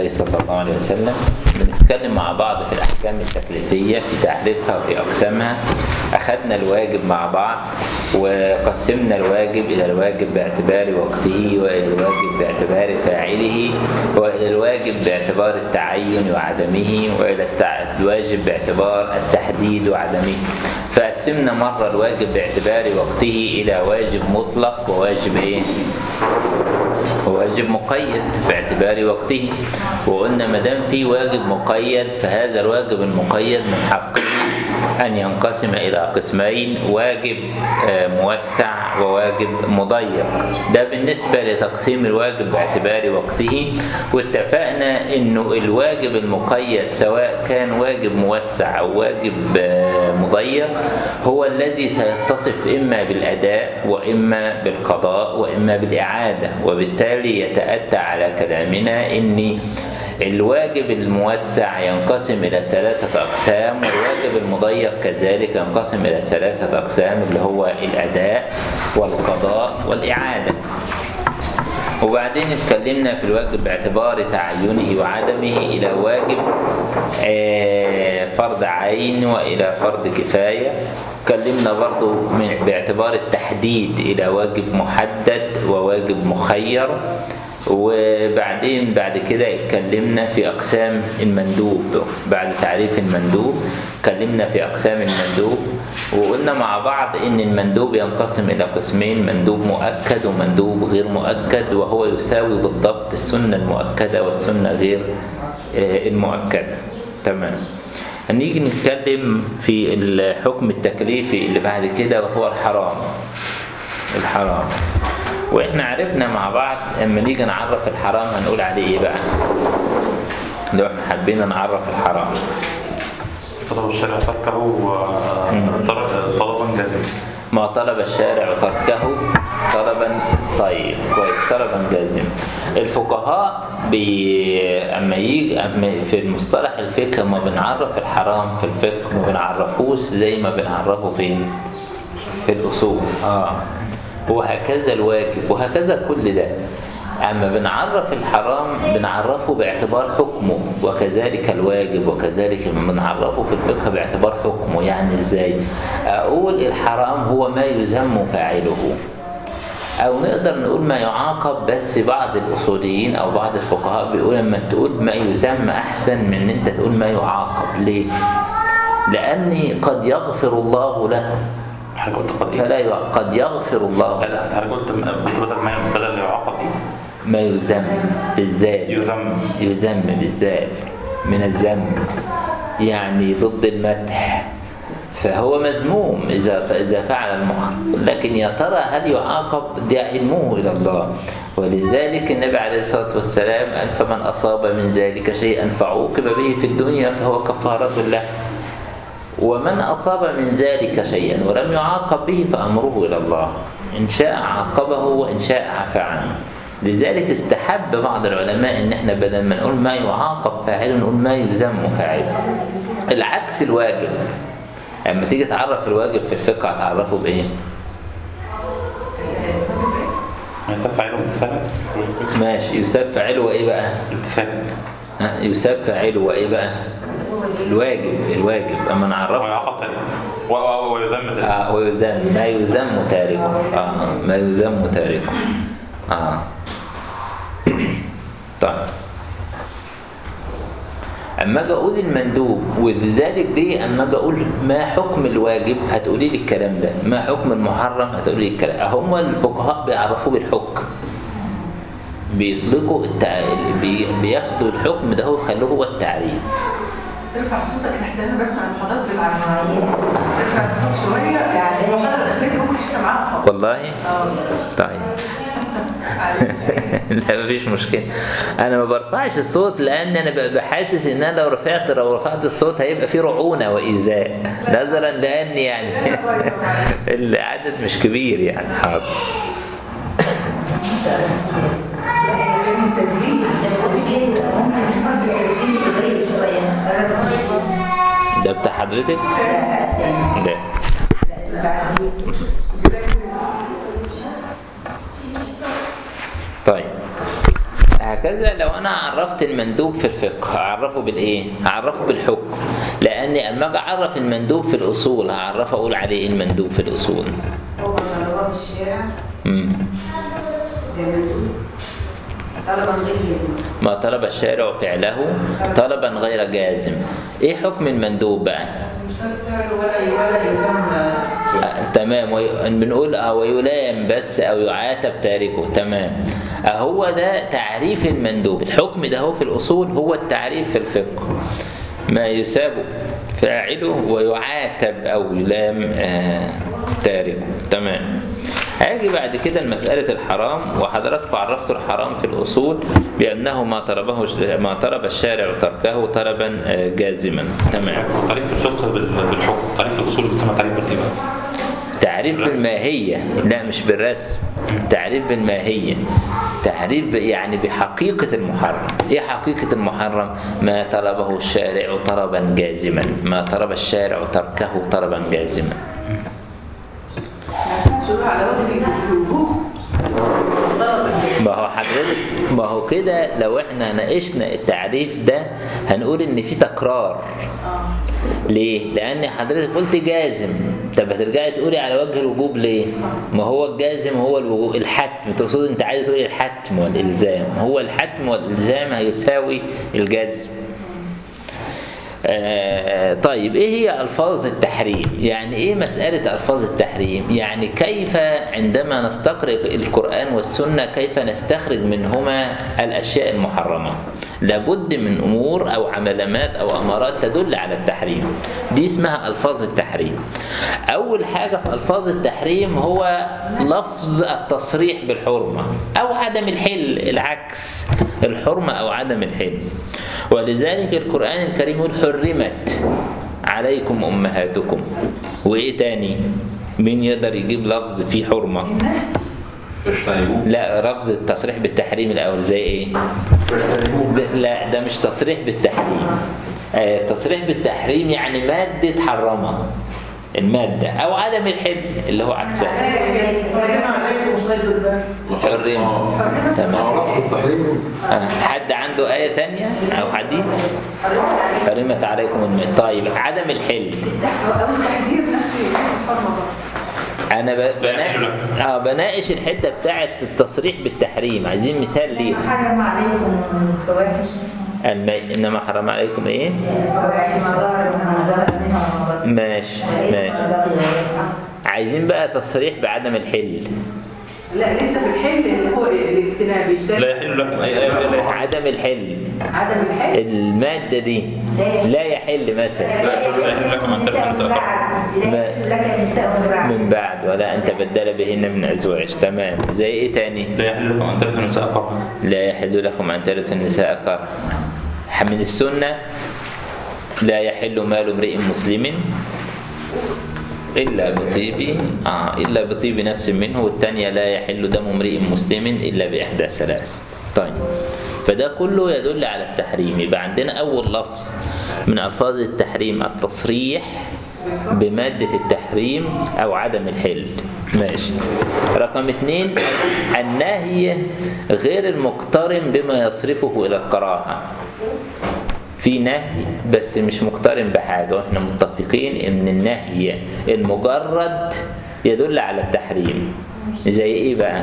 الله صلى الله عليه وسلم بنتكلم مع بعض في الأحكام التكليفية في تعريفها وفي أقسامها أخذنا الواجب مع بعض وقسمنا الواجب إلى الواجب باعتبار وقته وإلى الواجب باعتبار فاعله وإلى الواجب باعتبار التعين وعدمه وإلى التع- الواجب باعتبار التحديد وعدمه فقسمنا مرة الواجب باعتبار وقته إلى واجب مطلق وواجب إيه؟ وواجب مقيد باعتبار وقته وقلنا ما دام في واجب مقيد فهذا الواجب المقيد من حقه أن ينقسم إلى قسمين واجب آه، موسع وواجب مضيق ده بالنسبة لتقسيم الواجب باعتبار وقته واتفقنا إنه الواجب المقيد سواء كان واجب موسع أو واجب آه، مضيق هو الذي سيتصف إما بالأداء وإما بالقضاء وإما بالإعادة وبالتالي يتأتى على كلامنا إن الواجب الموسع ينقسم إلى ثلاثة أقسام والواجب المضيق كذلك ينقسم إلى ثلاثة أقسام اللي هو الأداء والقضاء والإعادة وبعدين اتكلمنا في الواجب باعتبار تعينه وعدمه إلى واجب آه، فرض عين وإلى فرض كفاية اتكلمنا برضو من باعتبار التحديد إلى واجب محدد وواجب مخير وبعدين بعد كده اتكلمنا في أقسام المندوب بعد تعريف المندوب اتكلمنا في أقسام المندوب وقلنا مع بعض إن المندوب ينقسم إلى قسمين مندوب مؤكد ومندوب غير مؤكد وهو يساوي بالضبط السنة المؤكدة والسنة غير آه، المؤكدة تمام هنيجي نتكلم في الحكم التكليفي اللي بعد كده وهو الحرام الحرام واحنا عرفنا مع بعض اما نيجي نعرف الحرام هنقول عليه ايه بقى لو احنا حبينا نعرف الحرام طلب الشارع تركه آه، طلب- طلبا جازما ما طلب الشارع تركه طلبا طيب كويس طلبا جازما الفقهاء بي... اما يجي أما في المصطلح الفقه ما بنعرف الحرام في الفقه ما بنعرفوش زي ما بنعرفه فين في الاصول اه وهكذا الواجب وهكذا كل ده أما بنعرف الحرام بنعرفه باعتبار حكمه وكذلك الواجب وكذلك بنعرفه في الفقه باعتبار حكمه يعني إزاي أقول الحرام هو ما يذم فاعله أو نقدر نقول ما يعاقب بس بعض الأصوليين أو بعض الفقهاء بيقول لما تقول ما يذم أحسن من إن أنت تقول ما يعاقب ليه؟ لأني قد يغفر الله له حضرتك قلت قد فلا يع... قد يغفر الله لا لا حضرتك قلت قلت بدل ما بدل يعاقب ايه؟ ما يذم بالذات يذم يذم بالذات من الذم يعني ضد المدح فهو مذموم إذا إذا فعل المحرم لكن يا ترى هل يعاقب ده علمه إلى الله ولذلك النبي عليه الصلاة والسلام قال فمن أصاب من ذلك شيئا فعوقب به في الدنيا فهو كفارة له ومن أصاب من ذلك شيئا ولم يعاقب به فأمره إلى الله إن شاء عاقبه وإن شاء عفى عنه لذلك استحب بعض العلماء إن إحنا بدل ما نقول ما يعاقب فاعله نقول ما يلزم فاعله العكس الواجب لما تيجي تعرف الواجب في الفقه هتعرفه بإيه؟ يساب فاعله امتثالا ماشي يساب فاعله وإيه بقى؟ امتثالا ها، يساب فاعله وإيه بقى؟ الواجب الواجب أما نعرفه ويعاقب تاركه و- و- ويذم تاركه آه ويذم ما يذم تاركه آه ما يذم تاركه آه طيب اما اجي اقول المندوب ولذلك دي اما اجي اقول ما حكم الواجب هتقولي لي الكلام ده ما حكم المحرم هتقولي لي الكلام هم الفقهاء بيعرفوه بالحكم بيطلقوا التع... بي... بياخدوا الحكم ده ويخلوه هو التعريف ترفع صوتك احسن انا بسمع المحاضرات بالعربية ترفع الصوت شوية يعني المحاضرة الأخرانية ما كنتش سامعاها خالص والله اه والله طيب لا مفيش مشكلة أنا ما برفعش الصوت لأن أنا ب- بحاسس إن أنا لو رفعت لو رفعت الصوت هيبقى فيه رعونة وإيذاء نظرا لأن يعني العدد مش كبير يعني حاضر التسجيل التسجيل ممكن نحط التسجيل قريب شوية ده بتاع حضرتك؟ ده طيب هكذا وهكذا لو انا عرفت المندوب في الفقه هعرفه بالايه هعرفه بالحكم لاني اما اجي اعرف المندوب في الاصول هعرفه اقول عليه ايه المندوب في الاصول هو طلبات الشارع مم. ده مندوب طلبا غير جازم ما طلب الشارع فعله طلبا غير جازم ايه حكم المندوب بقى مش فعل ولا ولا يلزم آه، تمام وي... بنقول اه ويلام بس او يعاتب تاركه تمام آه، هو ده تعريف المندوب الحكم ده هو في الاصول هو التعريف في الفقه ما يساب فاعله ويعاتب او يلام آه تاركه تمام هاجي بعد كده لمسألة الحرام وحضراتكم عرفتوا الحرام في الأصول بأنه ما طلبه ما طلب الشارع تركه طلبا آه، جازما تمام تعريف الفقه بال- بالحكم تعريف الاصول بتسمى تعريف بالايه بقى؟ تعريف بالماهية لا مش بالرسم تعريف بالماهية تعريف ب- يعني بحقيقة المحرم ايه حقيقة المحرم ما طلبه الشارع طلبا جازما ما طلب الشارع تركه طلبا جازما ما ينفعش يقول على وجه الوجوب طلب ما هو حضرتك ما هو كده لو احنا ناقشنا التعريف ده هنقول ان في تكرار ليه؟ لأن حضرتك قلت جازم طب هترجعي تقولي على وجه الوجوب ليه؟ ما هو الجازم هو الوجوب الحتم تقصد أنت عايز تقولي الحتم والإلزام هو الحتم والإلزام هيساوي الجزم آه طيب ايه هي الفاظ التحريم يعني ايه مساله الفاظ التحريم يعني كيف عندما نستقرئ القران والسنه كيف نستخرج منهما الاشياء المحرمه لابد من امور او علامات او امارات تدل على التحريم دي اسمها الفاظ التحريم اول حاجه في الفاظ التحريم هو لفظ التصريح بالحرمه او عدم الحل العكس الحرمه او عدم الحل ولذلك القرآن الكريم يقول حرمت عليكم أمهاتكم وإيه تاني؟ مين يقدر يجيب لفظ فيه حرمة؟ فاجتنبوه لا لفظ التصريح بالتحريم الأول زي إيه؟ لا ده مش تصريح بالتحريم آه، التصريح بالتحريم يعني مادة حرمها المادة أو عدم الحل اللي هو عكسها ربنا عليكم صيد البر حرمة تمام لفظ التحريم آه، حد عنده آية تانية أو حديث؟ حرمت عليكم الماء طيب عدم الحل او التحذير نفسه يكون الحرمه برضه انا ب... لا يحل بنا... لك. اه بناقش الحته بتاعه التصريح بالتحريم عايزين مثال ليه حرم عليكم الفواحش الماء انما حرم عليكم ايه الفواحش ما ظهر وما ظهر منها وما بطن ماشي وليس ماشي ما بقي عايزين بقى تصريح بعدم الحل لا لسه في الحل اللي هو الاجتناب يجتنب لا يحل لكم اي اي لا يحل عدم الحل عدم الحل الماده دي لا يحل مثلا لا يحل لكم ان ترثوا نساءكم لك النساء من بعد من بعد ولا ان تبدل بهن من ازواج تمام زي ايه تاني لا يحل لكم ان ترثوا نساء كرها لا يحل لكم أن ترثوا النساء كرها من السنة لا يحل مال امرئ مسلم إلا بطيب آه إلا بطيب نفس منه والثانية لا يحل دم امرئ مسلم إلا بإحدى ثلاث طيب فده كله يدل على التحريم يبقى عندنا أول لفظ من ألفاظ التحريم التصريح بمادة التحريم أو عدم الحل ماشي رقم اثنين النهي غير المقترن بما يصرفه إلى الكراهة في نهي بس مش مقترن بحاجة واحنا متفقين ان النهي المجرد يدل على التحريم زي ايه بقى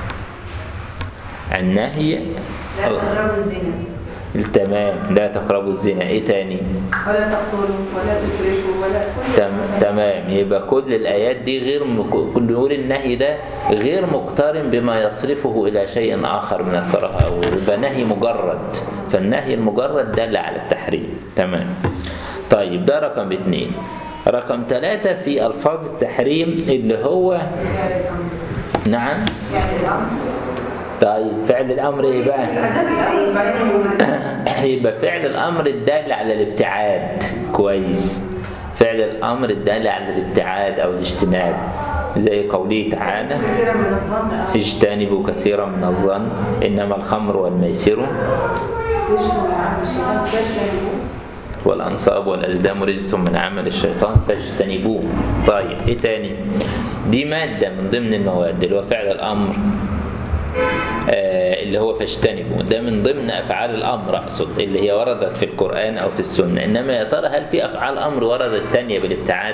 النهي لا تقربوا الزنا تمام لا تقربوا الزنا ايه تاني ولا تقتلوا ولا تسرفوا ولا كل تم تمام يبقى كل الآيات دي غير مك... كل نقول النهي ده غير مقترن بما يصرفه إلى شيء آخر من الكراهة أو يبقى نهي مجرد فالنهي المجرد دل على التحريم تمام طيب ده رقم اتنين رقم ثلاثة في ألفاظ التحريم اللي هو نعم يعني الأمر طيب فعل الأمر إيه بقى؟ العذاب الاول بعدين المزيد يبقى فعل الامر الدال على الابتعاد كويس فعل الامر الدال على الابتعاد او الاجتناب زي قوله تعالى كثيرا من الظن آه. اجتنبوا كثيرا من الظن انما الخمر والميسر يشتم عن الشيطان فاجتنبوه والانصاب والازلام رجس من عمل الشيطان فاجتنبوه طيب ايه تاني دي ماده من ضمن المواد اللي هو فعل الامر آه، اللي هو فاجتنبوا ده من ضمن افعال الامر اقصد اللي هي وردت في القران او في السنه انما يا ترى هل في افعال امر وردت تانية بالابتعاد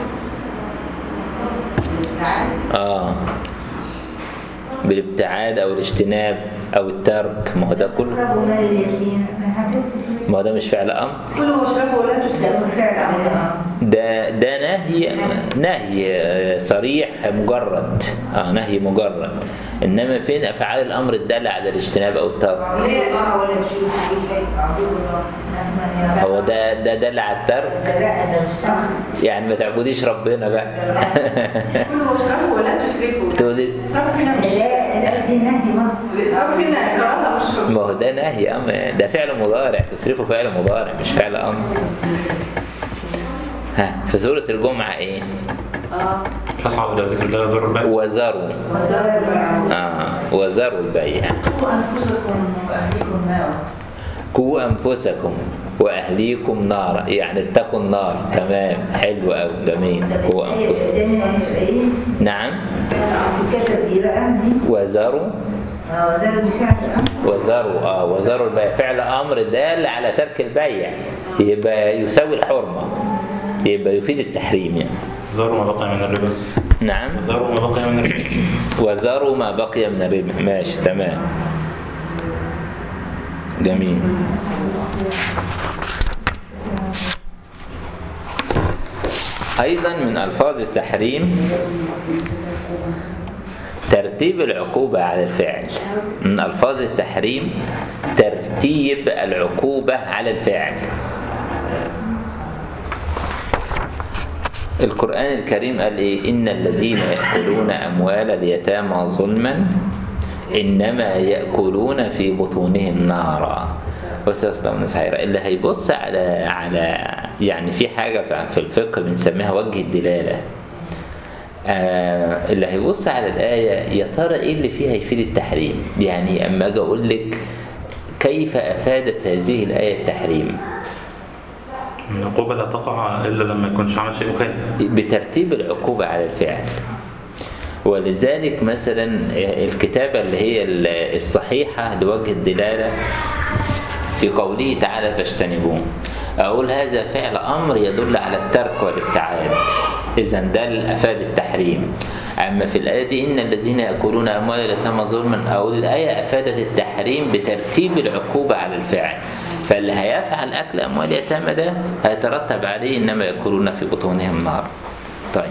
اه بالابتعاد او الاجتناب او الترك ما هو ده كله اقربوا مال اليتيم ما حاجات كتير ما هو ده مش فعل امر كلوا واشربوا ولا تسرفوا ده فعل امر ده ده نهي نهي آه، صريح مجرد اه نهي مجرد انما فين افعال الامر الداله على الاجتناب او الترك ليه الله ولا تشوفوا في شيء اعبدوا الله مهما يرى هو ده ده دل على الترك ده لا ده مش صح يعني ما تعبديش ربنا بقى كلوا واشربوا ولا تسرفوا تقولي الاسراف هنا مش لا لا دي نهي برضه الاسراف هنا كراهه مش ما هو ده نهي امر ده فعل مضارع تصريفه فعل مضارع مش فعل امر ها في سوره الجمعه ايه اه فاسعوا الى ذكر الله وذروا البيع وذروا اه وذروا البيع انفسكم واهليكم نارا قوا انفسكم واهليكم نارا يعني اتقوا النار تمام حلو قوي جميل قوا انفسكم نعم الكتب دي بقى دي وذروا اه زي الكتب وذروا اه وذروا البيع فعل امر دال على ترك البيع يبقى يساوي الحرمه يبقى يفيد التحريم يعني ذروا ما بقي من الربا نعم ذروا ما بقي من الربا وذروا ما بقي من الربا ماشي تمام جميل أيضا من ألفاظ التحريم ترتيب العقوبة على الفعل من ألفاظ التحريم ترتيب العقوبة على الفعل القرآن الكريم قال إيه إن الذين يأكلون أموال اليتامى ظلما إنما يأكلون في بطونهم نارا وسيصلون سعيرا اللي هيبص على على يعني في حاجة في الفقه بنسميها وجه الدلالة آه اللي هيبص على الآية يا ترى إيه اللي فيها يفيد التحريم يعني أما أجي أقول لك كيف أفادت هذه الآية التحريم العقوبة لا تقع إلا لما يكونش عمل شيء مخالف بترتيب العقوبة على الفعل ولذلك مثلا الكتابة اللي هي الصحيحة لوجه الدلالة في قوله تعالى فاجتنبوه أقول هذا فعل أمر يدل على الترك والابتعاد إذا ده أفاد التحريم أما في الآية دي إن الذين يأكلون أموال اليتامى ظلما أو الآية أفادت التحريم بترتيب العقوبة على الفعل فاللي هيفعل أكل أموال اليتامى ده هيترتب عليه إنما يأكلون في بطونهم نار طيب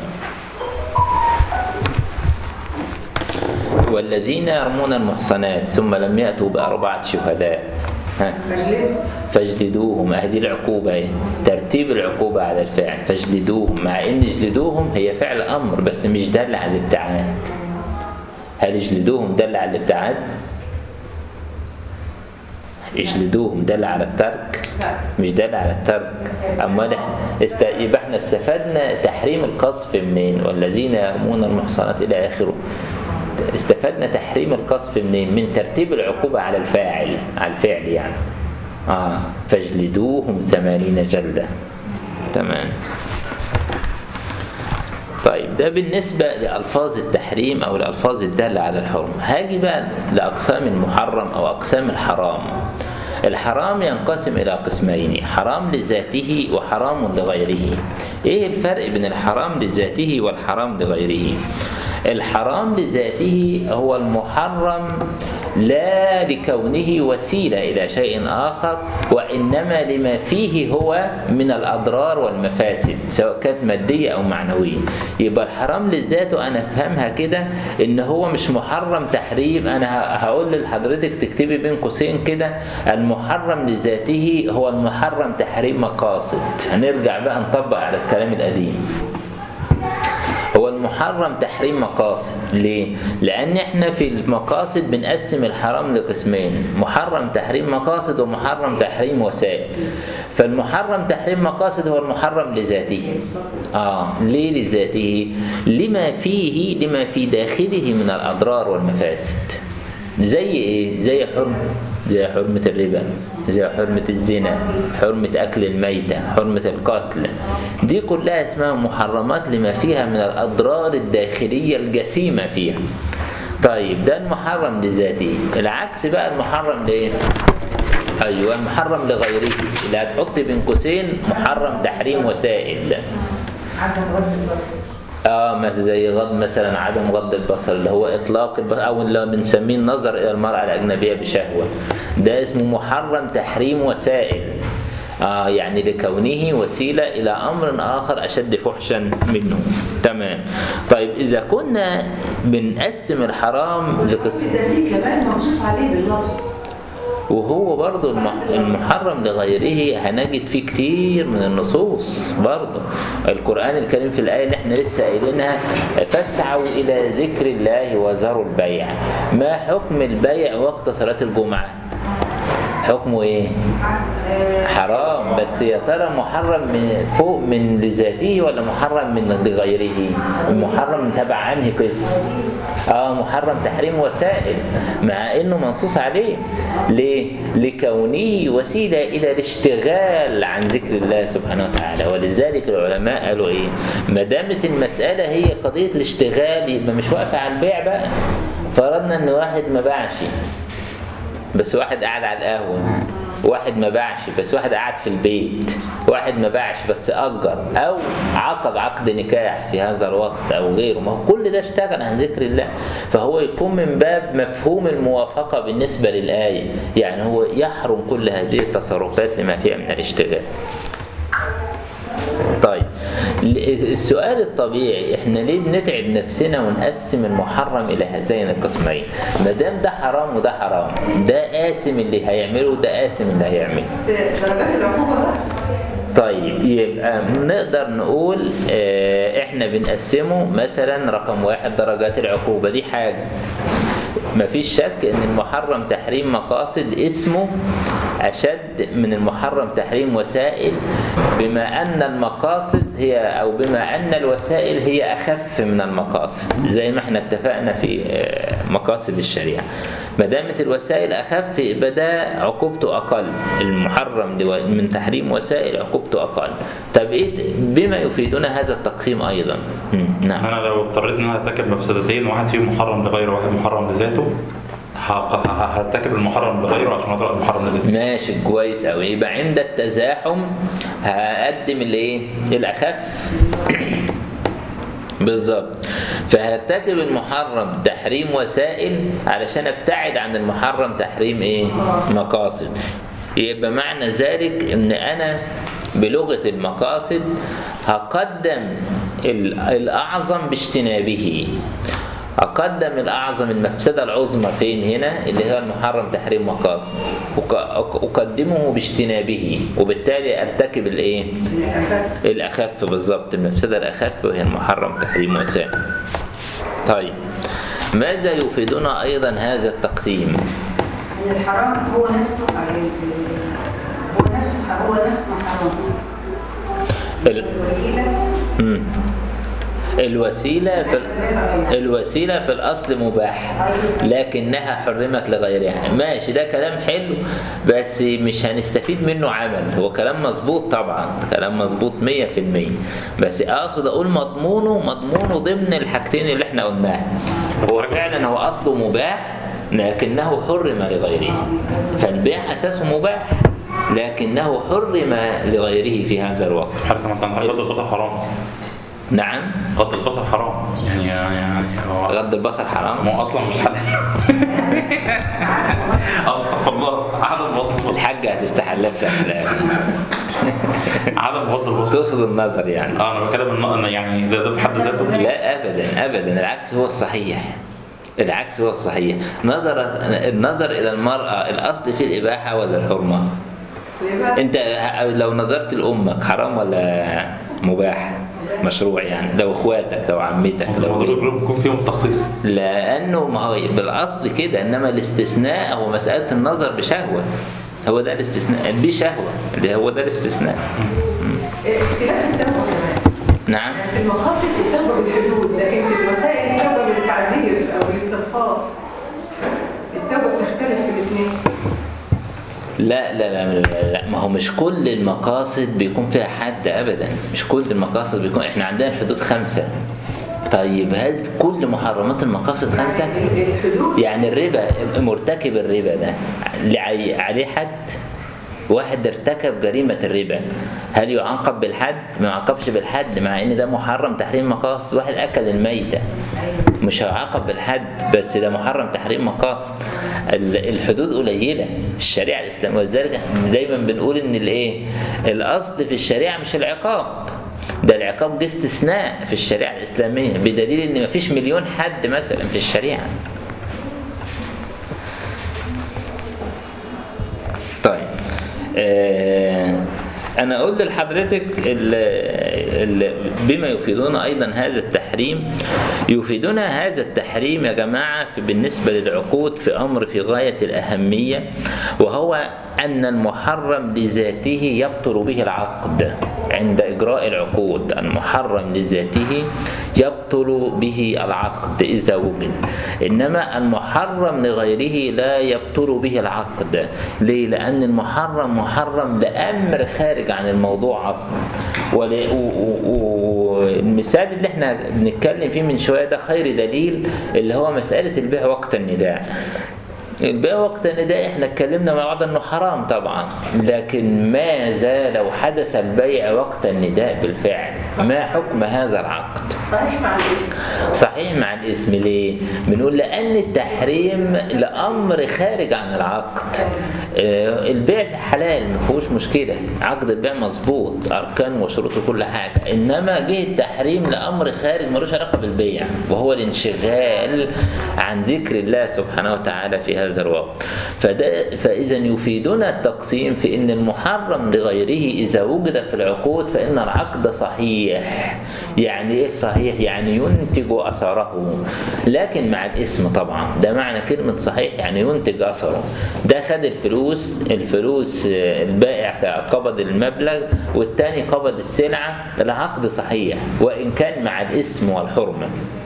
والذين يرمون المحصنات ثم لم يأتوا بأربعة شهداء ها فاجلدوهم هذه العقوبة ايه؟ ترتيب العقوبة على الفعل فاجلدوهم مع ان اجلدوهم هي فعل امر بس مش دل على الابتعاد هل اجلدوهم دل على الابتعاد اجلدوهم دل على الترك مش دل على الترك اما است... يبقى احنا استفدنا تحريم القذف منين والذين يرمون المحصنات الى اخره استفدنا تحريم القذف منين من ترتيب العقوبة على الفاعل على الفعل يعني آه فاجلدوهم ثمانين جلدة تمام طيب ده بالنسبة لألفاظ التحريم أو الألفاظ الدالة على الحرم هاجي بقى لأقسام المحرم أو أقسام الحرام الحرام ينقسم إلى قسمين حرام لذاته وحرام لغيره إيه الفرق بين الحرام لذاته والحرام لغيره الحرام لذاته هو المحرم لا لكونه وسيلة إلى شيء آخر وإنما لما فيه هو من الأضرار والمفاسد سواء كانت مادية أو معنوية يبقى الحرام لذاته أنا أفهمها كده إن هو مش محرم تحريم أنا هقول لحضرتك تكتبي بين قوسين كده المحرم لذاته هو المحرم تحريم مقاصد هنرجع بقى نطبق على الكلام القديم هو المحرم تحريم مقاصد ليه؟ لأن احنا في المقاصد بنقسم الحرام لقسمين محرم تحريم مقاصد ومحرم تحريم وسائل فالمحرم تحريم مقاصد هو المحرم لذاته آه ليه لذاته؟ لما فيه لما في داخله من الأضرار والمفاسد زي ايه؟ زي حرم زي حرمة الربا زي حرمة الزنا حرمة أكل الميتة حرمة القتل دي كلها اسمها محرمات لما فيها من الأضرار الداخلية الجسيمة فيها طيب ده المحرم لذاته العكس بقى المحرم لايه ايوه المحرم لغيره اللي هتحط بين قوسين محرم تحريم وسائل عدم غض البصر اه مثلا زي غض مثلا عدم غض البصر اللي هو اطلاق البصر او اللي بنسميه النظر الى المراه الاجنبيه بشهوه ده اسمه محرم تحريم وسائل آه يعني لكونه وسيلة إلى أمر آخر أشد فحشا منه تمام طيب إذا كنا بنقسم الحرام لقسم ذاتي كمان منصوص عليه باللفظ وهو برضو المح- المحرم لغيره هنجد فيه كتير من النصوص برضو القرآن الكريم في الآية اللي احنا لسه قايلينها فاسعوا إلى ذكر الله وذروا البيع ما حكم البيع وقت صلاة الجمعة حكمه ايه حرام بس يا ترى محرم من فوق من لذاته ولا محرم من لغيره المحرم تبع انهي قسم اه محرم تحريم وسائل مع انه منصوص عليه ليه لكونه وسيله الى الاشتغال عن ذكر الله سبحانه وتعالى ولذلك العلماء قالوا ايه ما دامت المساله هي قضيه الاشتغال يبقى مش واقفه على البيع بقى فرضنا ان واحد ما باعش بس واحد قاعد على القهوة واحد ما باعش بس واحد قاعد في البيت واحد ما باعش بس أجر أو عقد عقد نكاح في هذا الوقت أو غيره ما هو كل ده اشتغل عن ذكر الله فهو يكون من باب مفهوم الموافقة بالنسبة للآية يعني هو يحرم كل هذه التصرفات لما فيها من الاشتغال طيب السؤال الطبيعي احنا ليه بنتعب نفسنا ونقسم المحرم الى هذين القسمين ما دام ده حرام وده حرام ده قاسم اللي هيعمله وده قاسم اللي هيعمله بس درجات العقوبة بقى طيب يبقى نقدر نقول اه، احنا بنقسمه مثلا رقم واحد درجات العقوبة دي حاجة مفيش شك ان المحرم تحريم مقاصد اسمه اشد من المحرم تحريم وسائل بما ان المقاصد هي او بما ان الوسائل هي اخف من المقاصد زي ما احنا اتفقنا في اه، مقاصد الشريعه ما دامت الوسائل اخف يبقى ده عقوبته اقل المحرم لو- من تحريم وسائل عقوبته اقل طب ايه بما يفيدنا هذا التقسيم ايضا مم، نعم انا لو اضطريت ان انا ارتكب مفسدتين واحد فيهم محرم لغيره وواحد محرم لذاته هق- ه- هرتكب المحرم لغيره عشان اطلع المحرم لذاته ماشي كويس أوي يبقى عند التزاحم هقدم الايه الاخف بالظبط فهرتكب المحرم تحريم وسائل علشان ابتعد عن المحرم تحريم ايه مقاصد يبقى معنى ذلك ان انا بلغة المقاصد هقدم ال- الأعظم باجتنابه أقدم الأعظم المفسدة العظمى فين هنا اللي هو المحرم تحريم مقاصد أق- أق- أقدمه باجتنابه وبالتالي أرتكب الإيه؟ الأخف بالظبط المفسدة الأخف وهي المحرم تحريم وسائل طيب ماذا يفيدنا أيضا هذا التقسيم ان الحرام هو نفسه هو نفسه هو نفسه حرام ال- الوسيله مم. الوسيلة في ال- الوسيلة في الأصل مباح لكنها حرمت لغيرها ماشي ده كلام حلو بس مش هنستفيد منه عمل هو كلام مظبوط طبعا كلام مظبوط مية في المية بس أقصد أقول مضمونه مضمونه ضمن الحاجتين اللي احنا قلناها هو فعلا هو أصله مباح لكنه حرم لغيره فالبيع أساسه مباح لكنه حرم لغيره في هذا الوقت حتى ما كان غض البصر حرام نعم غض البصر حرام يعني يعني هو غض البصر حرام ما هو اصلا مش حد استغفر الله عدم غض البصر الحاجة هتستحلف لك في الآخر. عدم غض البصر تقصد النظر يعني اه انا بتكلم ان أنا يعني ده, ده في حد ذاته لا أبدا أبدا العكس هو الصحيح العكس هو الصحيح نظر النظر إلى المرأة الأصل في الإباحة ولا الحرمة ويبقى أنت ه- لو نظرت لأمك حرام ولا مباح مشروع يعني لو اخواتك لو عمتك لو الموضوع غيرك كله بيكون فيهم تخصيص لانه ما هو بالاصل كده انما الاستثناء هو مساله النظر بشهوه هو ده الاستثناء بشهوه اللي هو ده الاستثناء اختلاف التوبة كمان نعم يعني في المقاصد التوبة بالحدود لكن في الوسائل التوبة بالتعزير أو الاستغفار التوبة بتختلف في الاثنين لا لا لا, لا لا ما هو مش كل المقاصد بيكون فيها حد ابدا مش كل المقاصد بيكون احنا عندنا الحدود خمسه طيب هل كل محرمات المقاصد خمسة؟ الحدود يعني الربا مرتكب الربا ده لعي- عليه حد واحد ارتكب جريمة الربا هل يعاقب بالحد؟ ما يعاقبش بالحد مع ان ده محرم تحريم مقاصد واحد اكل الميتة مش هيعاقب بالحد بس ده محرم تحريم مقاصد ال- الحدود قليلة في الشريعة الإسلامية ولذلك احنا دايما بنقول ان الايه الأصل في الشريعة مش العقاب ده العقاب جه استثناء في الشريعة الإسلامية بدليل ان مفيش مليون حد مثلا في الشريعة طيب آه أنا أقول لحضرتك ال ال بما يفيدنا أيضا هذا التحريم يفيدنا هذا التحريم يا جماعة في بالنسبة للعقود في أمر في غاية الأهمية وهو أن المحرم لذاته يبطل به العقد عند إجراء العقود المحرم لذاته يبطل به العقد إذا وجد إنما المحرم لغيره لا يبطل به العقد ليه؟ لأن المحرم محرم لأمر خارج عن الموضوع أصلا ول- و- و- والمثال اللي احنا بنتكلم فيه من شوية ده خير دليل اللي هو مسألة البيع وقت النداء البيع وقت النداء احنا اتكلمنا مع بعض انه حرام طبعا لكن ماذا لو حدث البيع وقت النداء بالفعل ما حكم هذا العقد صحيح مع الاسم صحيح مع الاسم ليه بنقول لان التحريم لامر خارج عن العقد آه، البيع حلال ما فيهوش مشكله عقد البيع مظبوط اركان وشروط وكل حاجه انما جه التحريم لامر خارج ملوش علاقه بالبيع وهو الانشغال عن ذكر الله سبحانه وتعالى في هذا الوقت فده فاذا يفيدنا التقسيم في ان المحرم لغيره اذا وجد في العقود فان العقد صحيح يعني ايه صحيح يعني ينتج اثره لكن مع الاسم طبعا ده معنى كلمه صحيح يعني ينتج اثره ده خد الفلوس الفلوس آه، البائع قبض المبلغ والتاني قبض السلعه العقد صحيح وان كان مع الاسم والحرمه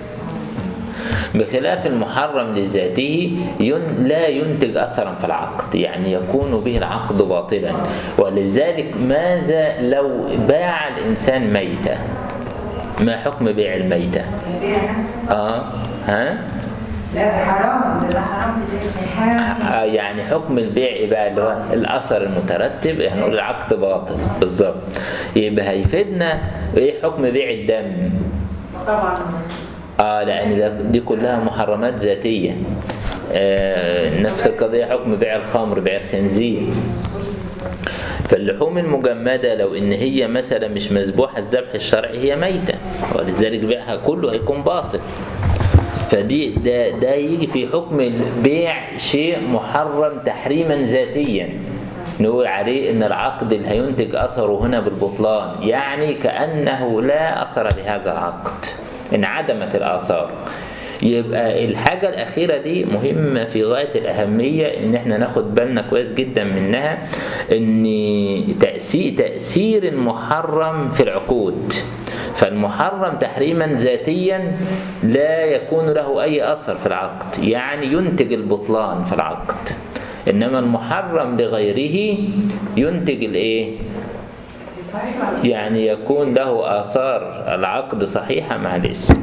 بخلاف المحرم لذاته ين لا ينتج أثرا في العقد يعني يكون به العقد باطلا ولذلك ماذا لو باع الإنسان ميتة ما حكم بيع الميتة البيع نفسه آه ها لا حرام ده ده حرام في ذات الحرام آه، يعني حكم البيع إيه بقى اللي هو الأثر المترتب يعني نقول العقد باطل بالظبط يبقى هيفيدنا إيه حكم بيع الدم طبعا اه لان ده- دي كلها محرمات ذاتيه آه نفس القضيه حكم بيع الخمر بيع الخنزير فاللحوم المجمدة لو إن هي مثلا مش مذبوحة الذبح الشرعي هي ميتة ولذلك بيعها كله هيكون باطل فدي ده ده يجي في حكم بيع شيء محرم تحريما ذاتيا نقول عليه ان العقد اللي هينتج اثره هنا بالبطلان يعني كانه لا اثر لهذا العقد انعدمت الاثار يبقى الحاجة الأخيرة دي مهمة في غاية الأهمية إن إحنا ناخد بالنا كويس جدا منها إن تأثير تأثير المحرم في العقود فالمحرم تحريما ذاتيا لا يكون له أي أثر في العقد يعني ينتج البطلان في العقد إنما المحرم لغيره ينتج الإيه؟ صحيح مع الاسم يعني يكون له آثار العقد صحيحة مع الاسم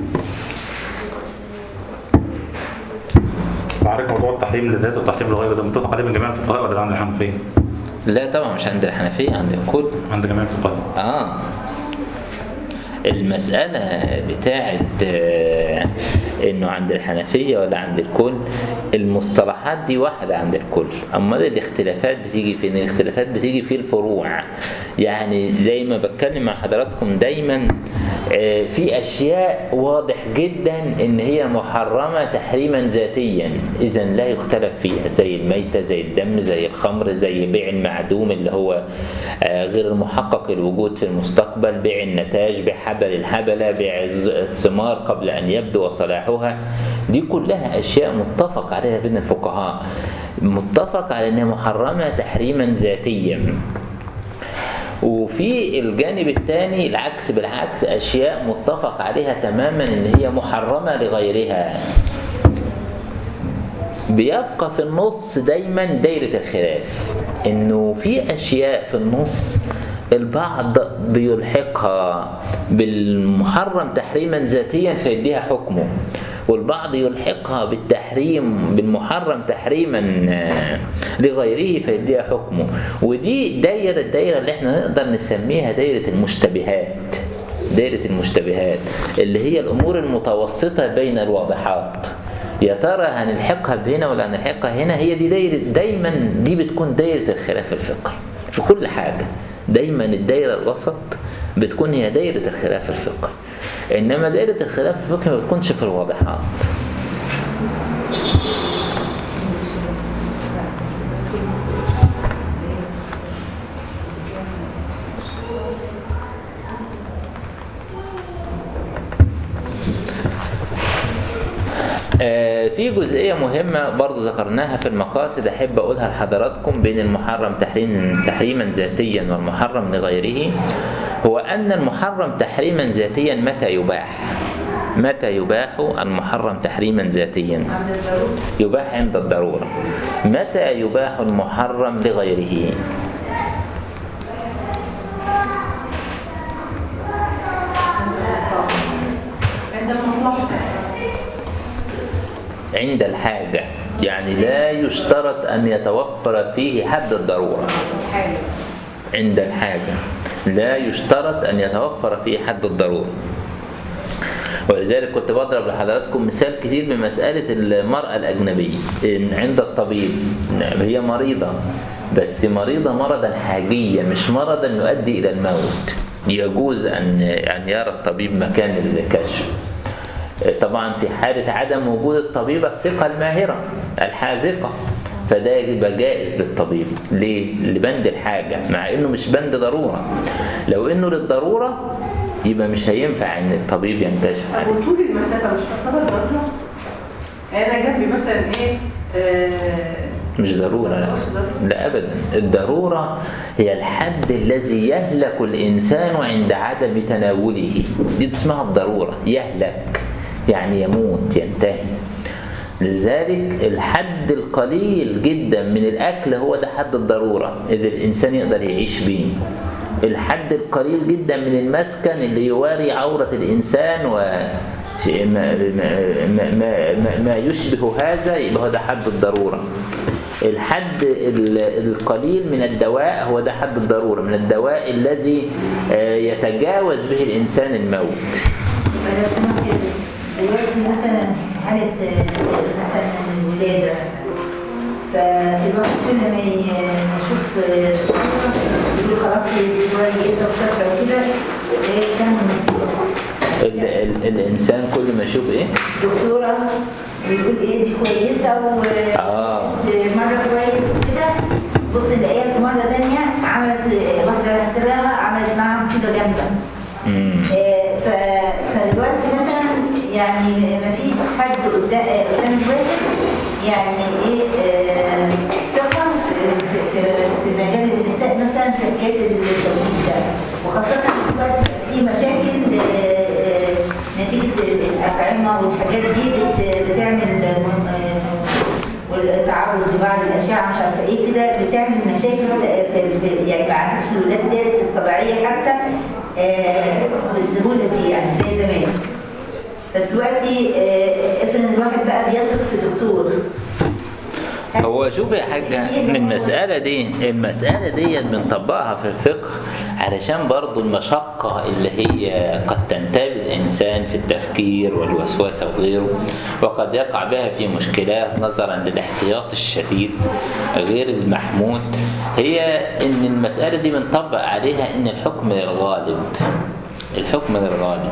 معرفة موضوع التحريم لذاته والتحريم لغيره ده متفق عليه من جميع الفقهاء ولا ده عند الحنفية؟ لا طبعا مش عند الحنفية عند الكل عند جميع الفقهاء آه المسألة بتاعت آه، إنه عند الحنفية ولا عند الكل المصطلحات دي واحدة عند الكل أمال الاختلافات بتيجي فين الاختلافات بتيجي في الفروع يعني زي ما بتكلم مع حضراتكم دايما آه، في أشياء واضح جدا إن هي محرمة تحريما ذاتيا إذا لا يختلف فيها زي الميتة زي الدم زي الخمر زي بيع المعدوم اللي هو آه، غير المحقق الوجود في المستقبل بيع النتاج بيع حبل الحبلة بيع الز- الثمار قبل أن يبدو صلاحها دي كلها أشياء متفق عليها بين الفقهاء متفق على أنها محرمة تحريما ذاتيا وفي الجانب الثاني العكس بالعكس أشياء متفق عليها تماما أن هي محرمة لغيرها بيبقى في النص دايما دايرة الخلاف انه في اشياء في النص البعض بيلحقها بالمحرم تحريما ذاتيا فيديها حكمه والبعض يلحقها بالتحريم بالمحرم تحريما آه، لغيره فيديها حكمه ودي دايرة الدايرة اللي احنا نقدر نسميها دايرة المشتبهات دايرة المشتبهات اللي هي الأمور المتوسطة بين الواضحات يا ترى هنلحقها بهنا ولا هنلحقها هنا هي دي دايرة دايما دي بتكون دايرة الخلاف الفقهي في كل حاجة دايما الدايرة الوسط بتكون هي دايرة الخلاف الفقهي إنما دايرة الخلاف الفقهي ما بتكونش في الواضحات آه، في جزئية مهمة برضو ذكرناها في المقاصد أحب أقولها لحضراتكم بين المحرم تحريم تحريما ذاتيا والمحرم لغيره هو أن المحرم تحريما ذاتيا متى يباح متى يباح المحرم تحريما ذاتيا عند الضرورة يباح عند الضرورة متى يباح المحرم لغيره عند المصلحة عند الحاجة يعني لا يشترط أن يتوفر فيه حد الضرورة حاجة عند الحاجة لا يشترط أن يتوفر فيه حد الضرورة ولذلك كنت بضرب لحضراتكم مثال كتير بمسألة المرأة الأجنبية إن عند الطبيب نعم، هي مريضة بس مريضة مرضا حاجيا مش مرضا يؤدي إلى الموت يجوز أن أن يرى الطبيب مكان الكشف طبعا في حالة عدم وجود الطبيبة الثقة الماهرة الحاذقة فده يبقى جائز للطبيب ليه؟ لبند الحاجة مع انه مش بند ضرورة لو انه للضرورة يبقى مش هينفع ان الطبيب ينكشف عليه وطول المسافة مش تعتبر ضرورة أنا جنبي مثلا إيه آه، مش ضرورة لا لا أبدا الضرورة هي الحد الذي يهلك الإنسان عند عدم تناوله دي اسمها الضرورة يهلك يعني يموت ينتهي لذلك الحد القليل جدا من الأكل هو ده حد الضرورة اللي الإنسان يقدر يعيش بيه الحد القليل جدا من المسكن اللي يواري عورة الإنسان و شيء ما, ما, ما, ما, ما يشبه هذا يبقى هو ده حد الضرورة الحد ال- القليل من الدواء هو ده حد الضرورة من الدواء الذي آه، يتجاوز به الإنسان الموت فلو سمحت دلوقتي مثلا حالة آه، مثلا الولادة مثلا فالواحد كل ما ي- يشوف آه، يقول خلاص دي كويسة وشاطرة وكده آه، كان مصيبة ال ال الإنسان كل ما يشوف إيه دكتورة بيقول ايه دي كويسة و آه. مرة كويس وكده بص نلاقيها مرة تانية عملت واحدة اختراها عملت معاها مصيبة جامدة مم. آه، ف- فدلوقتي مثلا يعني مفيش حد قدام قدام الواحد يعني ايه آه، ثقة في- في في مجال النساء مثلا في حكاية التوحيد ده وخاصة دلوقتي بقى في مشاكل آه، آه، نتيجة الأطعمة والحاجات دي بت- بتعمل آه، والتعرض لبعض الاشعه مش عارفه ايه كده بتعمل مشاكل س- في في- يعني ما عادش الولاد ديت الطبيعيه حتى آه، بالسهوله دي يعني زي زمان فدلوقتي آه، افرض الواحد بقى بيثق في دكتور هو شوف يا حاجة المسألة دي المسألة دي بنطبقها في الفقه علشان برضو المشقة اللي هي قد تنتاب الإنسان في التفكير والوسوسة وغيره وقد يقع بها في مشكلات نظرا للاحتياط الشديد غير المحمود هي إن المسألة دي بنطبق عليها إن الحكم للغالب الحكم للغالب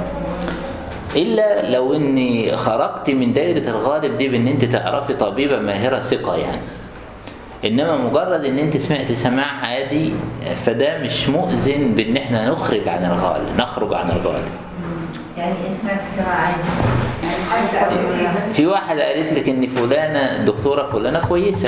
الا لو اني خرجت من دايره الغالب دي بان انت تعرفي طبيبه ماهره ثقه يعني انما مجرد ان انت سمعت سماع عادي فده مش مؤذن بان احنا نخرج عن الغالب نخرج عن الغالب يعني سمعت سماع عادي يعني حاسه في واحده قالت لك ان فلانه دكتوره فلانه كويسه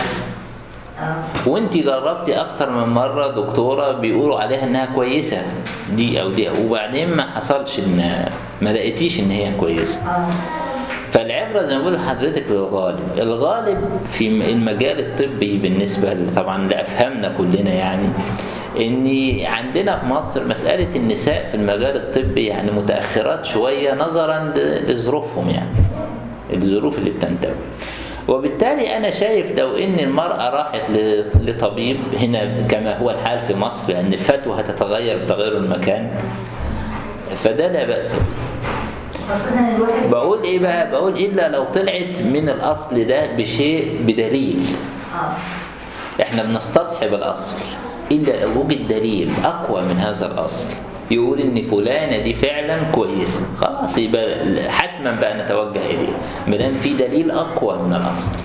اه وانت جربتي اكتر من مره دكتوره بيقولوا عليها انها كويسه دي او دي وبعدين ما حصلش ان ما لقيتيش ان هي كويسه اه فالعبرة زي ما بقول لحضرتك للغالب الغالب في المجال الطبي بالنسبة ل- طبعا لأفهامنا كلنا يعني ان عندنا في مصر مساله النساء في المجال الطبي يعني متاخرات شويه نظرا ل- لظروفهم يعني الظروف اللي بتنتهي وبالتالي انا شايف لو ان المراه راحت ل- لطبيب هنا كما هو الحال في مصر لان يعني الفتوى هتتغير بتغير المكان فده لا باس به خاصة الواحد بقول ايه بقى بقول الا لو طلعت من الاصل ده بشيء بدليل اه احنا بنستصحب الاصل الا لو وجد دليل اقوى من هذا الاصل يقول ان فلانه دي فعلا كويسه خلاص يبقى حتما بقى نتوجه اليه ما دام في دليل اقوى من الاصل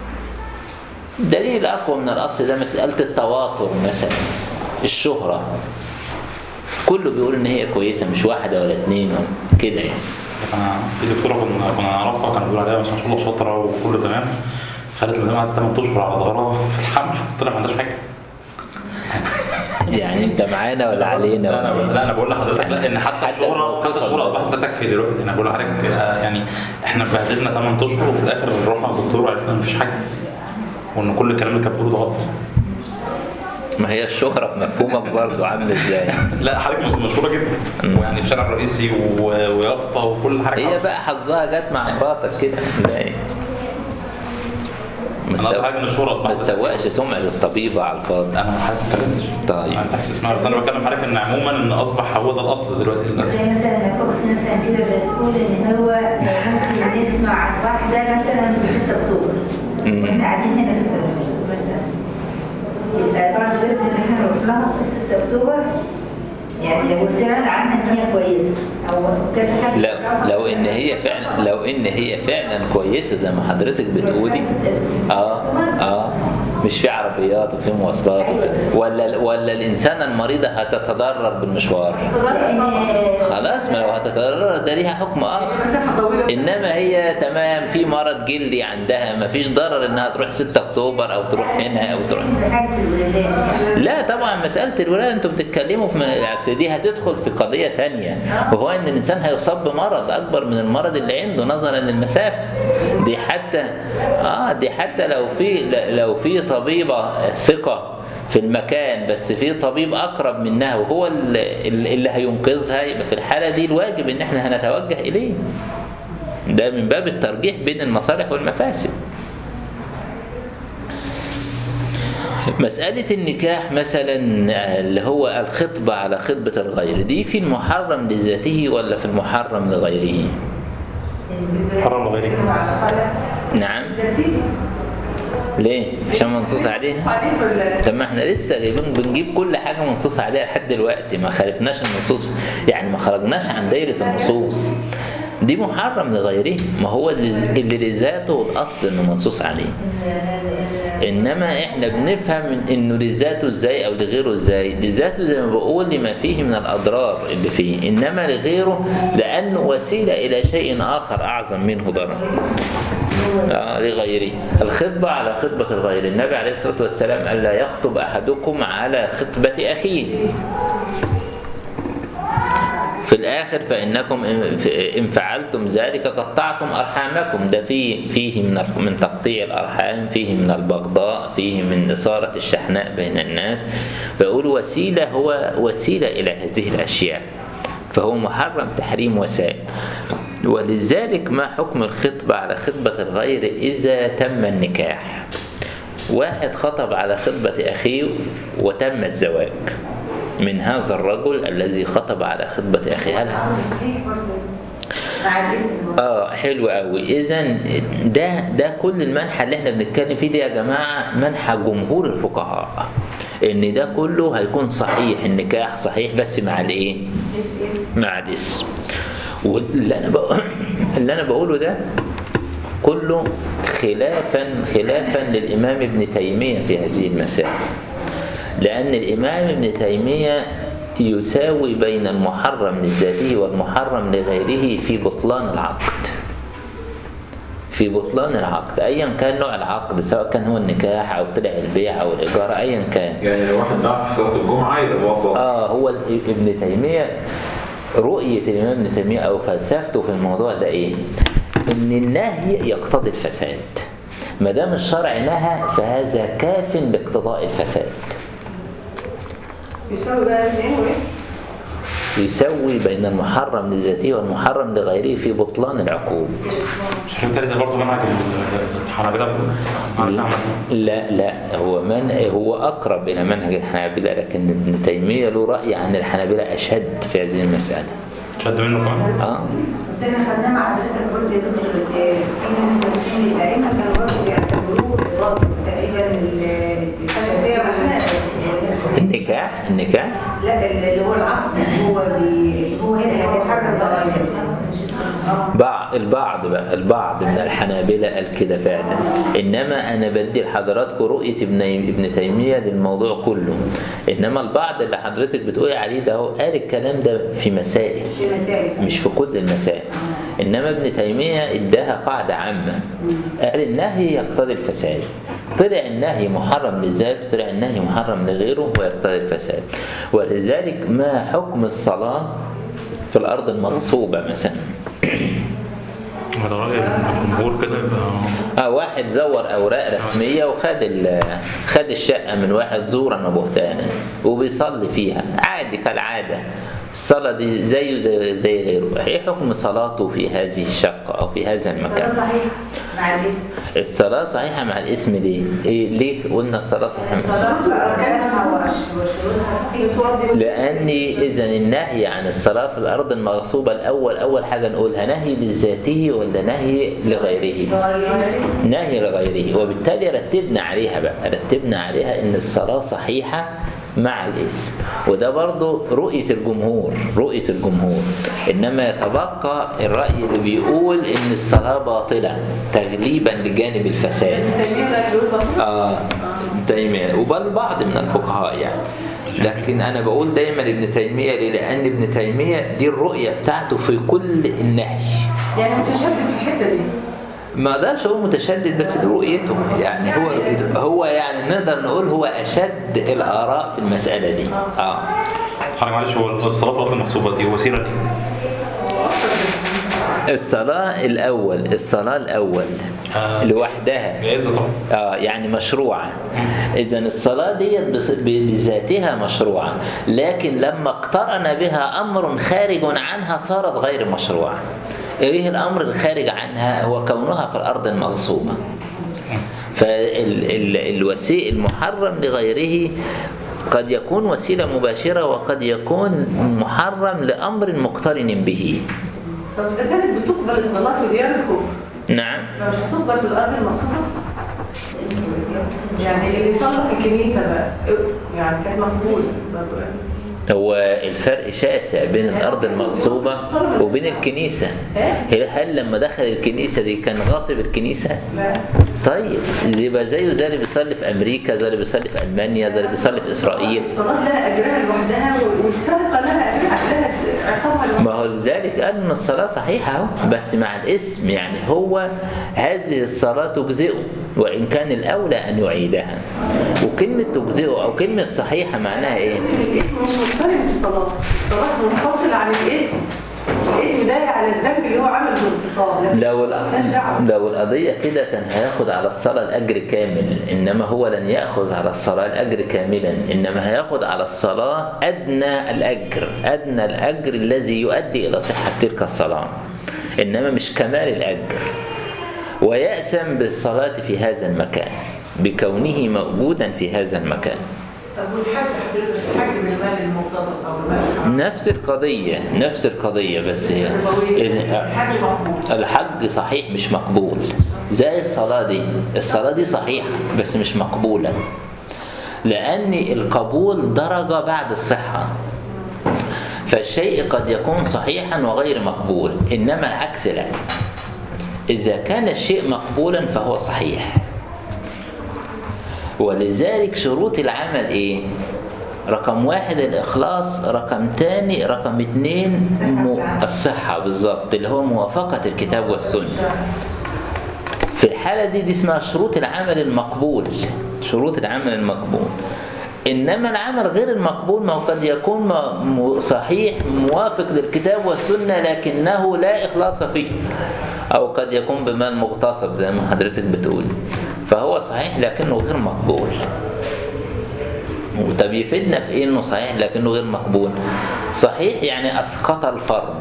دليل اقوى من الاصل ده مساله التواتر مثلا الشهره كله بيقول ان هي كويسه مش واحده ولا اتنين كده يعني انا في دكتوره كنا كنا نعرفها كان بيقول عليها بس ما شاء الله شاطره وكله تمام خدت المدام قعدت 8 اشهر على ظهرها في الحمل طلع ما عندهاش حاجه يعني انت معانا ولا علينا لا انا ولا إيه؟ لا انا بقول لحضرتك لا ان حتى حتى الشهره حتى الموقف الشهره الله. اصبحت لا تكفي دلوقتي انا بقول لحضرتك آه، يعني احنا اتبهدلنا 8 اشهر وفي الاخر رحنا للدكتور وعرفنا ان مفيش حاجه وان كل الكلام اللي كان بيقوله ده غلط ما هي الشهرة في مفهومك برضه عامل ازاي لا حضرتك مشهوره جدا ويعني في شارع الرئيسي و- ويافطه وكل حاجه هي بقى حظها جت مع مراتك كده لا إيه. ما انا قصدي تسو- حاجه ان الشهره ما اصبحت تسوقش سمعة الطبيبة على الفاضي انا ما اتكلمتش طيب. انا تحت اسمها بس انا بتكلم حضرتك ان عموما ان اصبح هو ده الاصل دلوقتي للاسف زي مثلا لما اخت مثلا كده بتقول ان هو ممكن نسمع عن واحده مثلا في 6 اكتوبر مم. واحنا قاعدين هنا في الفيوم مثلا يبقى بعد لازم ان احنا نروح لها في 6 اكتوبر يعني لو سمعنا عنها ان هي كويسه او كذا حد لو لو ان هي فعلا لو ان هي فعلا كويسه زي ما حضرتك بتقولي اه اه مش في عربيات وفي مواصلات وفي ولا ولا الانسانه المريضه هتتضرر بالمشوار إن- خلاص ما لو هتتضرر ده ليها حكم اخر مسافه طويله انما هي تمام في مرض جلدي عندها ما فيش ضرر انها تروح 6 اكتوبر او تروح هنا او تروح في حاجه الولادات يعني لا طبعا مسألة الولادة انتوا بتتكلموا في أصل دي هتدخل في قضية تانية وهو ان الانسان هيصاب بمرض اكبر من المرض اللي عنده نظرا للمسافة دي حتى اه دي حتى لو في لو في طبيبة ثقة في المكان بس في طبيب اقرب منها وهو اللي, اللي هينقذها يبقى في الحالة دي الواجب ان احنا هنتوجه اليه ده من باب الترجيح بين المصالح والمفاسد مسألة النكاح مثلا اللي هو الخطبة على خطبة الغير دي في المحرم لذاته ولا في المحرم لغيره؟ حرم غيري نعم ذاتي ليه؟ عشان منصوص عليه؟ عليه ولا طب ما احنا لسه جايبين بنجيب كل حاجة منصوص عليها لحد دلوقتي ما خالفناش النصوص يعني ما خرجناش عن دايرة النصوص دي محرم لغيره ما هو اللي اللي لذاته الأصل إنه منصوص عليه انما احنا بنفهم من انه لذاته ازاي او لغيره ازاي لذاته زي ما بقول لما فيه من الاضرار اللي فيه انما لغيره لانه وسيله الى شيء اخر اعظم منه ضرر آه لغيره الخطبة على خطبة الغير النبي عليه الصلاة والسلام قال لا يخطب أحدكم على خطبة أخيه في الآخر فإنكم إن- إن فعلتم ذلك قطعتم أرحامكم ده فيه فيه من من تقطيع الأرحام فيه من البغضاء فيه من إثارة الشحناء بين الناس فأقول وسيلة هو وسيلة إلى هذه الأشياء فهو محرم تحريم وسائل ولذلك ما حكم الخطبة على خطبة الغير إذا تم النكاح واحد خطب على خطبة أخيه وتم الزواج من هذا الرجل الذي خطب على خطبة أخيه هل صحيح برضه مع الاسم اه حلو قوي اذا ده ده كل المنحى اللي احنا بنتكلم فيه ده يا جماعه منحى جمهور الفقهاء ان ده كله هيكون صحيح النكاح صحيح بس مع الايه مع الاسم واللي انا بقول اللي انا بقوله ده كله خلافا خلافا للامام ابن تيميه في هذه المسائل لأن الإمام ابن تيمية يساوي بين المحرم لذاته والمحرم لغيره في بطلان العقد في بطلان العقد أيا كان نوع العقد سواء كان هو النكاح أو طلع البيع أو الإيجار أيا كان يعني لو واحد ضاع في صلاة الجمعة يبقى موظف آه هو ال- ابن تيمية رؤية الإمام ابن تيمية أو فلسفته في الموضوع ده إيه؟ إن النهي يقتضي الفساد ما دام الشرع نهى فهذا كاف لاقتضاء الفساد يساوي بقى اثنين وايه؟ يسوي بين المحرم لذاته والمحرم لغيره في بطلان العقود مش حاجه تانية ده برضه منهج الحنابلة مع النعمة لا لا هو من هو اقرب الى منهج الحنابلة لكن ابن تيمية له رأي عن الحنابلة اشد في هذه المسألة شد منه كمان اه بس احنا خدناه مع حضرتك برضه يا دكتور بس في من الائمه كانوا برضه بيعتبروه اضافه تقريبا الحنفية والحنابلة. النكاح النكاح لا اللي هو العقد اللي هو بي هو هنا اللي هو حرم الضرائب بعض البعض بقى البعض من الحنابلة قال كده فعلا انما انا بدي لحضراتكم رؤية ابن ابن تيمية للموضوع كله انما البعض اللي حضرتك بتقولي عليه ده هو قال الكلام ده في مسائل في مسائل مش في كل المسائل انما ابن تيمية اداها قاعدة عامة قال النهي يقتضي الفساد طلع النهي محرم للذات طلع النهي محرم لغيره ويقتضي الفساد ولذلك ما حكم الصلاة في الأرض المغصوبة مثلا هذا رأي الجمهور كده يبقى اه واحد زور اوراق رسميه وخد ال- خد الشقه من واحد زورا وبهتانا وبيصلي فيها عادي كالعاده الصلاه دي زيه زي, زي غيره ايه حكم صلاته في هذه الشقه او في هذا ده المكان صحيح مع الاسم الصلاه صحيحه مع الاسم ليه إيه ليه قلنا الصلاه صحيحه مع الاسم؟ الصلاة بأركانها وشروطها صحيح تودي لأن إذا النهي عن الصلاة في الأرض المغصوبة الأول أول حاجة نقولها نهي لذاته ولا نهي لغيره نهي لغيره وبالتالي رتبنا عليها بقى رتبنا عليها ان الصلاة صحيحة مع الاسم وده برضو رؤية الجمهور رؤية الجمهور إنما يتبقى الرأي اللي بيقول إن الصلاة باطلة تغليبا لجانب الفساد تيمية ده بيقول بسيط آه تيمية وبل بعض من الفقهاء يعني لكن أنا بقول دايما ابن تيمية ليه؟ لأن ابن تيمية دي الرؤية بتاعته في كل النهي يعني متشدد في الحتة دي ما اقدرش اقول متشدد بس دي رؤيته يعني هو هو يعني نقدر نقول هو اشد الاراء في المساله دي اه حاجة معلش هو الصلاة في الأرض المغصوبة دي وسيلة ليه؟ الصلاه الاول الصلاه الاول آه. لوحدها جائزة طبعا اه يعني مشروعه اذا الصلاه ديت بص- ب- بذاتها مشروعه لكن لما اقترن بها امر خارج عنها صارت غير مشروعه ايه الامر الخارج عنها هو كونها في الارض المغصوبه فالوسيء المحرم لغيره قد يكون وسيله مباشره وقد يكون محرم لامر مقترن به طب إذا كانت بتقبل الصلاة في ديار الكفر نعم مش هتقبل في الأرض المقصودة؟ يعني اللي بيصلي في الكنيسة بقى يعني كانت مقبولة برضه يعني. هو الفرق شاسع بين الأرض المغصوبة وبين الكنيسة هل- هل لما دخل الكنيسة دي كان غاصب الكنيسة؟ لا طيب يبقى زيه زي اللي بيصلي في أمريكا زي اللي بيصلي في ألمانيا زي اللي بيصلي في إسرائيل الصلاة لها أجرها لوحدها والسرقة لها أجرها لها عقابها لوحدها ما هو لذلك قال ان الصلاه صحيحه اهو بس مع الاسم يعني هو هذه الصلاه تجزئه وان كان الاولى ان يعيدها وكلمه تجزئه او كلمه صحيحه معناها ايه؟ الاسم مش مقترن بالصلاة الصلاة منفصل عن الاسم الاسم ده على الذنب اللي هو عمل باغتصاب لكن لو الصلاة مالهاش دعوة. لو القضية كده كان هياخد على الصلاة الأجر كامل إنما هو لن يأخذ على الصلاة الأجر كاملا إنما هياخد على الصلاة أدنى الأجر أدنى الأجر الذي يؤدي إلى صحة تلك الصلاة إنما مش كمال الأجر ويأسم بالصلاة في هذا المكان بكونه موجودا في هذا المكان طب والحج حضرتك الحج بالمال المغتصب او المال نفس القضية نفس القضية بس هي الحج مقبول الحج صحيح مش مقبول زي الصلاة دي الصلاة دي صحيحة بس مش مقبولة لأن القبول درجة بعد الصحة فالشيء قد يكون صحيحا وغير مقبول إنما العكس لا إذا كان الشيء مقبولا فهو صحيح ولذلك شروط العمل إيه؟ رقم واحد الإخلاص رقم تاني رقم اتنين م- الصحة بالظبط اللي هو موافقة الكتاب والسنة في الحالة دي دي اسمها شروط العمل المقبول شروط العمل المقبول إنما العمل غير المقبول ما هو قد يكون م- م- صحيح موافق للكتاب والسنة لكنه لا إخلاص فيه أو قد يكون بمال مغتصب زي ما حضرتك بتقول فهو صحيح لكنه غير مقبول طب يفيدنا في ايه انه صحيح لكنه غير مقبول صحيح يعني اسقط الفرض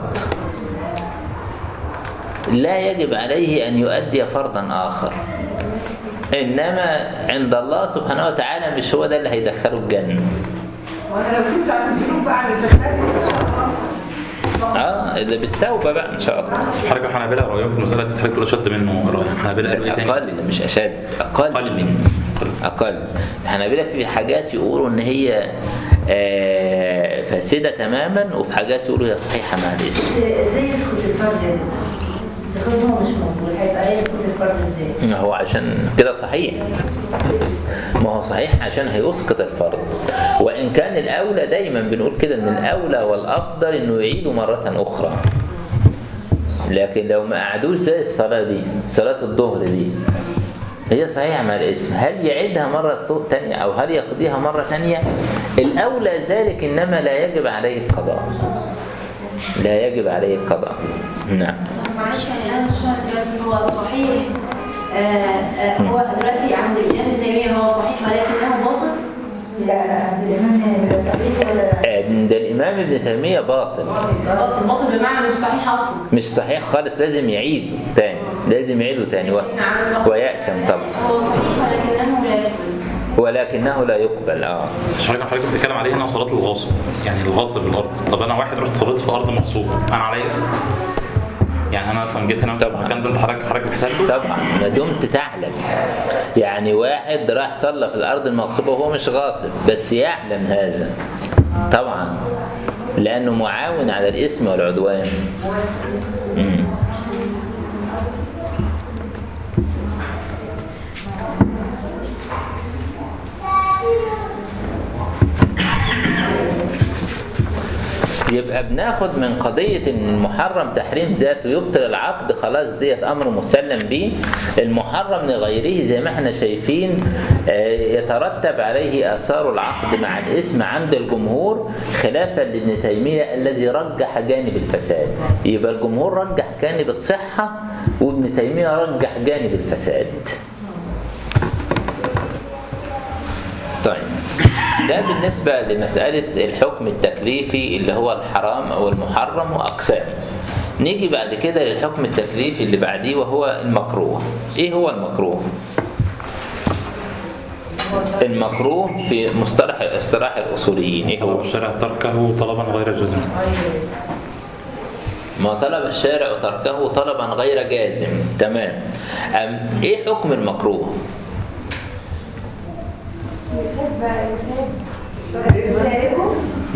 لا يجب عليه ان يؤدي فرضا اخر انما عند الله سبحانه وتعالى مش هو ده اللي هيدخله الجنه وانا لو كنت عن الذنوب بعمل فساد ان شاء الله اه اللي بالتوبه بقى ان شاء الله حركة حنابلة رأيهم في المسألة دي حضرتك تقول أشد منه رأي حنابلة قالوا إيه تاني؟ اقل مش اشد اقل أقل. من اقل الحنابلة في حاجات يقولوا ان هي آه، فاسده تماما وفي حاجات يقولوا هي صحيحه مع الاسم ازاي يسقط الفرد يا دكتور؟ إذا كان هو مش موجود هيبقى يسقط الفرد ازاي؟ هو عشان كده صحيح ما هو صحيح عشان هيسقط الفرض وان كان الاولى دايما بنقول كده ان الاولى والافضل انه يعيده مره اخرى لكن لو ما قعدوش زي الصلاه دي صلاه الظهر دي هي صحيحة مع الاسم هل يعيدها مرة تانية أو هل يقضيها مرة تانية الأولى ذلك إنما لا يجب عليه القضاء لا يجب عليه القضاء نعم معلش يعني انا مش فاهمه دلوقتي هو صحيح آه، آه، هو دلوقتي عند الامام تيميه هو صحيح ولكنه باطل لا عند الإمام صحيح ولا عند الإمام ابن تيمية باطل باطل باطل بمعنى مش صحيح اصلا مش صحيح خالص لازم يعيده تاني لازم يعيده تاني و... ويأسم طبعا هو صحيح ولكنه لا يقبل ولكنه لا يقبل اه مش حضرتك حضرتك بتتكلم عليه هنا صلاة الغاصب يعني الغاصب بالأرض طب أنا واحد رحت صليت في أرض مغصوبة أنا عليا اسم يعني أنا مثلا جيت هنا مثلا طبعا. المكان ده أنت حضرتك حضرتك محتاجه طبعا ما دمت تعلم يعني واحد راح صلى في الارض المغصوبه وهو مش غاصب بس يعلم هذا طبعا لانه معاون على الاثم والعدوان مم. يبقى بناخد من قضية ان المحرم تحريم ذاته يبطل العقد خلاص ديت امر مسلم به المحرم لغيره زي ما احنا شايفين آه، يترتب عليه اثار العقد مع الاسم عند الجمهور خلافا لابن تيمية الذي رجح جانب الفساد يبقى الجمهور رجح جانب الصحة وابن تيمية رجح جانب الفساد طيب ده بالنسبة لمسألة الحكم التكليفي اللي هو الحرام أو المحرم وأقسامه نيجي بعد كده للحكم التكليفي اللي بعديه وهو المكروه إيه هو المكروه؟ المكروه في مصطلح اصطلاح الأصوليين إيه طلب هو؟ الشارع تركه طلبا غير جازم ما طلب الشارع تركه طلبا غير جازم تمام أم إيه حكم المكروه؟ يساب بقى يساب يسارقوا؟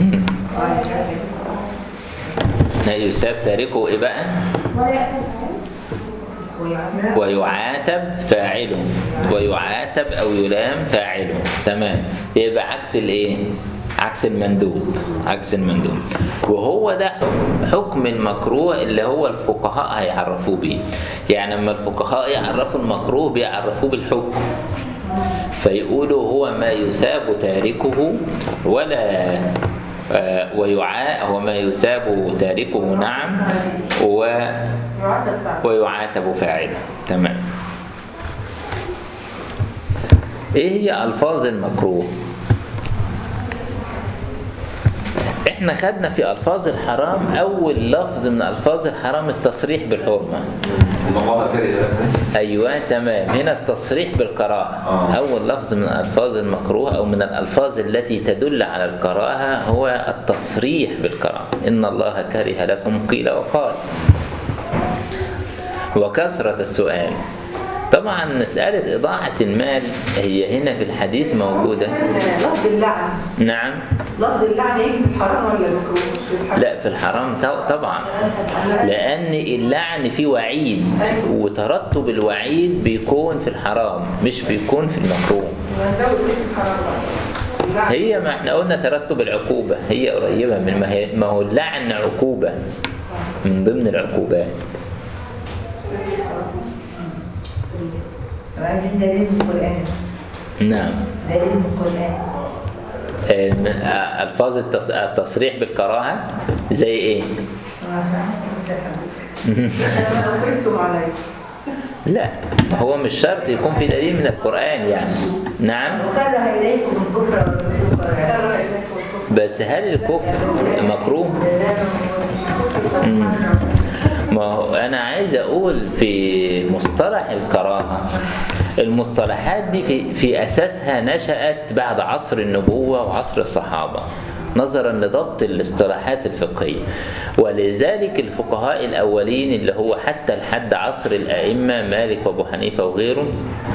يساب تاركه إيه بقى؟ ولا يأسف ويعاتب فاعله ويعاتب او يلام فاعله تمام يبقى عكس الايه عكس المندوب عكس المندوب وهو ده حكم, حكم المكروه اللي هو الفقهاء هيعرفوه بيه يعني لما الفقهاء يعرفوا المكروه بيعرفوه بالحكم فيقولوا هو ما يساب تاركه ولا آه، ويعا هو ما يساب تاركه نعم و يعدل فعلا ويعاتب فاعله تمام ايه هي الفاظ المكروه احنا خدنا في الفاظ الحرام اول لفظ من الفاظ الحرام التصريح بالحرمه إن الله كره لكم ايوه تمام هنا التصريح بالكراهه آه. اول لفظ من الفاظ المكروه او من الالفاظ التي تدل على الكراهه هو التصريح بالكراهه ان الله كره لكم قيل وقال وكثره السؤال طبعا مساله اضاعه المال هي هنا في الحديث موجوده لفظ اللعن نعم لفظ اللعن يجي في الحرام ولا المكروه مش في الحرام لا في الحرام تو- طبعا لأن اللعن فيه وعيد وترتب الوعيد بيكون في الحرام مش بيكون في المكروه نزود ايه في الحرام بقى؟ اللعن. هي ما احنا قلنا ترتب العقوبة هي قريبة من ما, هي ما هو اللعن عقوبة من ضمن العقوبات عايزين دليل من القرآن نعم دليل من القرآن آه، من- آه، ألفاظ التص- التصريح بالكراهة زي إيه؟ انا لو كرهتم علي لا هو مش شرط يكون في دليل من القرآن يعني نعم وكره إليكم الكفر والفسوق والعصيان بس هل الكفر مكروه؟ مم. ما هو أنا عايز أقول في مصطلح الكراهة المصطلحات دي في, في أساسها نشأت بعد عصر النبوة وعصر الصحابة نظرا لضبط الاصطلاحات الفقهية ولذلك الفقهاء الأولين اللي هو حتى لحد عصر الأئمة مالك وأبو حنيفة وغيره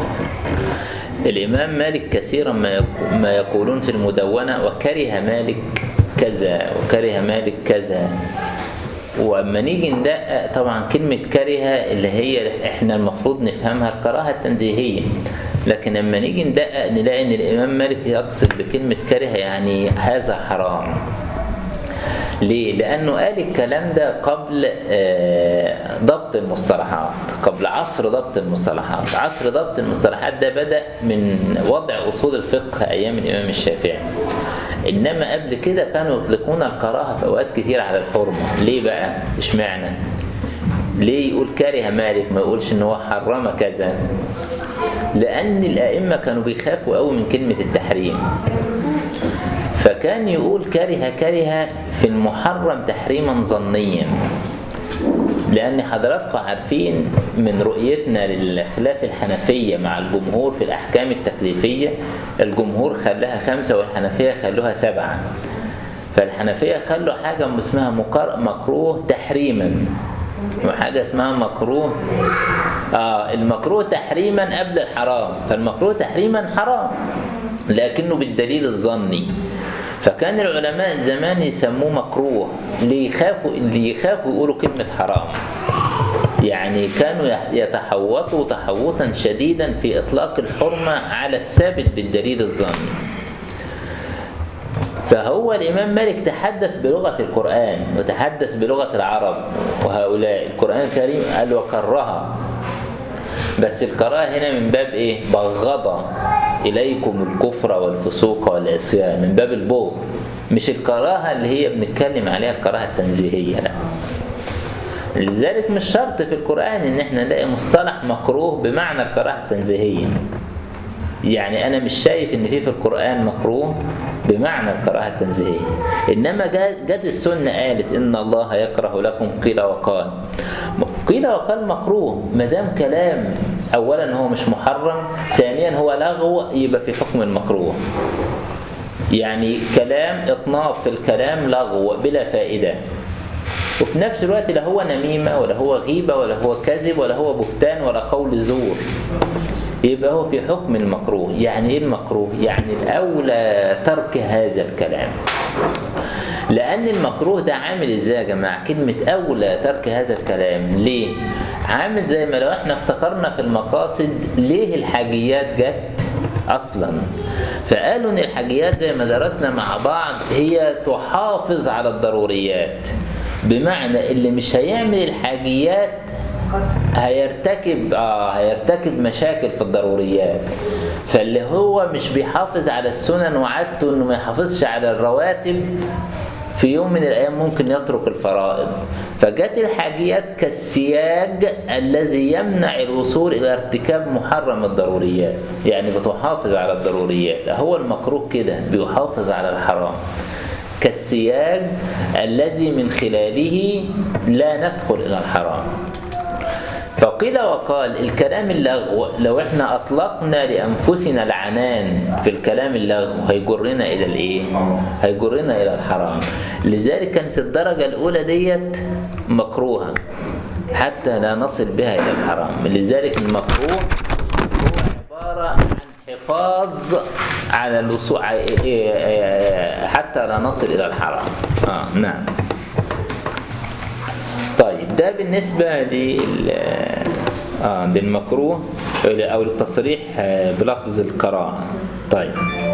الإمام مالك كثيرا ما يق- ما يقولون في المدونة وكره مالك كذا وكره مالك كذا واما نيجي ندقق طبعا كلمة كره اللي هي احنا المفروض نفهمها الكراهة التنزيهية لكن لما نيجي ندقق نلاقي ان الامام مالك يقصد بكلمة كره يعني هذا حرام ليه؟ لأنه قال الكلام ده قبل آه، ضبط المصطلحات قبل عصر ضبط المصطلحات عصر ضبط المصطلحات ده بدأ من وضع أصول الفقه أيام الإمام الشافعي إنما قبل كده كانوا يطلقون الكراهة في أوقات كتير على الحرمة ليه بقى؟ اشمعنى؟ ليه يقول كره مالك ما يقولش إن هو حرم كذا؟ لأن الأئمة كانوا بيخافوا قوي من كلمة التحريم فكان يقول كره كره في المحرم تحريما ظنيا لأن حضراتكم عارفين من رؤيتنا للخلاف الحنفية مع الجمهور في الأحكام التكليفية الجمهور خلاها خمسة والحنفية خلوها سبعة فالحنفية خلوا حاجة اسمها مقر- مكروه تحريما وحاجة اسمها مكروه آه المكروه تحريما قبل الحرام فالمكروه تحريما حرام لكنه بالدليل الظني فكان العلماء زمان يسموه مكروه ليخافوا اللي يخافوا يقولوا كلمة حرام يعني كانوا يح- يتحوطوا تحوطا شديدا في إطلاق الحرمة على الثابت بالدليل الظني فهو الإمام مالك تحدث بلغة القرآن وتحدث بلغة العرب وهؤلاء القرآن الكريم قال وكرها بس الكراهة هنا من باب إيه؟ بغض إليكم الكفر والفسوق والعصيان من باب البغض مش الكراهة اللي هي بنتكلم عليها الكراهة التنزيهية لا لذلك مش شرط في القرآن إن احنا نلاقي مصطلح مكروه بمعنى الكراهة التنزيهية يعني أنا مش شايف إن في في القرآن مكروه بمعنى الكراهة التنزيهية إنما جا- جت السنة قالت إن الله يكره لكم قيل وقال قيل وقال مكروه ما دام كلام أولا هو مش محرم ثانيا هو لغو يبقى في حكم المكروه يعني كلام إطناب في الكلام لغو بلا فائدة وفي نفس الوقت لا هو نميمة ولا هو غيبة ولا هو كذب ولا هو بهتان ولا قول زور يبقى هو في حكم المكروه يعني ايه المكروه يعني الاولى ترك هذا الكلام لان المكروه ده عامل ازاي يا جماعه كلمه اولى ترك هذا الكلام ليه عامل زي ما لو احنا افتكرنا في المقاصد ليه الحاجيات جت اصلا فقالوا ان الحاجيات زي ما درسنا مع بعض هي تحافظ على الضروريات بمعنى اللي مش هيعمل الحاجيات هيرتكب اه هيرتكب مشاكل في الضروريات فاللي هو مش بيحافظ على السنن وعادته انه ما يحافظش على الرواتب في يوم من الايام ممكن يترك الفرائض فجت الحاجيات كالسياج الذي يمنع الوصول الى ارتكاب محرم الضروريات يعني بتحافظ على الضروريات هو المكروه كده بيحافظ على الحرام كالسياج الذي من خلاله لا ندخل الى الحرام فقيل وقال الكلام اللغو لو احنا اطلقنا لانفسنا العنان في الكلام اللغو هيجرنا الى الايه هيجرنا الى الحرام لذلك كانت الدرجه الاولى ديت مكروهه حتى لا نصل بها الى الحرام لذلك المكروه هو عباره عن حفاظ على الوصول حتى لا نصل الى الحرام اه نعم طيب ده بالنسبة لل آه للمكروه أو للتصريح آه، بلفظ الكراهة طيب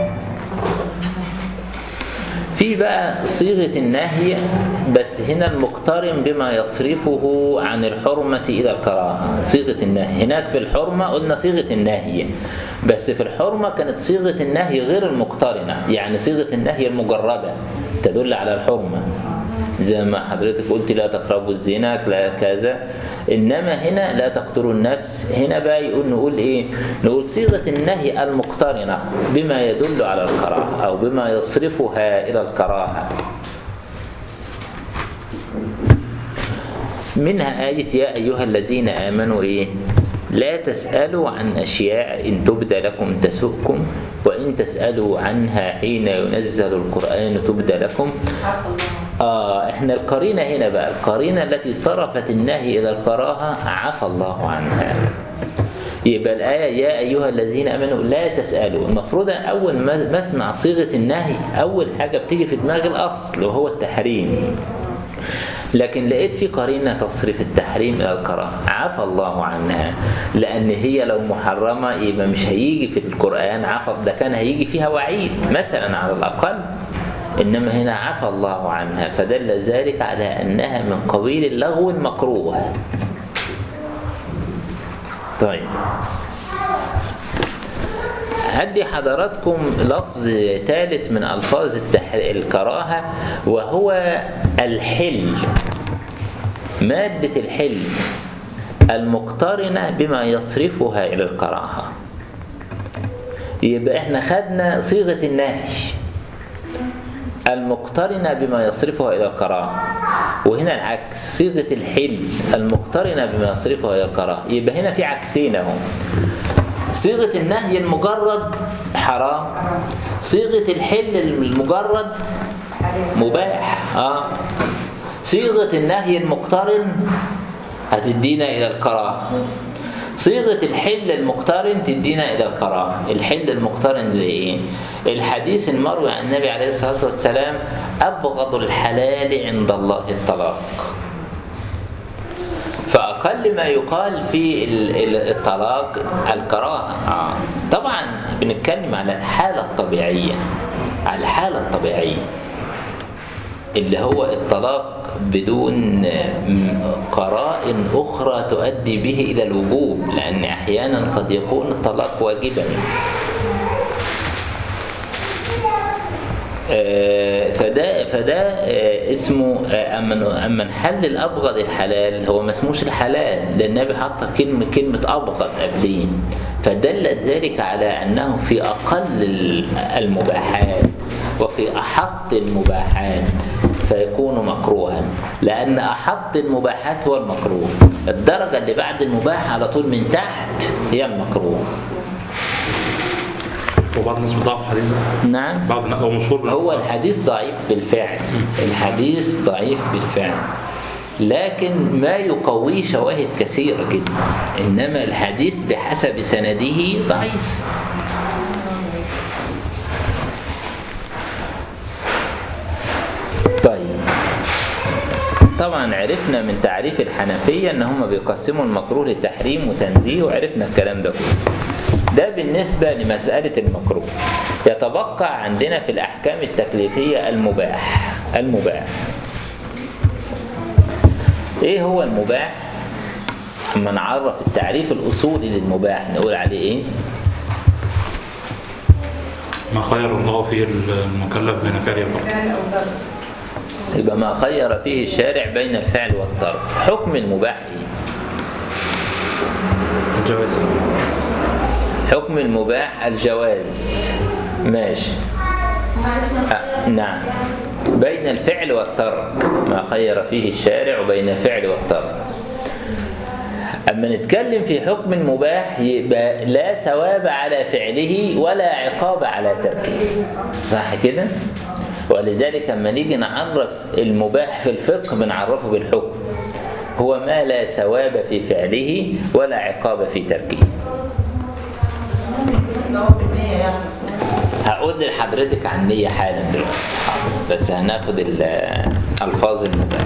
في بقى صيغة النهي بس هنا المقترن بما يصرفه عن الحرمة إلى الكراهة صيغة النهي هناك في الحرمة قلنا صيغة النهي بس في الحرمة كانت صيغة النهي غير المقترنة يعني صيغة النهي المجردة تدل على الحرمة زي ما حضرتك قلت لا تقربوا الزنا لا كذا انما هنا لا تقتلوا النفس هنا بقى يقول نقول ايه نقول صيغه النهي المقترنه بما يدل على الكراهه او بما يصرفها الى الكراهه منها آية يا أيها الذين آمنوا إيه لا تسألوا عن أشياء إن تبد لكم تسؤكم وإن تسألوا عنها حين ينزل القرآن تبد لكم عفى الله آه إحنا القرينة هنا بقى القرينة التي صرفت النهي إلى الكراهة عفى الله عنها يبقى الآية يا أيها الذين آمنوا لا تسألوا المفروض أول ما ما أسمع صيغة النهي أول حاجة بتيجي في دماغي الأصل وهو التحريم لكن لقيت في قرينة تصرف التحريم إلى الكراهة عفى الله عنها لأن هي لو محرمة يبقى مش هيجي في القرآن عفى ده كان هيجي فيها وعيد مثلا على الأقل إنما هنا عفى الله عنها فدل ذلك على أنها من قبيل اللغو المكروه طيب هدي حضراتكم لفظ ثالث من ألفاظ التح... الكراهة وهو الحل مادة الحل المقترنة بما يصرفها إلى الكراهة يبقى احنا خدنا صيغة النهي المقترنة بما يصرفها إلى الكراهة وهنا العكس صيغة الحل المقترنة بما يصرفها إلى الكراهة يبقى هنا في عكسين اهو صيغة النهي المجرد حرام صيغة الحل المجرد مباح اه صيغة النهي المقترن هتدينا إلى الكراهة صيغة الحل المقترن تدينا إلى الكراهة الحل المقترن زي إيه؟ الحديث المروي عن النبي عليه الصلاة والسلام أبغض الحلال عند الله الطلاق فأقل ما يقال في ال- ال- الطلاق الكراهة آه. طبعا بنتكلم على الحالة الطبيعية على الحالة الطبيعية اللي هو الطلاق بدون م- قرائن أخرى تؤدي به إلى الوجوب لأن أحيانا قد يكون الطلاق واجبا آه، فده فده آه، اسمه آه، اما اما نحلل الابغض الحلال هو ما اسموش الحلال ده النبي حط كلمه كلمه ابغض قبليه فدل ذلك على انه في اقل ال- المباحات وفي احط المباحات فيكون مكروها لان احط المباحات هو المكروه الدرجه اللي بعد المباح على طول من تحت هي المكروه وبعض الناس بتضعف الحديث ده نعم بعض الناس هو مشهور بالضعف. هو الحديث ضعيف بالفعل الحديث ضعيف بالفعل لكن ما يقويه شواهد كثيرة جدا إنما الحديث بحسب سنده ضعيف طيب طبعا عرفنا من تعريف الحنفية ان هم بيقسموا المكروه لتحريم وتنزيه وعرفنا الكلام ده كله ده بالنسبة لمسألة المكروه يتبقى عندنا في الأحكام التكليفية المباح المباح إيه هو المباح؟ أما نعرف التعريف الأصولي للمباح نقول عليه إيه؟ ما خير الله فيه المكلف بين فعل وترك فعل أو ضرب يبقى ما خير فيه الشارع بين الفعل والترك حكم المباح إيه؟ الجواز حكم المباح الجواز ماشي معلش ما آه، نعم بين الفعل والترك ما خير فيه الشارع بين الفعل والترك أما نتكلم في حكم مباح يبقى لا ثواب على فعله ولا عقاب على تركه صح كده؟ ولذلك لما نيجي نعرف المباح في الفقه بنعرفه بالحكم هو ما لا ثواب في فعله ولا عقاب في تركه ثواب النية يعني هقول لحضرتك عن نية حالا دلوقتي حاضر. بس هناخد ال- ألفاظ المباح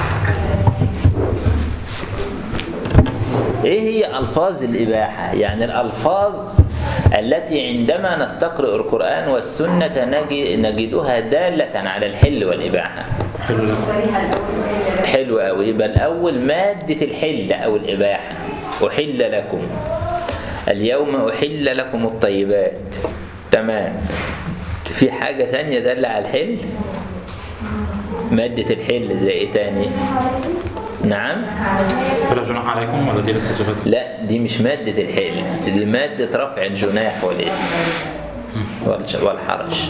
ايه هي ألفاظ الإباحة؟ يعني الألفاظ التي عندما نستقرئ القرآن والسنة نجي- نجدها دالة على الحل والإباحة حلو ده الصريحة الأول حلو قوي يبقى الأول مادة الحل أو الإباحة أحل لكم اليوم أحل لكم الطيبات تمام في حاجة تانية دالة على الحل مادة الحل زي ايه تاني نعم فلا جناح عليكم ولا دي لسه صفات لا دي مش مادة الحل دي مادة رفع الجناح والاسم والش- والحرج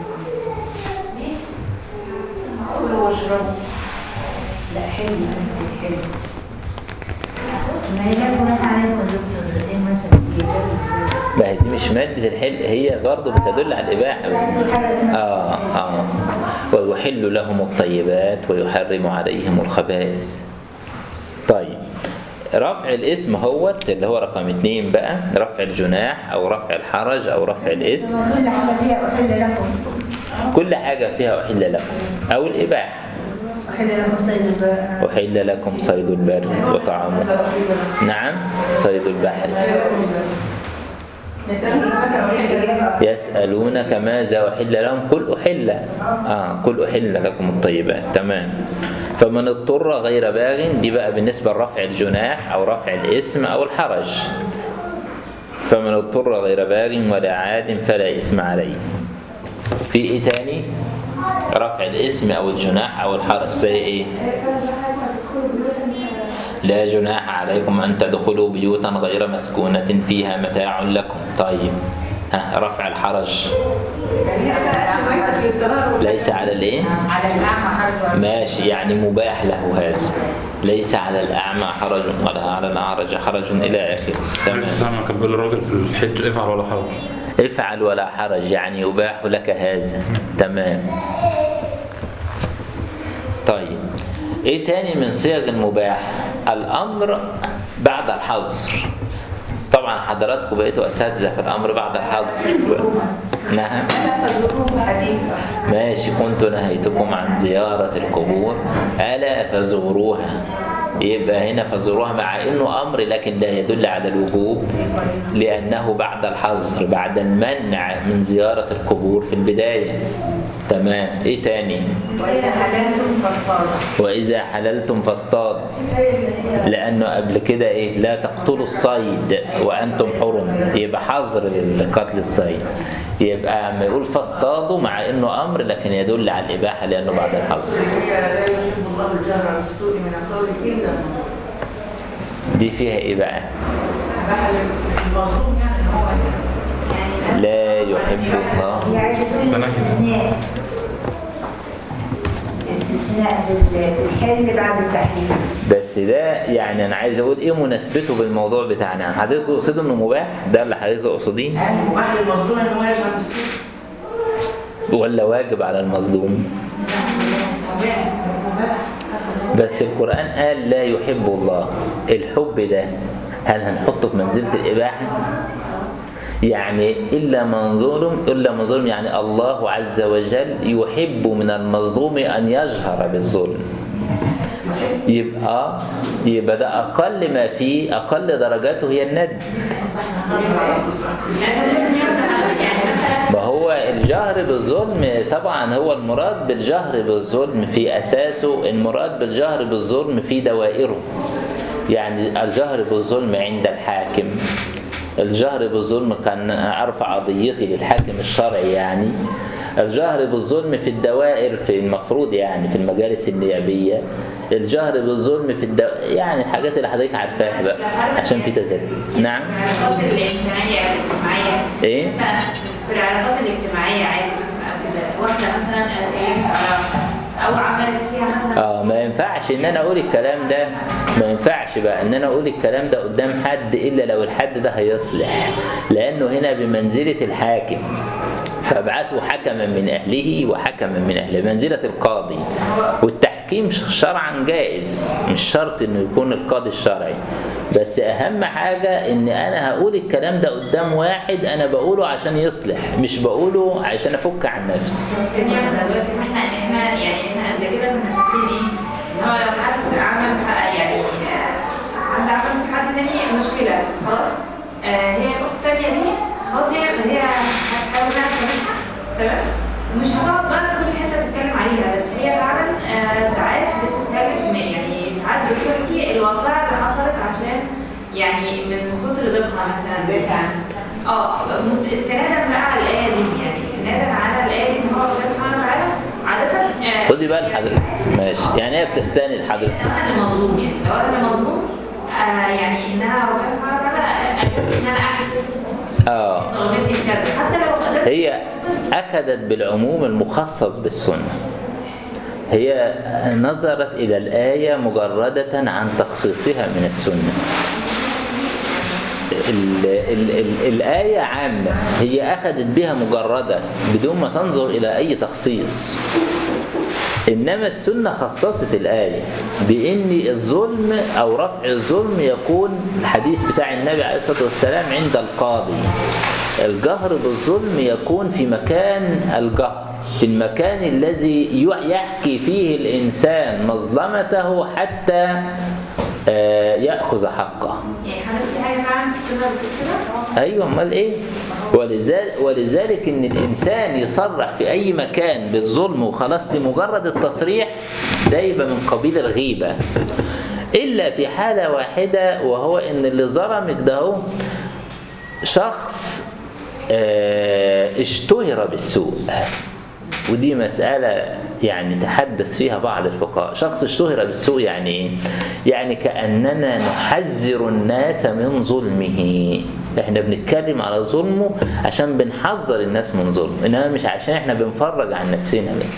كلوا واشربوا لا حلو حلو ما هي لا جناح عليكم يا دكتور ايه مثلا ما هي دي مش مادة الحل هي برضه بتدل على الإباحة بس بس في حاجه كده آه آه ويحل لهم الطيبات ويحرم عليهم الخبائث طيب رفع الاسم هو اللي هو رقم اتنين بقى رفع الجناح أو رفع الحرج أو رفع الاسم كل حاجه فيها احل لكم كل حاجة فيها أحل لكم أو الإباحة احل لكم صيد البر أحل لكم صيد البر وطعامه نعم صيد البحر يسألونك ماذا أريد يسألونك ماذا أحل لهم قل أحل آه قل أحل لكم الطيبات تمام فمن اضطر غير باغ دي بقى بالنسبة لرفع الجناح أو رفع الاسم أو الحرج فمن اضطر غير باغ ولا عاد فلا إثم عليه في إيه تاني رفع الاسم أو الجناح أو الحرج زي إيه لا جناح عليكم أن تدخلوا بيوتا غير مسكونة فيها متاع لكم طيب ها رفع الحرج هي بقى رواية الاضطرار ليس على الايه على الأعمى حرج ماشي يعني مباح له هذا ليس على الأعمى حرج ولا على الأعرج حرج إلى آخره تمام النبي صلى الله عليه وسلم كان بيقول للراجل في الحج افعل ولا حرج افعل ولا حرج يعني يباح لك هذا تمام طيب ايه تاني من صيغ المباح الامر بعد الحظر طبعا حضراتكم بقيتوا اساتذه في الامر بعد الحظر نعم حديث ماشي كنت نهيتكم عن زيارة القبور ألا فزوروها يبقى هنا فزوروها مع انه امر لكن لا يدل على الوجوب لانه بعد الحظر بعد المنع من زيارة القبور في البداية تمام ايه تاني واذا حللتم فاصطادوا واذا حللتم فاصطادوا لانه قبل كده ايه لا تقتلوا الصيد وانتم حرم يبقى حظر لقتل الصيد يبقى ما يقول فاصطادوا مع انه امر لكن يدل على الاباحه لانه بعد الحظر لا يحب الله الجهر بالسوء من القول إلا دي فيها ايه بقى المظلوم يعني هو يعني لا يحب الله هي عايزه تقول ده نهي. استثناء استثناء بال- بالحل بعد التحليل بس ده يعني انا عايز اقول ايه مناسبته بالموضوع بتاعنا يعني حضرتك تقصد انه مباح ده اللي حضرتك تقصديه مباح للمظلوم ان هو يفعل بالسوء ولا واجب على المظلوم مباح مباح حسب بس القرآن قال لا يحب الله الحب ده هل هنحطه في منزلة الإباحة؟ يعني إلا من ظلم إلا من ظلم يعني الله عز وجل يحب من المظلوم أن يجهر بالظلم يبقى يبقى ده أقل ما فيه أقل درجاته هي الند ما هو الجهر بالظلم طبعا هو المراد بالجهر بالظلم في أساسه المراد بالجهر بالظلم في دوائره يعني الجهر بالظلم عند الحاكم الجهر بالظلم كان أرفع قضيتي للحاكم الشرعي يعني الجهر بالظلم في الدوائر في المفروض يعني في المجالس النيابية الجهر بالظلم في الدو... يعني الحاجات اللي حضرتك عارفاها بقى عشان في تزكي نعم العلاقات الاجتماعية أو الاجتماعية إيه؟ مثلا في العلاقات الاجتماعية عادي مثلا قبل واحدة مثلا قيمت علاقة أو عملت فيها مثلا اه ما ينفعش ان انا اقول الكلام ده ما ينفعش بقى ان انا اقول الكلام ده قدام حد الا لو الحد ده هيصلح لانه هنا بمنزلة الحاكم فابعثوا حكما من اهله وحكما من اهله منزلة القاضي والتحكيم شرعا جائز مش شرط انه يكون القاضي الشرعي بس اهم حاجة ان انا هقول الكلام ده قدام واحد انا بقوله عشان يصلح مش بقوله عشان افك عن نفسي ثانية دلوقتي ما احنا احنا يعني احنا قبل كده كنا فاكرين ايه؟ ان هو لو حد عمل ح- يعني آه، عمل عمل في حد تاني مشكلة خلاص آه، هي الأخت التانية دي خلاص هي هي هتحاول انها تسامحها تمام ومش هتقعد بقى في كل حتة تتكلم عليها بس هي فعلا آه، ساعات بتتكلم يعني ساعات بتحكي الواقعة اللي حصلت عشان يعني من كتر ضيقها مثلا اه مست- استنادا بقى على الايه دي يعني استنادا على الايه دي ان هو ربنا سبحانه وتعالى عاده آه، خدي بال حضرتك ماشي يعني هي بتستند حضرتك انا اللي مظلوم يعني لو انا اللي مظلوم آه يعني انها ربنا سبحانه وتعالى قالت ان انا احسن اه ظلمتني في كذا حتى لو ما قدرتش هي أخذت بالعموم المخصص بالسنة هي نظرت إلى الآية مجردة عن تخصيصها من السنة ال ال ال الآية عامة هي أخذت بها مجردة بدون ما تنظر إلى أي تخصيص إنما السنة خصصت الآية بإن الظلم أو رفع الظلم يكون الحديث بتاع النبي عليه الصلاة والسلام عند القاضي الجهر بالظلم يكون في مكان الجهر في المكان الذي يحكي فيه الإنسان مظلمته حتى آه، يأخذ حقه يعني حضرتك في حاجه فعلا في السنه بتقول كده ايوه امال ايه ولذلك, ولذلك ان الانسان يصرح في اي مكان بالظلم وخلاص لمجرد التصريح ده يبقى من قبيل الغيبه الا في حاله واحده وهو ان اللي ظلمك ده هو شخص آه، اشتهر بالسوء ودي مسألة يعني تحدث فيها بعض الفقهاء شخص اشتهر بالسوء يعني ايه؟ يعني كأننا نحذر الناس من ظلمه احنا بنتكلم على ظلمه عشان بنحذر الناس من ظلمه انما مش عشان احنا بنفرج عن نفسنا بس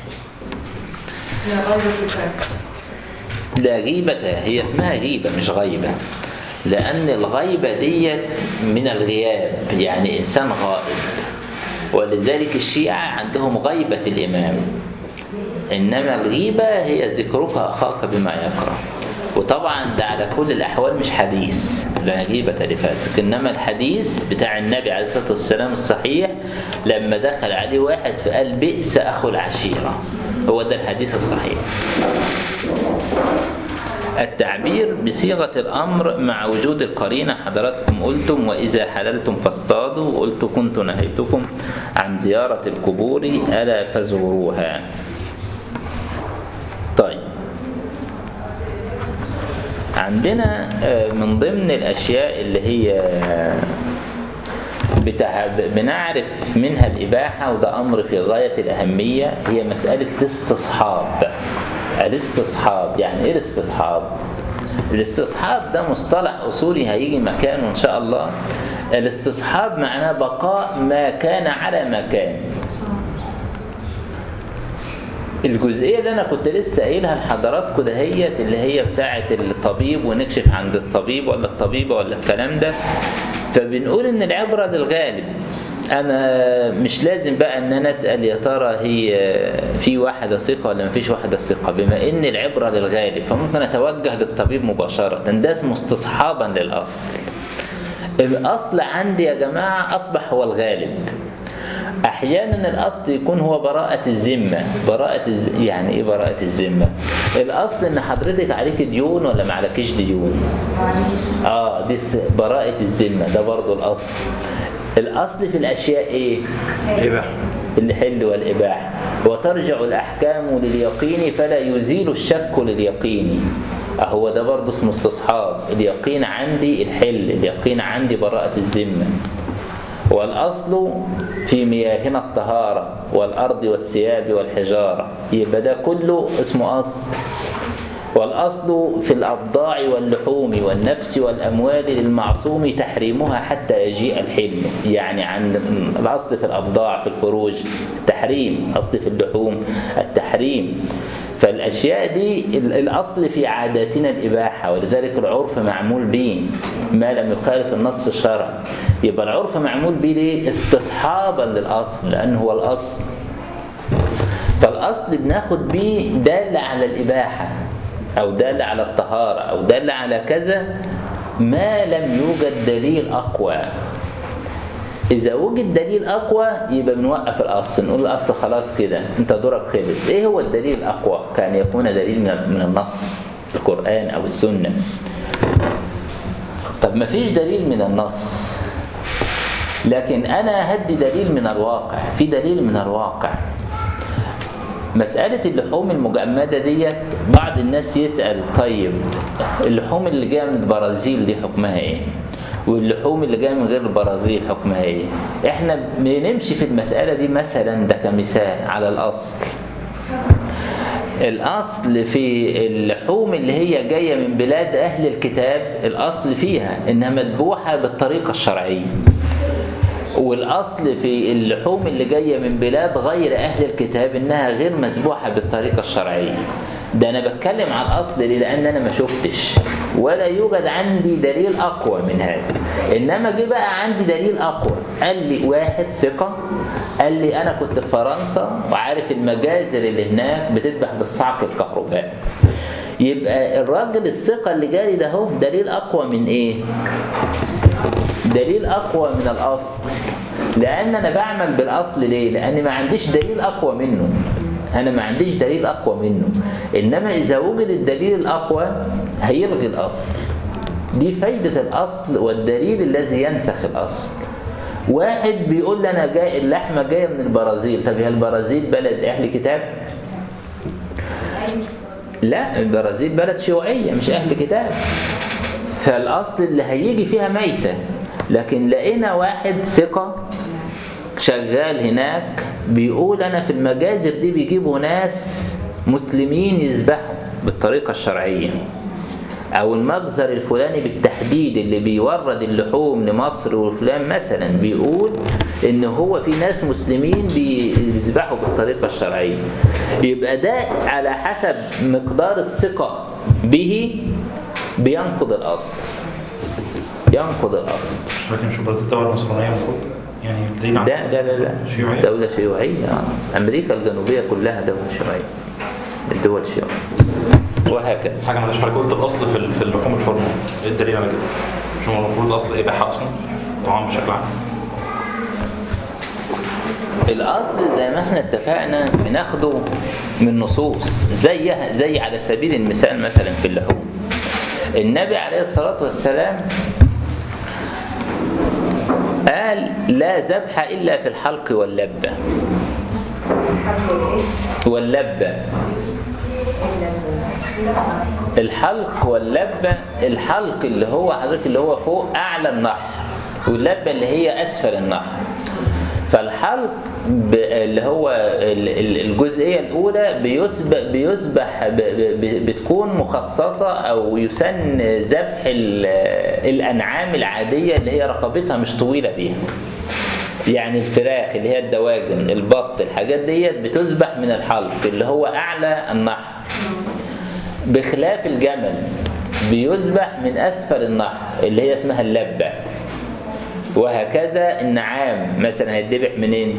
هي غير الفاس لا غيبة هي اسمها غيبة مش غيبة لأن الغيبة ديت من الغياب يعني إنسان غائب ولذلك الشيعة عندهم غيبة الإمام إنما الغيبة هي ذكرك أخاك بما يكره وطبعا ده على كل الأحوال مش حديث لا غيبة لفاسق إنما الحديث بتاع النبي عليه الصلاة والسلام الصحيح لما دخل عليه واحد فقال بئس أخو العشيرة هو ده الحديث الصحيح التعبير بصيغة الأمر مع وجود القرينة حضراتكم قلتم وإذا حللتم فاصطادوا وقلت كنت نهيتكم عن زيارة القبور ألا فزوروها طيب عندنا آه، من ضمن الأشياء اللي هي بتاع بنعرف منها الإباحة وده أمر في غاية الأهمية هي مسألة الاستصحاب الاستصحاب يعني إيه الاستصحاب؟ الاستصحاب ده مصطلح أصولي هيجي مكانه إن شاء الله الاستصحاب معناه بقاء ما كان على ما كان الجزئية اللي أنا كنت لسه قايلها لحضراتكم دهيت اللي هي بتاعة الطبيب ونكشف عند الطبيب ولا الطبيبة ولا الكلام ده فبنقول إن العبرة للغالب أنا مش لازم بقى إن أنا أسأل يا ترى هي في واحدة ثقة ولا مفيش واحدة ثقة بما إن العبرة للغالب فممكن أتوجه للطبيب مباشرة ده اسمه استصحابا للأصل الأصل عندي يا جماعة أصبح هو الغالب احيانا الاصل يكون هو براءة الذمة براءة الز... يعني ايه براءة الذمة الاصل ان حضرتك عليك ديون ولا ما عليكيش ديون اه دي س- براءة الذمة ده برضو الاصل الاصل في الاشياء ايه إباحة الحل والإباحة وترجع الأحكام لليقين فلا يزيل الشك لليقين هو ده برضه اسمه استصحاب اليقين عندي الحل اليقين عندي براءة الذمة والأصل في مياهنا الطهارة والأرض والثياب والحجارة يبقى ده كله اسمه أصل والأصل في الأبضاع واللحوم والنفس والأموال للمعصوم تحريمها حتى يجيء الحلم يعني عند الأصل في الأبضاع في الفروج التحريم أصل في اللحوم التحريم فالأشياء دي ال- الأصل في عاداتنا الإباحة ولذلك العرف معمول به ما لم يخالف النص الشرعي يبقى العرف معمول به ليه؟ استصحابا للأصل لأنه هو الأصل فالأصل بناخد بيه دالة على الإباحة أو دالة على الطهارة أو دالة على كذا ما لم يوجد دليل أقوى إذا وجد دليل أقوى يبقى بنوقف الأصل نقول الأصل خلاص كده أنت دورك خلص إيه هو الدليل الأقوى؟ كان يكون دليل من من النص القرآن أو السنة طب ما فيش دليل من النص لكن أنا هدي دليل من الواقع في دليل من الواقع مسألة اللحوم المجمدة ديت بعض الناس يسأل طيب اللحوم اللي جاية من البرازيل دي حكمها ايه؟ واللحوم اللي جاية من غير البرازيل حكمها ايه؟ احنا بنمشي في المسألة دي مثلا ده كمثال على الأصل الأصل في اللحوم اللي هي جاية من بلاد أهل الكتاب الأصل فيها إنها مذبوحة بالطريقة الشرعية والأصل في اللحوم اللي جاية من بلاد غير أهل الكتاب إنها غير مذبوحة بالطريقة الشرعية ده أنا بتكلم على الأصل ليه؟ لأن أنا ما شفتش ولا يوجد عندي دليل أقوى من هذا إنما جه بقى عندي دليل أقوى قال لي واحد ثقة قال لي أنا كنت في فرنسا وعارف المجازر اللي هناك بتذبح بالصعق الكهربائي يبقى الراجل الثقة اللي جالي ده هو دليل أقوى من إيه؟ دليل أقوى من الأصل لأن أنا بعمل بالأصل ليه؟ لأن ما عنديش دليل أقوى منه أنا ما عنديش دليل أقوى منه إنما إذا وجد الدليل الأقوى هيلغي الأصل دي فايدة الأصل والدليل الذي ينسخ الأصل واحد بيقول لي أنا جاي اللحمة جاية من البرازيل طب هي البرازيل بلد أهل كتاب؟ لا البرازيل بلد شيوعية مش أهل كتاب فالأصل اللي هيجي فيها ميتة لكن لقينا واحد ثقة شغال هناك بيقول أنا في المجازر دي بيجيبوا ناس مسلمين يذبحوا بالطريقة الشرعية أو المجزر الفلاني بالتحديد اللي بيورد اللحوم لمصر وفلان مثلا بيقول إن هو في ناس مسلمين بيذبحوا بالطريقة الشرعية يبقى ده على حسب مقدار الثقة به بينقض الأصل ينقض الأصل مش لكن شو برازيل دولة نصرانية المفروض يعني دليل على لا لا لا لا شيوعية دولة شيوعية آه. أمريكا الجنوبية كلها دولة شيوعية الدول الشيوعية وهكذا حاجة معلش حضرتك قلت الأصل في ال- في اللحوم الحرمة إيه الدليل على كده؟ مش هو المفروض الأصل إباحة أصلا؟ طعام بشكل عام الأصل زي ما احنا اتفقنا بناخده من نصوص زيها زي على سبيل المثال مثلا في اللحوم النبي عليه الصلاة والسلام قال لا ذبح إلا في الحلق واللبة واللبة الحلق واللبة الحلق اللي هو حضرتك اللي هو فوق أعلى النحر واللبة اللي هي أسفل النحر فالحلق ب- اللي هو ال- ال- الجزئية الأولى بيسبح, بيسبح ب- ب- بتكون مخصصة أو يسن ذبح ال- الأنعام العادية اللي هي رقبتها مش طويلة بيها يعني الفراخ اللي هي الدواجن البط الحاجات ديت بتذبح من الحلق اللي هو أعلى النحر بخلاف الجمل بيذبح من أسفل النحر اللي هي اسمها اللبة وهكذا النعام مثلا هيتذبح منين؟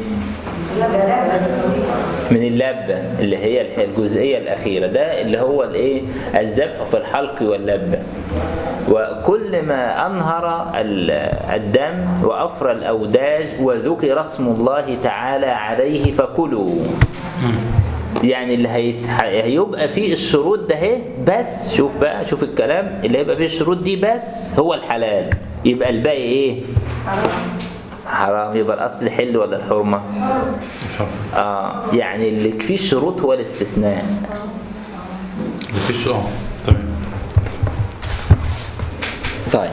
من اللبة اللي هي الجزئية الأخيرة ده اللي هو الإيه الذبح في الحلق واللبة وكل ما أنهر ال- الدم وأفرى الأوداج وذكر اسم الله تعالى عليه فكلوا يعني اللي هيت... هيبقى فيه الشروط ده اهي بس شوف بقى شوف الكلام اللي هيبقى فيه الشروط دي بس هو الحلال يبقى الباقي ايه حرام يبقى الاصل حل ولا الحرمه اه يعني اللي فيه الشروط هو الاستثناء مفيش اه تمام طيب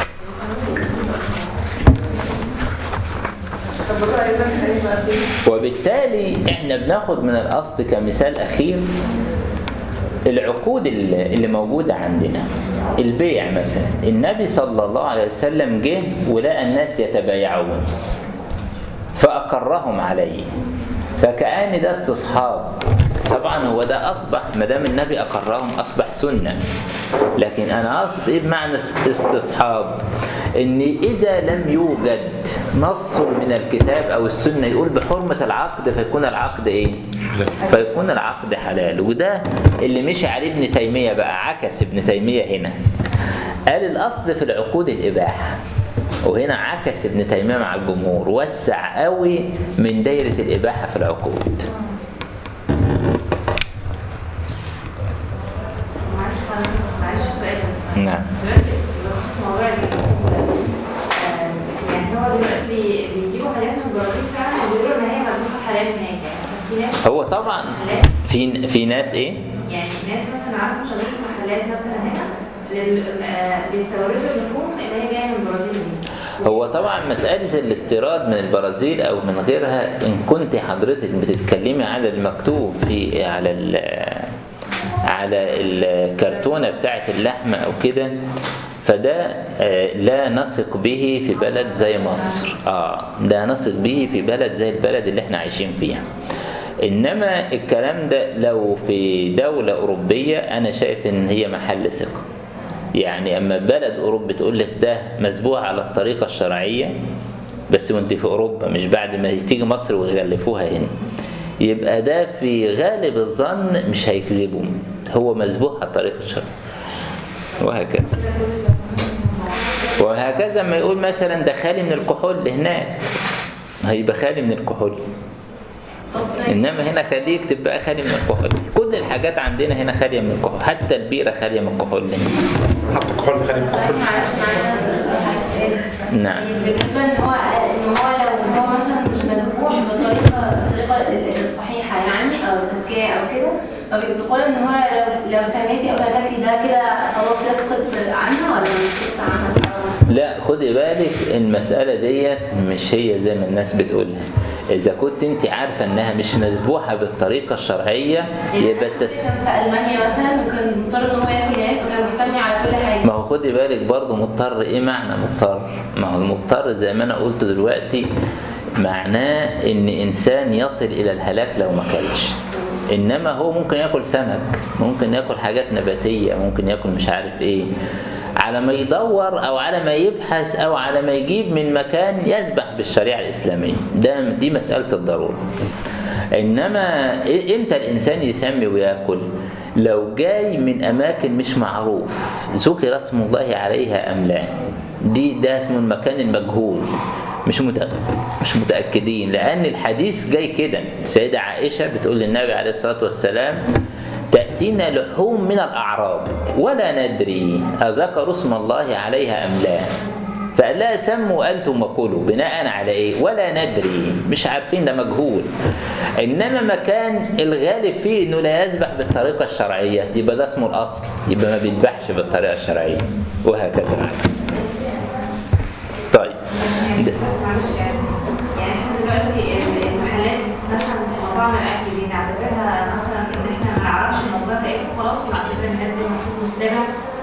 طب بقى يبقى هيبقى فيه وبالتالي احنا بناخد من الاصل كمثال اخير العقود اللي اللي موجودة عندنا البيع مثلا النبي صلى الله عليه وسلم جه ولقى الناس يتبايعون فأقرهم عليه فكأن ده استصحاب طبعا هو ده أصبح ما دام النبي أقرهم أصبح سنة لكن أنا أقصد إيه بمعنى استصحاب إن إذا لم يوجد نص من الكتاب أو السنة يقول بحرمة العقد فيكون العقد إيه؟ فيكون العقد حلال وده اللي مشي عليه ابن تيمية بقى عكس ابن تيمية هنا قال الأصل في العقود الإباحة وهنا عكس ابن تيمية مع الجمهور وسع قوي من دايرة الإباحة في العقود معلش معلش سؤال بس نعم دلوقتي بخصوص موضوع اللحوم ده آه، يعني هو دلوقتي بي- بيجيبوا حاجات من البرازيل فعلا وبيقولوا ان هي مذبوحه حلال هناك يعني مثلا في ناس هو طبعا في في ناس ايه يعني ناس مثلا عارفه شغالين في محلات مثلا هنا لل- آه، بيستوردوا اللحوم اللي هي جايه من البرازيل دي هو طبعا مسألة الاستيراد من البرازيل أو من غيرها إن كنت حضرتك بتتكلمي على المكتوب في على ال- على الكرتونة بتاعت اللحمة أو كده فده آه، لا نثق به في بلد زي مصر اه ده نثق به في بلد زي البلد اللي احنا عايشين فيها انما الكلام ده لو في دولة اوروبية انا شايف ان هي محل ثقة يعني اما بلد اوروبا تقول لك ده مسبوع على الطريقة الشرعية بس وانت في اوروبا مش بعد ما تيجي مصر ويغلفوها هنا يبقى ده في غالب الظن مش هيكذبوا هو مسبوع على الطريقة الشرعية وهكذا وهكذا ما يقول مثلا ده خالي من الكحول هناك هيبقى خالي من الكحول طب زي انما هنا خليك تبقى خالي من الكحول كل الحاجات عندنا هنا خاليه من الكحول حتى البيره خاليه من الكحول هنا حط الكحول خلي صحيح معلش معلش حاجة سؤال. نعم بالنسبة ان هو ان هو لو هو مثلا مش مذبوح بطريقة الطريقة الصحيحة يعني او التزكية او كده فبيقول ان هو لو لو سميتي او هتاكلي ده كده خلاص يسقط عنها ولا مش يسقط عنها؟ لا خدي بالك المسألة ديت مش هي زي ما الناس بتقولها إذا كنت أنت عارفة إنها مش مذبوحة بالطريقة الشرعية يبقى التس... كان في المانيا مثلا وكان مضطر ان هو ياكل هناك وكان بيسمي على كل حاجة ما هو خدي بالك برضه مضطر إيه معنى مضطر؟ ما هو المضطر زي ما أنا قلت دلوقتي معناه إن إنسان يصل إلى الهلاك لو ما كلش إنما هو ممكن ياكل سمك ممكن ياكل حاجات نباتية ممكن ياكل مش عارف إيه على ما يدور او على ما يبحث او على ما يجيب من مكان يسبح بالشريعه الاسلاميه ده دي مساله الضروره انما إيه- امتى الانسان يسمي وياكل لو جاي من اماكن مش معروف ذكر اسم الله عليها ام لا دي ده اسمه المكان المجهول مش متأكد مش متأكدين لأن الحديث جاي كده السيدة عائشة بتقول للنبي عليه الصلاة والسلام تأتينا لحوم من الأعراب ولا ندري أذكر اسم الله عليها أم لا فقال لها سموا أنتم وكلوا بناء على إيه ولا ندري مش عارفين ده مجهول إنما مكان الغالب فيه إنه لا يذبح بالطريقة الشرعية يبقى ده اسمه الأصل يبقى ما بيذبحش بالطريقة الشرعية وهكذا العكس طيب ده- معلش يعني يعني احنا دلوقتي المحلات مثلا مطاعم الاكل دي نعتبرها مثلا ان احنا ما نعرفش الموضوع ده ايه خلاص ونعتبر ان دي المفروض مسلمه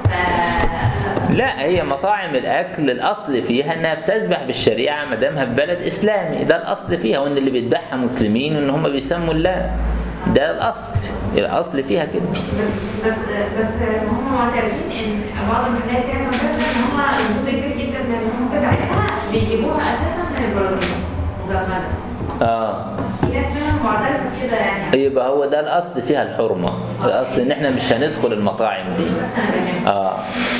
ف- لا هي مطاعم الاكل الاصل فيها انها بتذبح بالشريعه ما دامها في بلد اسلامي ده الاصل فيها وان اللي بيذبحها مسلمين وان هم بيسموا الله ده الاصل الاصل فيها كده بس بس بس هم معترفين ان بعض المحلات يعني معترفه ان هم جزء كبير جدا من اللحوم بتاعتها بيجيبوها اساسا من البرازيل مجمده اه في ناس منهم معترفه بكده يعني يبقى هو ده الاصل فيها الحرمه الاصل ان احنا مش هندخل المطاعم دي مثلا كمان اه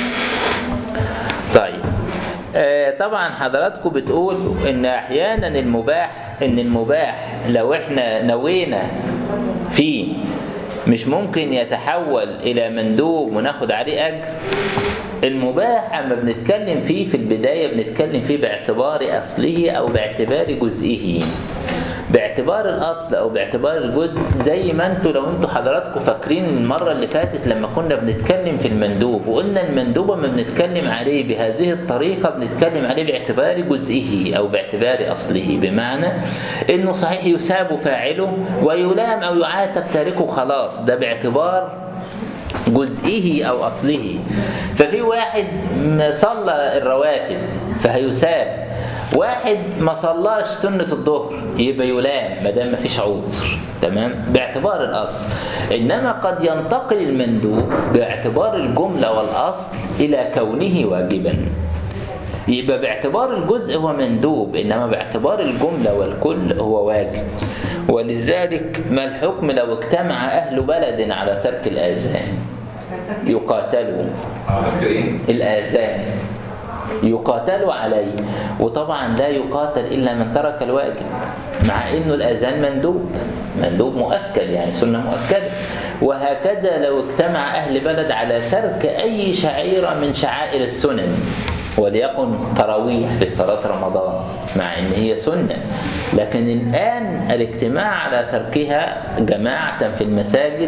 طيب آه طبعا حضراتكم بتقول ان احيانا المباح ان المباح لو احنا نوينا فيه مش ممكن يتحول الى مندوب وناخد عليه اجر المباح اما بنتكلم فيه في البدايه بنتكلم فيه باعتبار اصله او باعتبار جزئه باعتبار الاصل او باعتبار الجزء زي ما انتوا لو انتوا حضراتكم فاكرين المره اللي فاتت لما كنا بنتكلم في المندوب وقلنا المندوب اما بنتكلم عليه بهذه الطريقه بنتكلم عليه باعتبار جزئه او باعتبار اصله بمعنى انه صحيح يساب فاعله ويلام او يعاتب تاركه خلاص ده باعتبار جزئه او اصله ففي واحد ما صلى الرواتب فهيساب واحد ما صلاش سنة الظهر يبقى يلام ما دام ما فيش عذر تمام باعتبار الاصل انما قد ينتقل المندوب باعتبار الجملة والاصل الى كونه واجبا يبقى باعتبار الجزء هو مندوب انما باعتبار الجمله والكل هو واجب ولذلك ما الحكم لو اجتمع اهل بلد على ترك الاذان يقاتلوا فاكر ايه؟ الاذان يقاتلوا عليه وطبعا لا يقاتل الا من ترك الواجب مع انه الاذان مندوب مندوب مؤكد يعني سنه مؤكده وهكذا لو اجتمع اهل بلد على ترك اي شعيره من شعائر السنن وليكن تراويح في صلاه رمضان مع ان هي سنه لكن الان الاجتماع على تركها جماعه في المساجد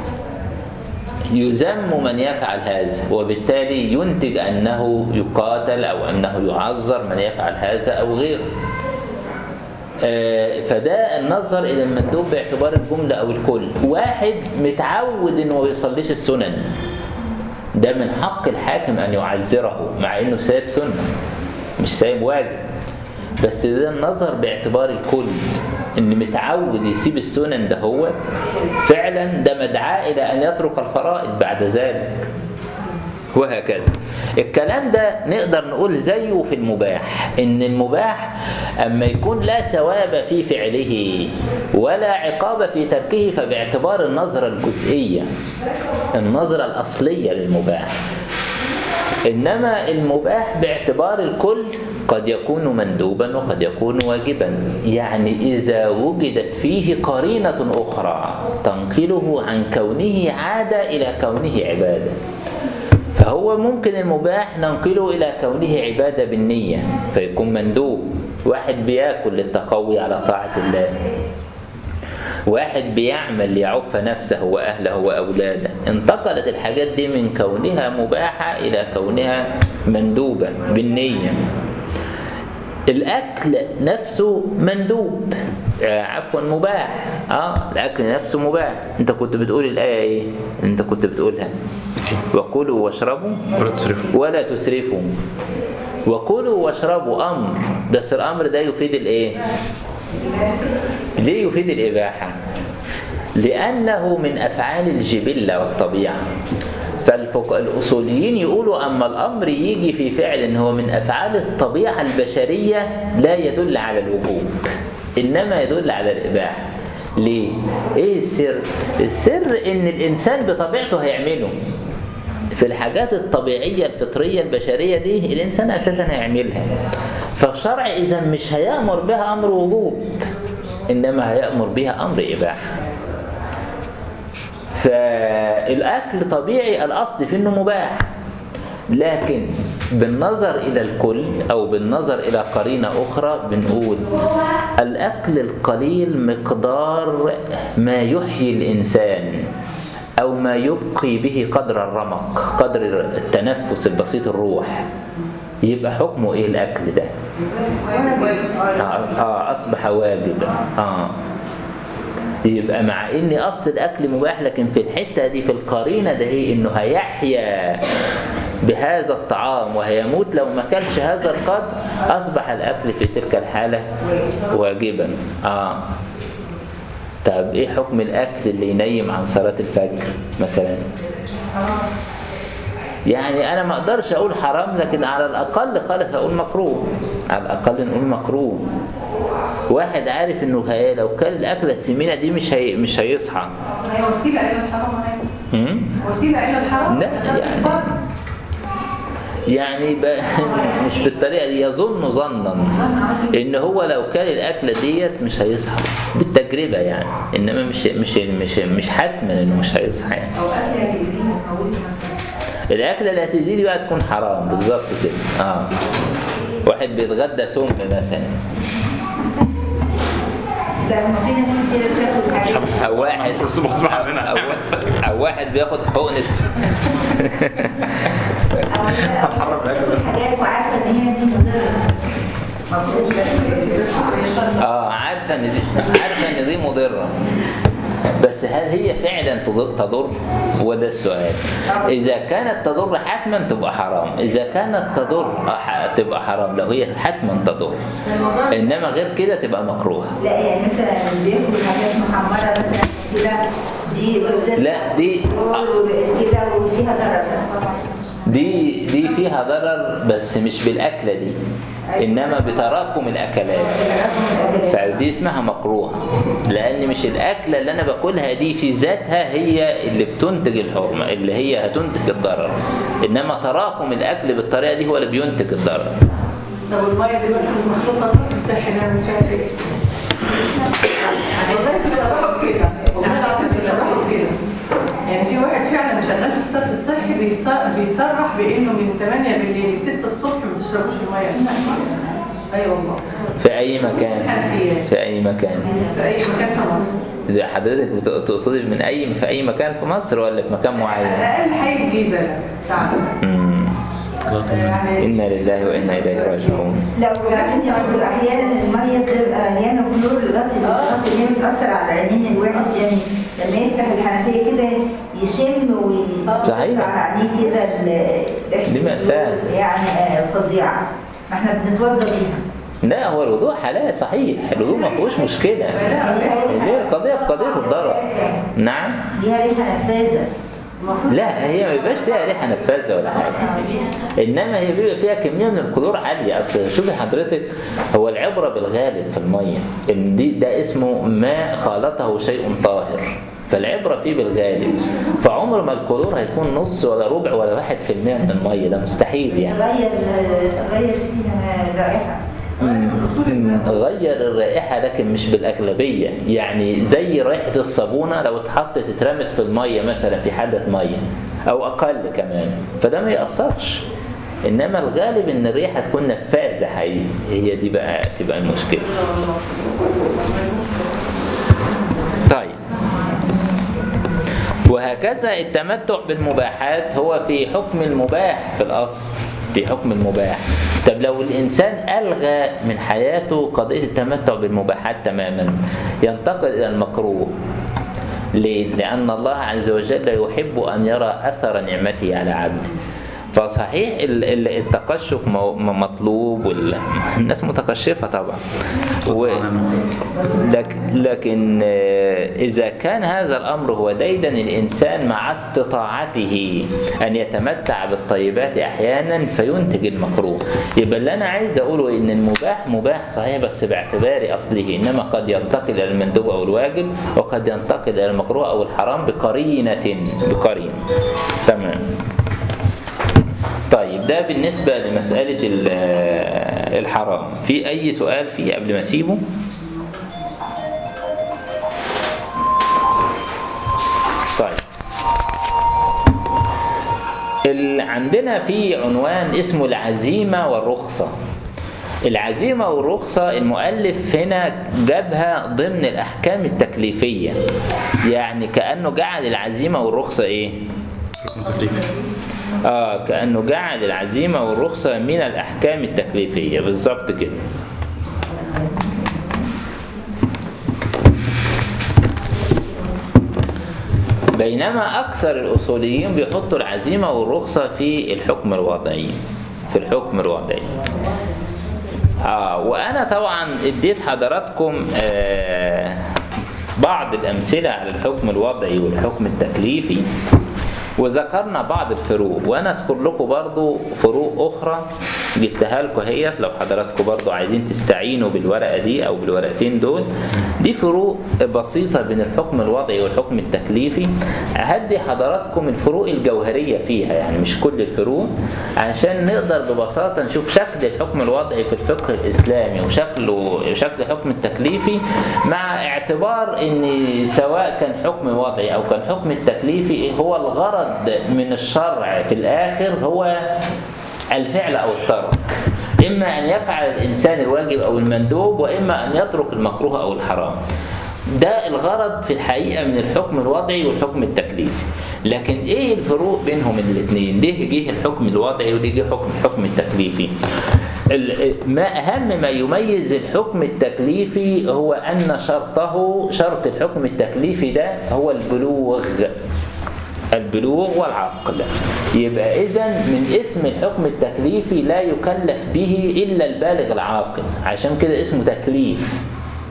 يذم من يفعل هذا وبالتالي ينتج أنه يقاتل أو أنه يعذر من يفعل هذا أو غيره آه، فده النظر الى المندوب باعتبار الجمله او الكل واحد متعود انه ما بيصليش السنن ده من حق الحاكم ان يعذره مع انه سايب سنه مش سايب واجب بس ده النظر باعتبار الكل ان متعود يسيب السنن ده هو فعلا ده مدعاة الى ان يترك الفرائض بعد ذلك وهكذا الكلام ده نقدر نقول زيه في المباح ان المباح اما يكون لا ثواب في فعله ولا عقاب في تركه فباعتبار النظرة الجزئية النظرة الأصلية للمباح إنما المباح باعتبار الكل قد يكون مندوبا وقد يكون واجبا يعني إذا وجدت فيه قرينة أخرى تنقله عن كونه عادة إلى كونه عبادة فهو ممكن المباح ننقله إلى كونه عبادة بالنية فيكون مندوب واحد بياكل للتقوي على طاعة الله واحد بيعمل ليعف نفسه وأهله وأولاده انتقلت الحاجات دي من كونها مباحة إلى كونها مندوبة بالنية الأكل نفسه مندوب آه، عفوا مباح اه الاكل نفسه مباح انت كنت بتقول الايه ايه انت كنت بتقولها وكلوا واشربوا ولا تسرفوا ولا تسرفوا وكلوا واشربوا امر بس الامر ده يفيد الايه ليه يفيد الاباحه لانه من افعال الجبله والطبيعه فالأصوليين يقولوا أما الأمر يجي في فعل إن هو من أفعال الطبيعة البشرية لا يدل على الوجوب إنما يدل على الإباحة ليه؟ إيه السر؟ السر إن الإنسان بطبيعته هيعمله في الحاجات الطبيعية الفطرية البشرية دي الإنسان أساسا هيعملها فالشرع إذا مش هيأمر بها أمر وجوب إنما هيأمر بها أمر إباحة فالأكل طبيعي الأصل فيه إنه مباح لكن بالنظر إلى الكل أو بالنظر إلى قرينة أخرى بنقول الأكل القليل مقدار ما يحيي الإنسان أو ما يبقي به قدر الرمق قدر التنفس البسيط الروح يبقى حكمه إيه الأكل ده آه, آه أصبح واجبا آه يبقى مع ان اصل الاكل مباح لكن في الحته دي في القرينه ده هي انه هيحيا بهذا الطعام وهيموت لو ما كلش هذا القدر اصبح الاكل في تلك الحاله واجبا اه طب ايه حكم الاكل اللي ينيم عن صلاه الفجر مثلا يعني انا ما اقدرش اقول حرام لكن على الاقل خالص اقول مكروه على الاقل نقول مكروه واحد عارف انه هي لو كل الاكله السمينه دي مش هي مش هيصحى هي وسيله الى الحرام هي. هم؟ وسيله الى الحرام لا، ده يعني- الفرد. يعني ب... مش بالطريقه دي يظن ظنا ان هو لو كل الاكله ديت مش هيصحى بالتجربه يعني انما مش مش مش مش حتما انه مش هيصحى يعني او اكل هتاذيني تموتني مثلا الاكله اللي هتزيد دي بقى تكون حرام بالظبط كده اه واحد بيتغدى سم مثلا لا ما في ناس كتير بتاكل حاجات او واحد بس غصب عننا. او او واحد بياخد حقنه او أو بتاكل حاجات وعارفه ان هي دي مضره مفروض اه عارفه ان دي عارفه ان دي مضره بس هل هي فعلا تضر تضر هو ده السؤال اذا كانت تضر حتما تبقى حرام اذا كانت تضر آه، ح- تبقى حرام لو هي حتما تضر انما غير كده تبقى مكروهه لا يعني مثلا اللي بياكل حاجات محمره مثلا كده دي بالذات لا، دي- رول كده وفيها ضرر دي دي فيها ضرر بس مش بالاكله دي انما بتراكم الاكلات فدي اسمها مكروهه لان مش الاكله اللي انا باكلها دي في ذاتها هي اللي بتنتج الحرمه اللي هي هتنتج الضرر انما تراكم الاكل بالطريقه دي هو اللي بينتج الضرر طب والميه اللي مخلوطه صرف الصحي نعمل فيها ايه؟ والله بيصرحوا بكده والله العظيم بيصرحوا بكده يعني في واحد فعلا شغال في الصرف الصحي بيص- بيصرح بانه من 8 بالليل ل 6 الصبح ما تشربوش الميه اي والله في اي مكان في اي مكان في اي مكان في مصر زي حضرتك بت- تقصدي من اي في اي مكان في مصر ولا في مكان معين اقل حي الجيزه بتاعنا امم يعني إنا لله وإنا إليه راجعون لو عشان يقولوا احيانا الميه بتبقى مليانه كلور لغايه لغايه ان هي بتاثر على عينين الواحد يعني لما يفتح الحنفيه كده يشم صحيح. ويقطع عليه كده ال- ريحة دي مأساة. الكلور يعني آه، فظيعه ما احنا بنتوضى بيها لا هو الوضوء حلال صحيح الوضوء ما فيهوش مشكلة هي القضية في قضية الضرر نعم ليها ريحه نفاذه المفروض لا هي ما بيبقاش ليها ريحه نفاذه ولا حاجه انما هي بيبقى فيها كميه من الكلور عاليه اصل شوفي حضرتك هو العبره بالغالب في الميه ان دي ده اسمه ماء خالطه شيء طاهر فالعبره فيه بالغالب فعمر ما الكلور هيكون نص ولا ربع ولا واحد في المية من الميه ده مستحيل يعني غير غير فيها الرائحه مم. غير الرائحة لكن مش بالأغلبية يعني زي رائحة الصابونة لو اتحطت اترمت في المية مثلا في حلة مية أو أقل كمان فده ما يأثرش إنما الغالب إن الريحة تكون نفاذة حقيقي هي دي بقى تبقى المشكلة طيب وهكذا التمتع بالمباحات هو في حكم المباح في الأصل في حكم المباح طب لو الإنسان ألغى من حياته قضية التمتع بالمباحات تماما ينتقل إلى المكروه ليه؟ لأن الله عز وجل يحب أن يرى أثر نعمته على عبده فصحيح ال- ال- التقشف مو- م- مطلوب والناس متقشفة طبعا و... لكن, لكن آه، إذا كان هذا الأمر هو ديدا الإنسان مع استطاعته أن يتمتع بالطيبات أحيانا فينتج المكروه يبقى اللي أنا عايز أقوله إن المباح مباح صحيح بس باعتبار أصله إنما قد ينتقل إلى المندوب أو الواجب وقد ينتقل إلى المكروه أو الحرام بقرينة بقرينة تمام طيب ده بالنسبة لمسألة ال- الحرام في أي سؤال فيه قبل ما أسيبه طيب ال... عندنا في عنوان اسمه العزيمة والرخصة العزيمة والرخصة المؤلف هنا جابها ضمن الأحكام التكليفية يعني كأنه جعل العزيمة والرخصة إيه؟ حكم تكليفي آه كأنه جعل العزيمة والرخصة من الأحكام التكليفية بالظبط كده بينما أكثر الأصوليين بيحطوا العزيمة والرخصة في الحكم الوضعي في الحكم الوضعي آه وأنا طبعا اديت حضراتكم آه بعض الأمثلة على الحكم الوضعي والحكم التكليفي وذكرنا بعض الفروق وانا اذكر لكم برضو فروق اخرى جبتها لكم اهيت لو حضراتكم برضو عايزين تستعينوا بالورقه دي او بالورقتين دول دي فروق بسيطه بين الحكم الوضعي والحكم التكليفي هدي حضراتكم الفروق الجوهريه فيها يعني مش كل الفروق عشان نقدر ببساطه نشوف شكل الحكم الوضعي في الفقه الاسلامي وشكله شكل الحكم التكليفي مع اعتبار ان سواء كان حكم وضعي او كان حكم التكليفي هو الغرض من الشرع في الاخر هو الفعل او الترك اما ان يفعل الانسان الواجب او المندوب واما ان يترك المكروه او الحرام ده الغرض في الحقيقة من الحكم الوضعي والحكم التكليفي لكن ايه الفروق بينهم الاثنين ليه جه الحكم الوضعي وليه جه حكم الحكم التكليفي ال- ما أهم ما يميز الحكم التكليفي هو أن شرطه شرط الحكم التكليفي ده هو البلوغ البلوغ والعقل يبقى إذا من اسم الحكم التكليفي لا يكلف به إلا البالغ العاقل عشان كده اسمه تكليف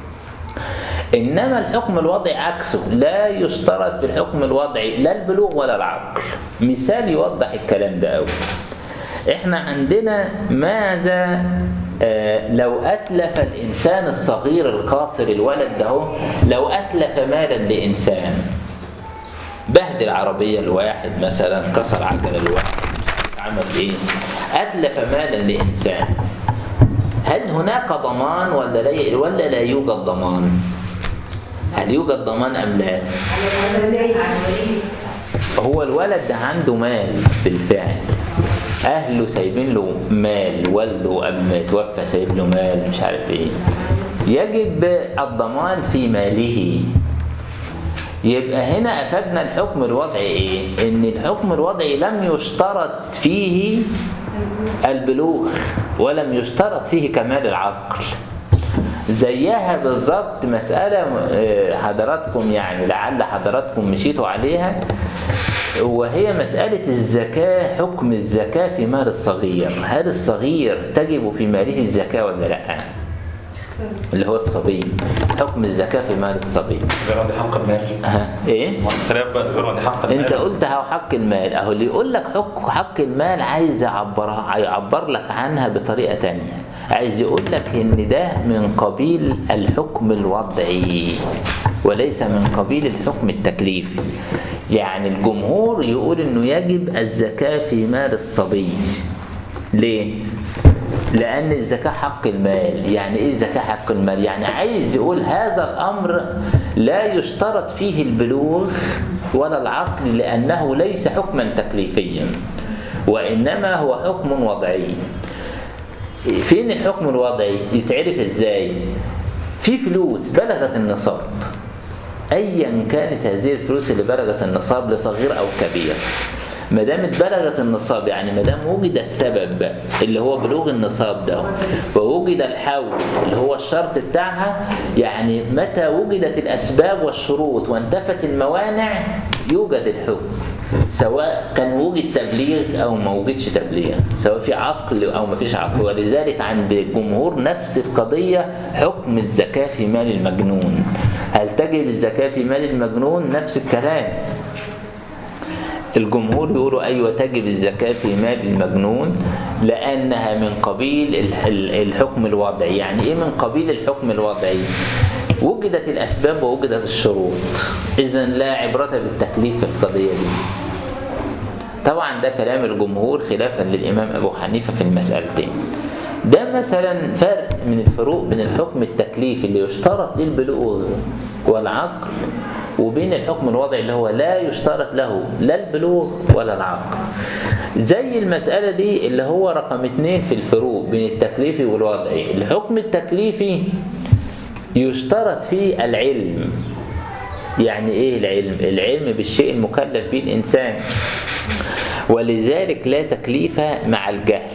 إنما الحكم الوضعي عكسه لا يشترط في الحكم الوضعي لا البلوغ ولا العقل مثال يوضح الكلام ده قوي احنا عندنا ماذا آه لو أتلف الإنسان الصغير القاصر الولد ده هو، لو أتلف مالا لإنسان بهدل عربية لواحد مثلا كسر عجلة لواحد عمل ايه أتلف مالا لإنسان هل هناك ضمان ولا لا ولا لا يوجد ضمان هل يوجد ضمان أم لا هو الولد ده عنده مال بالفعل أهله سايبين له مال والده قبل ما يتوفى سايب له مال مش عارف إيه يجب الضمان في ماله يبقى هنا أفادنا الحكم الوضعي إيه؟ إن الحكم الوضعي لم يشترط فيه البلوغ ولم يشترط فيه كمال العقل زيها بالظبط مسألة آه، حضراتكم يعني لعل حضراتكم مشيتوا عليها وهي مسألة الزكاة حكم الزكاة في مال الصغير هل الصغير تجب في ماله الزكاة ولا لا اللي هو الصبي حكم الزكاة في مال الصبي غير عندي حق المال ها ايه والخلاف بقى غير عندي حق المال انت قلت اهو حق المال اهو اللي يقول لك حق حق المال عايز يعبرها يعبر لك عنها بطريقه تانية عايز يقول لك ان ده من قبيل الحكم الوضعي وليس من قبيل الحكم التكليفي يعني الجمهور يقول انه يجب الزكاه في مال الصبي ليه لأن الزكاة حق المال يعني إيه الزكاة حق المال يعني عايز يقول هذا الأمر لا يشترط فيه البلوغ ولا العقل لأنه ليس حكما تكليفيا وإنما هو حكم وضعي فين الحكم الوضعي يتعرف إزاي في فلوس بلغت النصاب ايا كانت هذه الفلوس اللي بلغت النصاب لصغير او كبير ما دام بلغت النصاب يعني ما دام وجد السبب اللي هو بلوغ النصاب ده ووجد الحول اللي هو الشرط بتاعها يعني متى وجدت الاسباب والشروط وانتفت الموانع يوجد الحكم سواء كان وجد تبليغ او ما وجدش تبليغ سواء في عقل او ما فيش عقل ولذلك عند الجمهور نفس القضيه حكم الزكاه في مال المجنون هل تجب الزكاه في مال المجنون نفس الكلام الجمهور يقولوا أيوة تجب الزكاة في مال المجنون لأنها من قبيل ال- ال- الحكم الوضعي يعني إيه من قبيل الحكم الوضعي وجدت الأسباب ووجدت الشروط إذا لا عبرة بالتكليف في القضية دي طبعا ده كلام الجمهور خلافا للإمام أبو حنيفة في المسألتين ده مثلا فرق من الفروق بين الحكم التكليفي اللي يشترط للبلوغ والعقل وبين الحكم الوضعي اللي هو لا يشترط له لا البلوغ ولا العقل زي المسألة دي اللي هو رقم اتنين في الفروق بين التكليفي والوضعي الحكم التكليفي يشترط فيه العلم يعني ايه العلم العلم بالشيء المكلف به الانسان ولذلك لا تكليف مع الجهل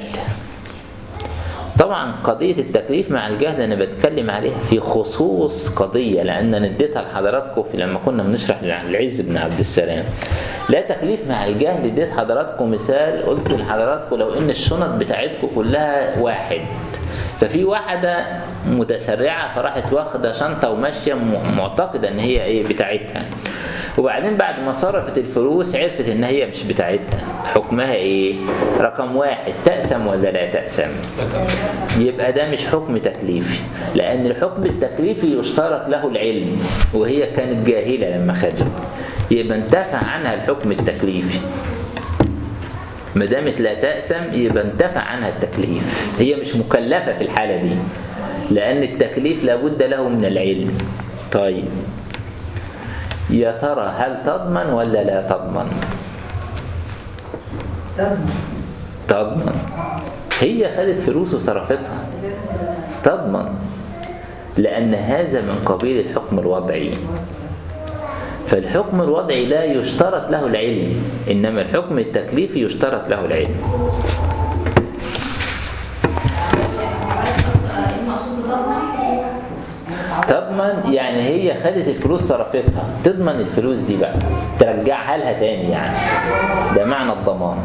طبعا قضية التكليف مع الجهل أنا بتكلم عليها في خصوص قضية لأن أنا اديتها لحضراتكم في لما كنا بنشرح العز بن عبد السلام لا تكليف مع الجهل اديت حضراتكم مثال قلت لحضراتكم لو إن الشنط بتاعتكم كلها واحد ففي واحدة متسرعة فراحت واخدة شنطة وماشية م- معتقدة إن هي إيه بتاعتها وبعدين بعد ما صرفت الفلوس عرفت إن هي مش بتاعتها حكمها إيه؟ رقم واحد تأسم ولا لا تأسم؟ يبقى ده مش حكم تكليفي لأن الحكم التكليفي يشترط له العلم وهي كانت جاهلة لما خدت يبقى انتفع عنها الحكم التكليفي ما دامت لا تأسم يبقى انتفع عنها التكليف هي مش مكلفة في الحالة دي لأن التكليف لابد له من العلم طيب يا ترى هل تضمن ولا لا تضمن تضمن هي خدت فلوس وصرفتها تضمن لأن هذا من قبيل الحكم الوضعي فالحكم الوضعي لا يشترط له العلم إنما الحكم التكليفي يشترط له العلم المقصود بضمن تضمن يعني هي خدت الفلوس صرفتها تضمن الفلوس دي بقى ترجعها لها تاني يعني ده معنى الضمان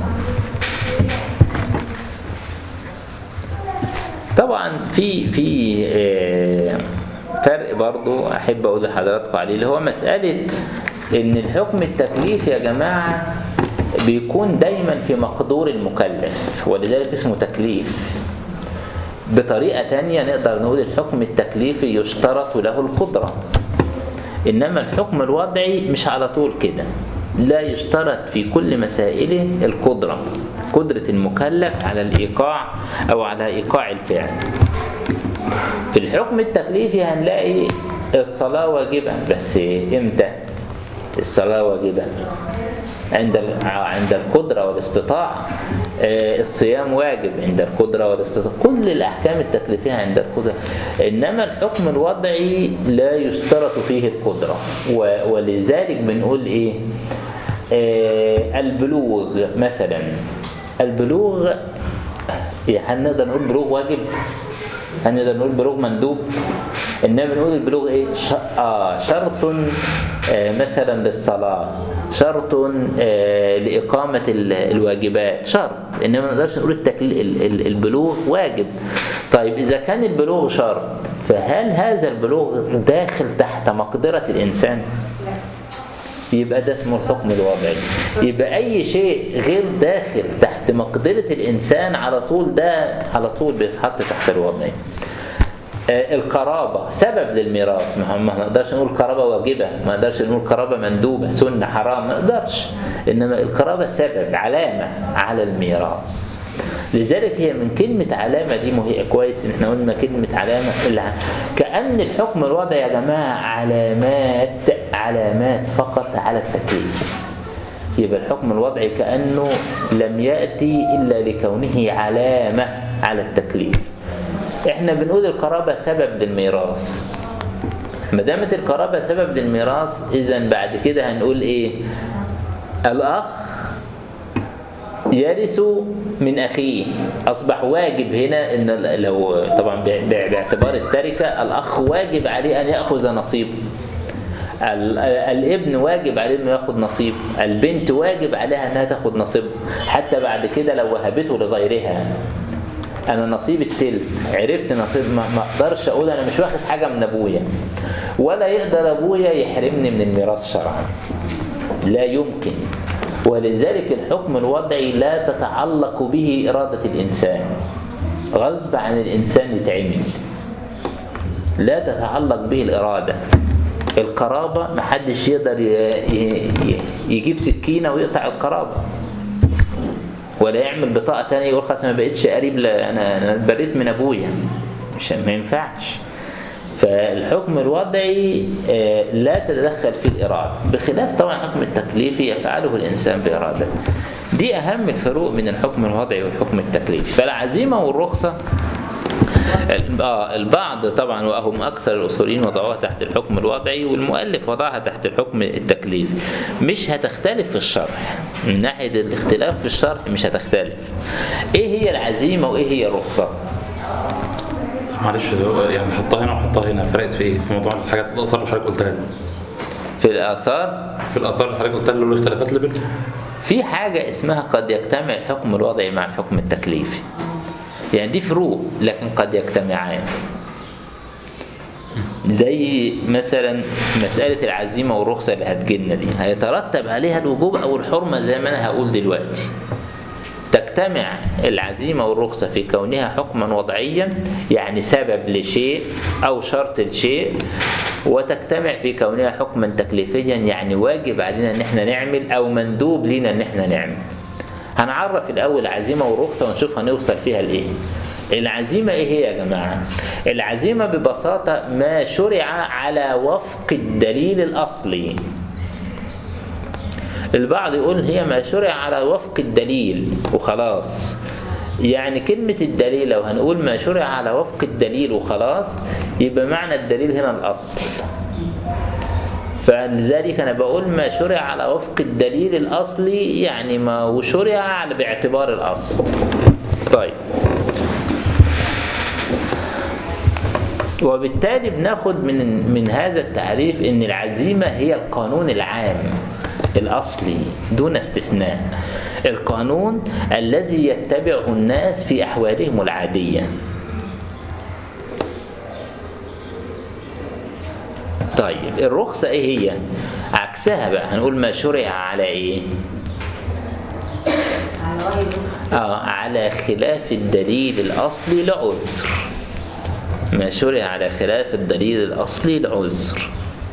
طبعا في في آه، فرق برضو احب اقول لحضراتكم عليه اللي هو مساله ان الحكم التكليفي يا جماعه بيكون دايما في مقدور المكلف ولذلك اسمه تكليف بطريقة تانية نقدر نقول الحكم التكليفي يشترط له القدرة إنما الحكم الوضعي مش على طول كده لا يشترط في كل مسائله القدرة قدرة المكلف على الإيقاع أو على إيقاع الفعل في الحكم التكليفي هنلاقي الصلاة واجبة بس إمتى الصلاة واجبة عند ال- عند القدرة والاستطاعة آه، الصيام واجب عند القدرة والاستطاعة كل الأحكام التكليفية عند القدرة إنما الحكم الوضعي لا يشترط فيه القدرة و- ولذلك بنقول إيه آه، البلوغ مثلا البلوغ يعني هل نقدر نقول بلوغ واجب هل نقدر نقول بلوغ مندوب انما بنقول البلوغ ايه ش... آه شرط آه مثلا للصلاة شرط آه لإقامة ال- الواجبات شرط انما ما نقدرش نقول التكل... ال- ال- البلوغ واجب طيب اذا كان البلوغ شرط فهل هذا البلوغ داخل تحت مقدرة الانسان يبقى ده اسمه الحكم الوضعي يبقى اي شيء غير داخل تحت مقدرة الانسان على طول ده على طول بيتحط تحت الوضعي آه، القرابة سبب للميراث ما هم- ما نقدرش نقول قرابة واجبة ما نقدرش نقول قرابة مندوبة سنة حرام ما نقدرش إنما القرابة سبب علامة على الميراث لذلك هي من كلمة علامة دي مهي كويس إن احنا قلنا كلمة علامة الع- كأن الحكم الوضعي يا جماعة علامات علامات فقط على التكليف يبقى الحكم الوضعي كأنه لم يأتي إلا لكونه علامة على التكليف احنا بنقول القرابة سبب للميراث ما دامت القرابة سبب للميراث إذا بعد كده هنقول إيه الأخ يرث من أخيه أصبح واجب هنا إن لو طبعا ب- ب- باعتبار التركة الأخ واجب عليه أن يأخذ نصيبه ال- الابن واجب عليه انه ياخد نصيب البنت واجب عليها انها تاخد نصيبها حتى بعد كده لو وهبته لغيرها انا نصيب التلت عرفت نصيب ما ما اقدرش اقول انا مش واخد حاجه من ابويا ولا يقدر ابويا يحرمني من الميراث شرعا لا يمكن ولذلك الحكم الوضعي لا تتعلق به اراده الانسان غصب عن الانسان يتعمل لا تتعلق به الإرادة القرابة محدش يقدر ي- ي- ي- يجيب سكينة ويقطع القرابة ولا يعمل بطاقة تانية يقول خلاص ما بقتش قريب لا أنا أنا اتبريت من أبويا مش ما ينفعش فالحكم الوضعي آه، لا تتدخل فيه الإرادة بخلاف طبعا الحكم التكليفي يفعله الإنسان بإرادته دي أهم الفروق بين الحكم الوضعي والحكم التكليفي فالعزيمة والرخصة آه البعض طبعا وهم أكثر الأصوليين وضعوها تحت الحكم الوضعي والمؤلف وضعها تحت الحكم التكليفي مش هتختلف في الشرح من ناحية الاختلاف في الشرح مش هتختلف إيه هي العزيمة وإيه هي الرخصة معلش يعني حطها هنا وحطها هنا فرقت في ايه؟ في موضوع الحاجات الاثار اللي حضرتك قلتها لي في الآثار في الاثار اللي حضرتك قلتها لي اللي الاختلافات اللي بينهم في حاجة اسمها قد يجتمع الحكم الوضعي مع الحكم التكليفي يعني دي فروق لكن قد يجتمعان زي مثلا مسألة العزيمة والرخصة اللي هتجيلنا دي هيترتب عليها الوجوب أو الحرمة زي ما أنا هقول دلوقتي تجتمع العزيمة والرخصة في كونها حكما وضعيا يعني سبب لشيء أو شرط لشيء وتجتمع في كونها حكما تكليفيا يعني واجب علينا ان احنا نعمل او مندوب لينا ان احنا نعمل هنعرف الاول عزيمة ورخصة ونشوف هنوصل فيها لايه العزيمة ايه هي يا جماعة العزيمة ببساطة ما شرع على وفق الدليل الاصلي البعض يقول هي ما شرع على وفق الدليل وخلاص يعني كلمة الدليل لو هنقول ما شرع على وفق الدليل وخلاص يبقى معنى الدليل هنا الأصل فلذلك أنا بقول ما شرع على وفق الدليل الأصلي يعني ما وشرع على باعتبار الأصل طيب وبالتالي بناخد من من هذا التعريف ان العزيمه هي القانون العام الاصلي دون استثناء القانون الذي يتبعه الناس في احوالهم العاديه طيب الرخصه ايه هي عكسها بقى هنقول ما شرع على ايه آه على خلاف الدليل الأصلي لعذر ما شرع على خلاف الدليل الأصلي لعذر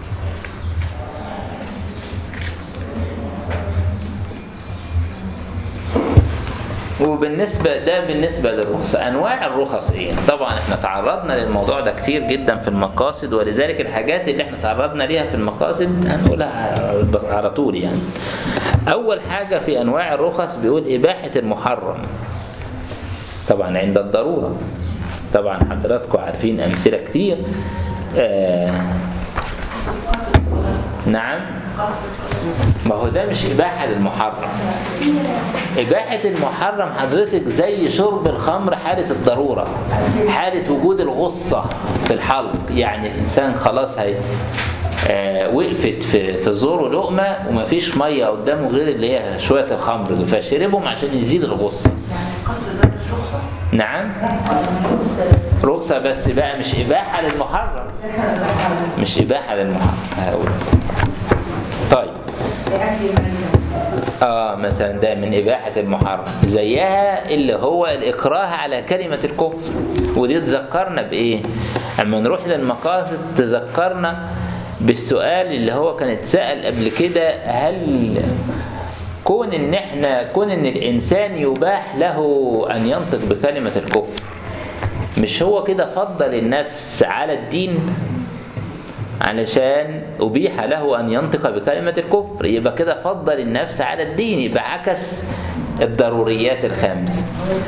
وبالنسبة ده بالنسبة للرخصة أنواع الرخص إيه؟ طبعا إحنا تعرضنا للموضوع ده كتير جدا في المقاصد ولذلك الحاجات اللي إحنا تعرضنا ليها في المقاصد هنقولها على طول يعني. أول حاجة في أنواع الرخص بيقول إباحة المحرم. طبعا عند الضرورة. طبعا حضراتكم عارفين أمثلة كتير. آه نعم ما هو ده مش إباحة للمحرم إباحة المحرم حضرتك زي شرب الخمر حالة الضرورة حالة وجود الغصة في الحلق يعني الإنسان خلاص هي آه وقفت في في زوره لقمة ومفيش مية قدامه غير اللي هي شوية الخمر دول فشربهم عشان يزيل الغصة نعم رخصة بس بقى مش إباحة للمحرم مش إباحة للمحرم هقول طيب اه مثلا ده من إباحة المحرم زيها اللي هو الإكراه على كلمة الكفر ودي تذكرنا بإيه اما نروح للمقاصد تذكرنا بالسؤال اللي هو كان اتسأل قبل كده هل كون ان احنا كون ان الانسان يباح له ان ينطق بكلمة الكفر مش هو كده فضل النفس على الدين علشان أبيح له أن ينطق بكلمة الكفر يبقى كده فضل النفس على الدين يبقى عكس الضروريات الخمس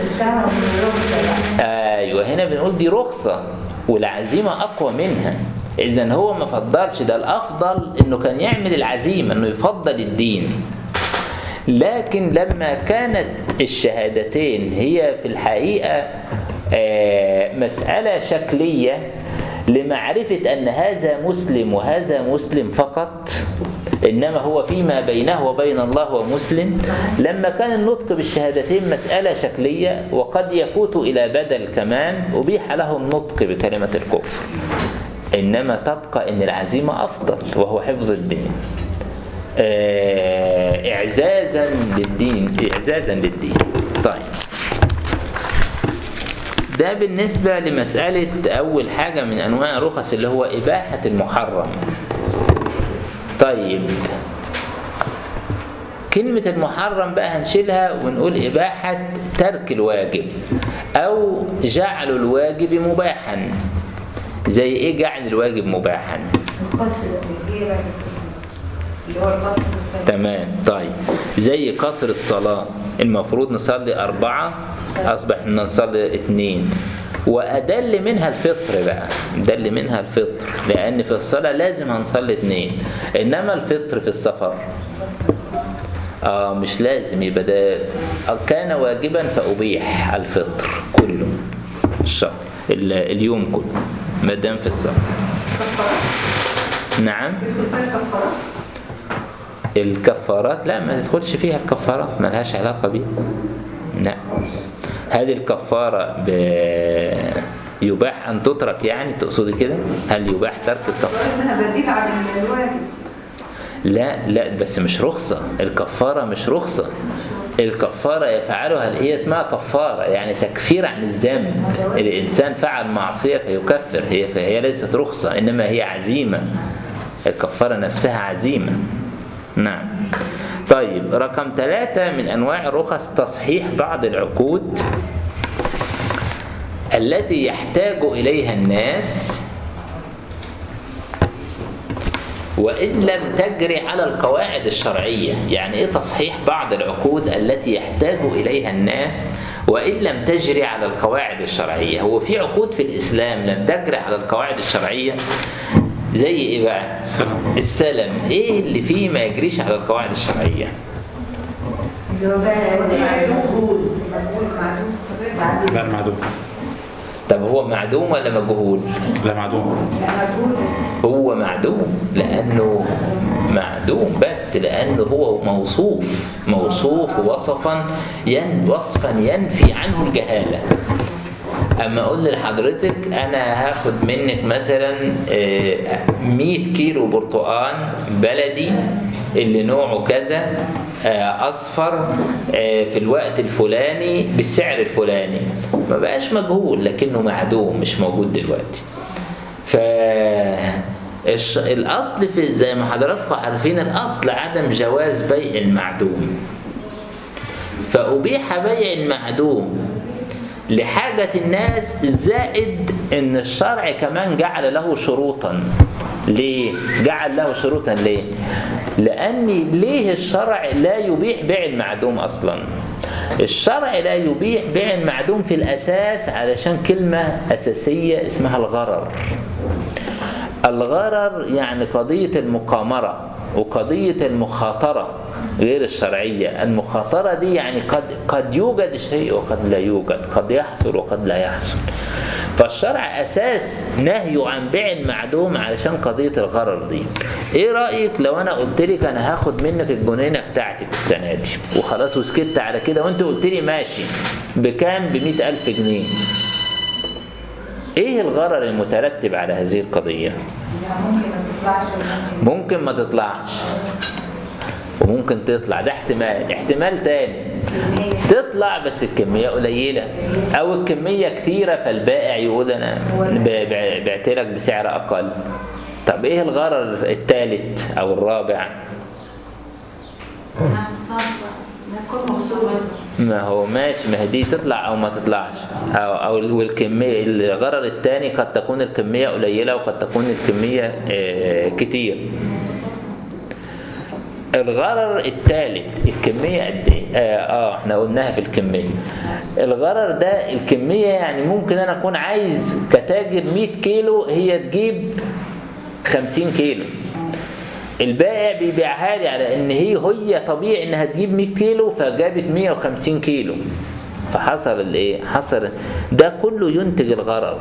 أيوة هنا بنقول دي رخصة والعزيمة أقوى منها إذا هو ما فضلش ده الأفضل إنه كان يعمل العزيمة إنه يفضل الدين لكن لما كانت الشهادتين هي في الحقيقة آه، مسألة شكلية لمعرفة أن هذا مسلم وهذا مسلم فقط إنما هو فيما بينه وبين الله هو مسلم لما كان النطق بالشهادتين مسألة شكلية وقد يفوت إلى بدل كمان أبيح له النطق بكلمة الكفر إنما تبقى إن العزيمة أفضل وهو حفظ الدين آه، إعزازا للدين إعزازا للدين طيب ده بالنسبة لمسألة أول حاجة من أنواع الرخص اللي هو إباحة المحرم طيب كلمة المحرم بقى هنشيلها ونقول إباحة ترك الواجب أو جعل الواجب مباحا زي إيه جعل الواجب مباحا اللي هو الفصل المستمر تمام طيب زي قصر الصلاة المفروض نصلي أربعة أصبح إن نصلي اتنين وأدل منها الفطر بقى دل منها الفطر لأن في الصلاة لازم هنصلي اتنين إنما الفطر في السفر آه مش لازم يبقى ده كان واجبا فأبيح الفطر كله الشهر ال- اليوم كله ما دام في السفر نعم يدخل فيها كفارات الكفارات لا ما تدخلش فيها الكفارات ما لهاش علاقة بيها لا هذه الكفارة ب... يباح أن تترك يعني تقصدي كده هل يباح ترك الكفارة انها بديل عن الواجب لا لا بس مش رخصة الكفارة مش رخصة الكفارة يفعلها هي اسمها كفارة يعني تكفير عن الذنب الإنسان فعل معصية فيكفر هي فهي ليست رخصة إنما هي عزيمة الكفارة نفسها عزيمة نعم طيب رقم ثلاثة من أنواع الرخص تصحيح بعض العقود التي يحتاج إليها الناس وإن لم تجري على القواعد الشرعية يعني إيه تصحيح بعض العقود التي يحتاج إليها الناس وإن لم تجري على القواعد الشرعية هو في عقود في الإسلام لم تجري على القواعد الشرعية زي إيه بقى السلام السلم إيه اللي فيه ما يجريش على القواعد الشرعية اللي هو بقى مقبول مقبول معدوم معدوم لا معدوم طب هو معدوم ولا مجهول لا معدوم لا مقبول هو معدوم لأنه معدوم بس لأنه هو موصوف موصوف وصفا ين وصفا ينفي عنه الجهالة أما أقول لحضرتك أنا هاخد منك مثلا آه، 100 كيلو برتقان بلدي اللي نوعه كذا آه، أصفر آه، في الوقت الفلاني بالسعر الفلاني ما بقاش مجهول لكنه معدوم مش موجود دلوقتي ف الش- الاصل في زي ما حضراتكم عارفين الاصل عدم جواز بيع المعدوم فابيح بيع المعدوم لحاجة الناس زائد ان الشرع كمان جعل له شروطا ليه؟ جعل له شروطا ليه؟ لأن ليه الشرع لا يبيح بيع المعدوم أصلا؟ الشرع لا يبيح بيع المعدوم في الأساس علشان كلمة أساسية اسمها الغرر الغرر يعني قضية المقامرة وقضية المخاطرة غير الشرعية المخاطرة دي يعني قد قد يوجد الشيء وقد لا يوجد قد يحصل وقد لا يحصل فالشرع أساس نهي عن بيع المعدوم علشان قضية الغرر دي ايه رأيك لو انا قلت لك انا هاخد منك الجنينة بتاعتك السنة دي وخلاص وسكت على كده وانت قلت لي ماشي بكام بمئة ألف جنيه ايه الغرر المترتب على هذه القضية ممكن ما تطلعش وممكن ممكن ما تطلعش وممكن تطلع ده احتمال احتمال تاني تطلع بس الكمية قليلة او الكمية كتيرة فالبائع يقول انا ب- ب- بعت لك بسعر اقل طب ايه الغرر الثالث او الرابع كل مقصود ما هو ماشي ما هي دي تطلع او ما تطلعش او او والكميه الغرر الثاني قد تكون الكميه قليله وقد تكون الكميه آه، كتير الغرر الثالث الكميه قد ايه اه, اه احنا قلناها في الكميه الغرر ده الكميه يعني ممكن انا اكون عايز كتاجر 100 كيلو هي تجيب 50 كيلو البائع بيبيعها لي على ان هي هي طبيعي انها تجيب 100 كيلو فجابت 150 كيلو فحصل الايه حصل ده كله ينتج الغرر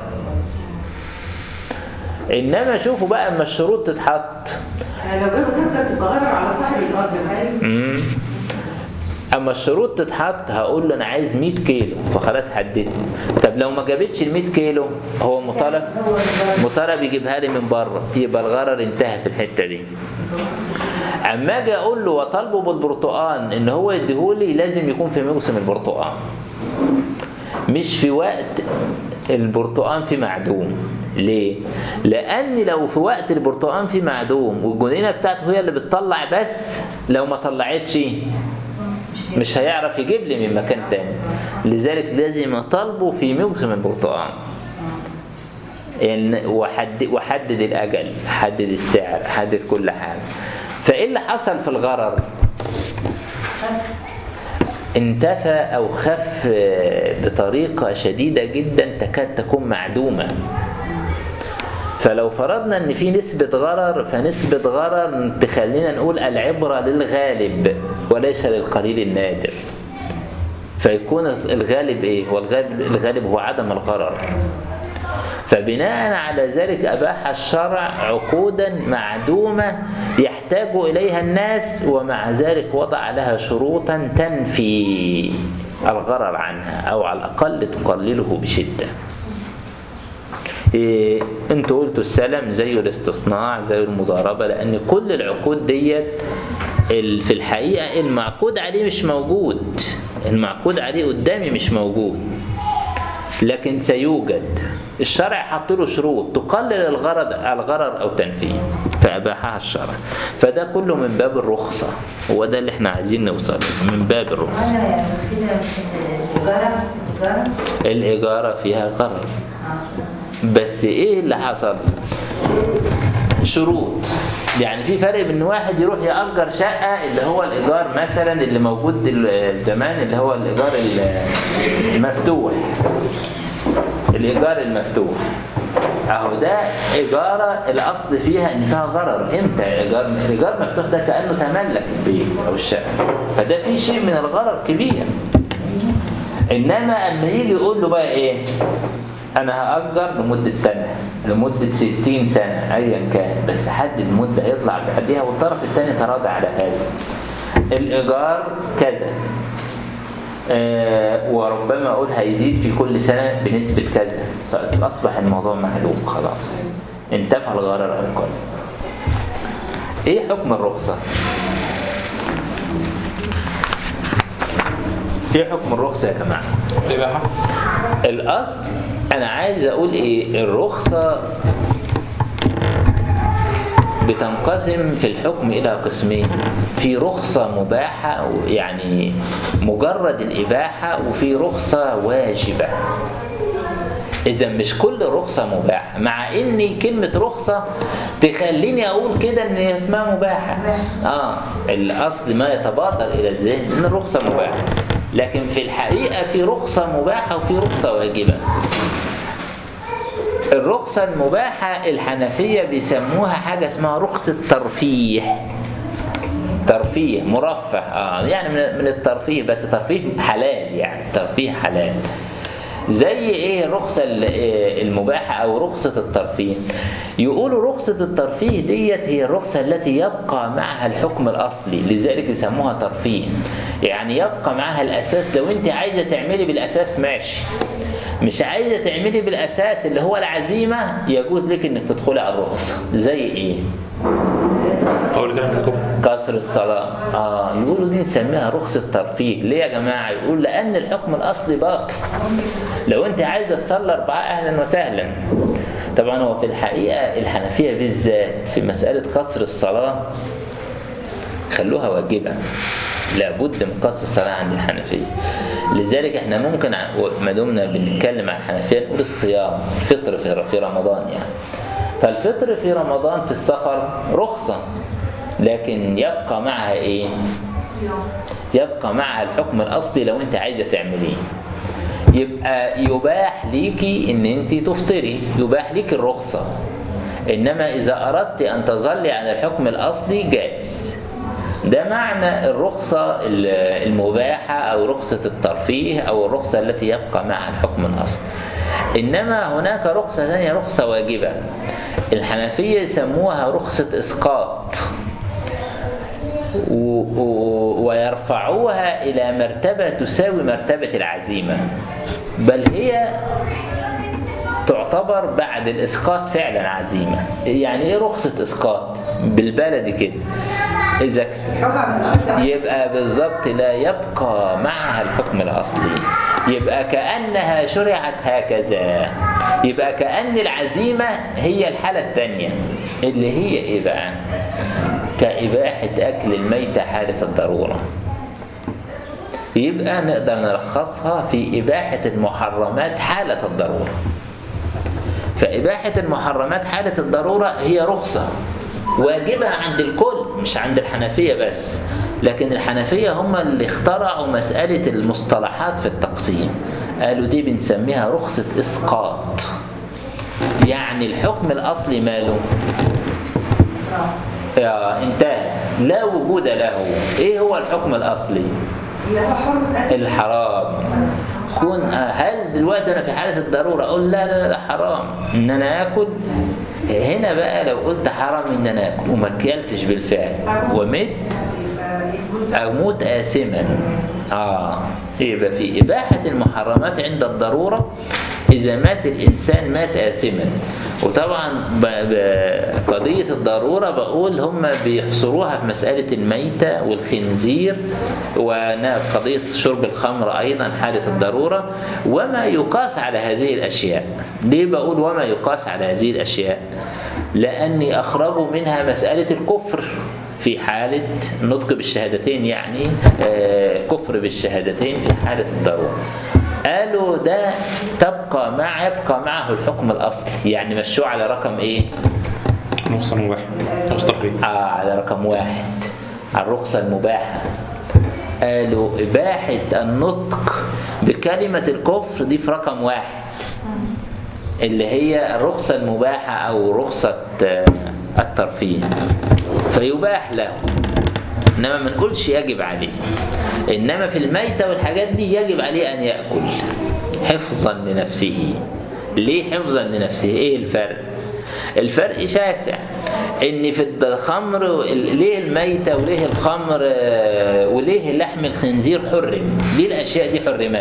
انما شوفوا بقى اما الشروط تتحط يعني لو جابوا تبدا تبقى غرر على صاحب الارض الحقيقي مم. اما الشروط تتحط هقول له انا عايز 100 كيلو فخلاص حددت طب لو ما جابتش ال 100 كيلو هو مطالب مطالب يجيبها لي من بره يبقى الغرر انتهى في الحته دي اما اجي اقول له وطالبه بالبرتقال ان هو يديهولي لازم يكون في موسم البرتقال مش في وقت البرتقال في معدوم ليه؟ لأن لو في وقت البرتقال في معدوم والجنينة بتاعته هي اللي بتطلع بس لو ما طلعتش مش هيعرف يجيب لي من مكان تاني لذلك لازم اطالبه في موسم البرتقال إن وحد وحدد الأجل حدد السعر حدد كل حاجة فإيه اللي حصل في الغرر؟ انتفى أو خف بطريقة شديدة جدا تكاد تكون معدومة فلو فرضنا ان في نسبة غرر فنسبة غرر تخلينا نقول العبرة للغالب وليس للقليل النادر فيكون الغالب ايه والغالب الغالب هو عدم الغرر فبناء على ذلك أباح الشرع عقودا معدومة يحتاج إليها الناس ومع ذلك وضع لها شروطا تنفي الغرر عنها أو على الأقل تقلله بشدة إيه انتوا قلتوا السلم زي الاستصناع زي المضاربة لأن كل العقود ديت ال- في الحقيقة المعقود عليه مش موجود المعقود عليه قدامي مش موجود لكن سيوجد الشرع حط له شروط تقلل الغرض الغرر او تنفيه فاباحها الشرع فده كله من باب الرخصه هو ده اللي احنا عايزين نوصل له، من باب الرخصه انا يعني كده التجاره التجاره الاجاره فيها غرر بس ايه اللي حصل شروط يعني في فرق بين واحد يروح يأجر شقة اللي هو الإيجار مثلا اللي موجود دل- زمان اللي هو الإيجار ال- المفتوح الإيجار المفتوح أهو ده إيجارة الأصل فيها إن فيها غرر إمتى إيجار الإيجار مفتوح ده كأنه تملك البيت أو الشقة فده في شيء من الغرر كبير إنما أما يجي يقول له بقى إيه أنا هأجر لمدة سنة لمدة 60 سنة أيا كان بس حدد مدة هيطلع بعديها والطرف الثاني تراضى على هذا الإيجار كذا آه، وربما أقول هيزيد في كل سنة بنسبة كذا فأصبح الموضوع معلوم خلاص انتفى الغرر أو قل إيه حكم الرخصة؟ إيه حكم الرخصة يا جماعة؟ الإباحة الأصل أنا عايز أقول إيه الرخصة بتنقسم في الحكم إلى قسمين في رخصة مباحة أو يعني مجرد الإباحة وفي رخصة واجبة إذا مش كل رخصة مباحة مع إن كلمة رخصة تخليني أقول كده إن هي اسمها مباحة آه الأصل ما يتبادر إلى الذهن إن الرخصة مباحة لكن في الحقيقة في رخصة مباحة وفي رخصة واجبة الرخصة المباحة الحنفية بيسموها حاجة اسمها رخصة ترفيه ترفيه مرفه اه يعني من من الترفيه بس ترفيه حلال يعني ترفيه حلال زي ايه الرخصة ال- آه، المباحة او رخصة الترفيه يقولوا رخصة الترفيه ديت هي الرخصة التي يبقى معها الحكم الاصلي لذلك يسموها ترفيه يعني يبقى معها الاساس لو انت عايزة تعملي بالاساس ماشي مش عايزة تعملي بالاساس اللي هو العزيمة يجوز لك انك تدخلي على الرخصة زي ايه قول كده في الكفر كسر الصلاة اه يقولوا دي نسميها رخصة ترفيه ليه يا جماعة يقول لأن الحكم الأصلي باقي لو أنت عايزة تصلي أربعة أهلا وسهلا طبعا هو في الحقيقة الحنفية بالذات في مسألة قصر الصلاة خلوها واجبة لابد من قصر الصلاة عند الحنفية لذلك احنا ممكن ع- ما دمنا بنتكلم عن الحنفية نقول الصيام الفطر في في رمضان يعني فالفطر في رمضان في السفر رخصة لكن يبقى معها ايه يبقى معها الحكم الاصلي لو انت عايزه تعمليه يبقى يباح ليكي ان انت تفطري يباح ليكي الرخصه انما اذا اردت ان تظلي على الحكم الاصلي جائز ده معنى الرخصة ال- المباحة أو رخصة الترفيه أو الرخصة التي يبقى معها الحكم الأصلي إنما هناك رخصة ثانية رخصة واجبة الحنفية يسموها رخصة إسقاط و- و- ويرفعوها إلى مرتبة تساوي مرتبة العزيمة بل هي تعتبر بعد الإسقاط فعلا عزيمة يعني إيه رخصة إسقاط بالبلدي كده إذا الحكم على الشرط يبقى بالظبط لا يبقى معها الحكم الأصلي يبقى كأنها شرعت هكذا يبقى كأن العزيمة هي الحالة الثانية اللي هي إيه بقى كإباحة أكل الميتة حالة الضرورة يبقى نقدر نلخصها في إباحة المحرمات حالة الضرورة فإباحة المحرمات حالة الضرورة هي رخصة واجبة عند الكل مش عند الحنفية بس لكن الحنفية هم اللي اخترعوا مسألة المصطلحات في التقسيم قالوا دي بنسميها رخصة إسقاط يعني الحكم الأصلي ماله يا انتهى لا وجود له ايه هو الحكم الأصلي اللي هو حرمة أكل الحرام كون هل دلوقتي انا في حاله الضروره اقول لا لا لا حرام ان انا اكل هنا بقى لو قلت حرام ان انا اكل وما اكلتش بالفعل ومت يبقى يثبت اموت اثما اه يبقى في اباحه المحرمات عند الضروره اذا مات الانسان مات اثما وطبعا ب- ب- قضيه الضروره بقول هم بيحصروها في مساله الميته والخنزير وقضيه شرب الخمر ايضا حاله الضروره وما يقاس على هذه الاشياء ليه بقول وما يقاس على هذه الاشياء لاني اخرجوا منها مساله الكفر في حالة النطق بالشهادتين يعني آه، كفر بالشهادتين في حالة الضرورة قالوا ده تبقى مع يبقى معه الحكم الأصلي يعني مشوه على رقم إيه؟ نقصان واحد نقص ترفيه آه على رقم واحد على الرخصة المباحة قالوا إباحة النطق بكلمة الكفر دي في رقم واحد اللي هي الرخصة المباحة أو رخصة آه، الترفيه فيباح له إنما ما نقولش يجب عليه إنما في الميتة والحاجات دي يجب عليه أن يأكل حفظا لنفسه ليه حفظا لنفسه إيه الفرق الفرق شاسع ان في الخمر ليه الميتة وليه الخمر آه، وليه لحم الخنزير حرم ليه الاشياء دي حرمت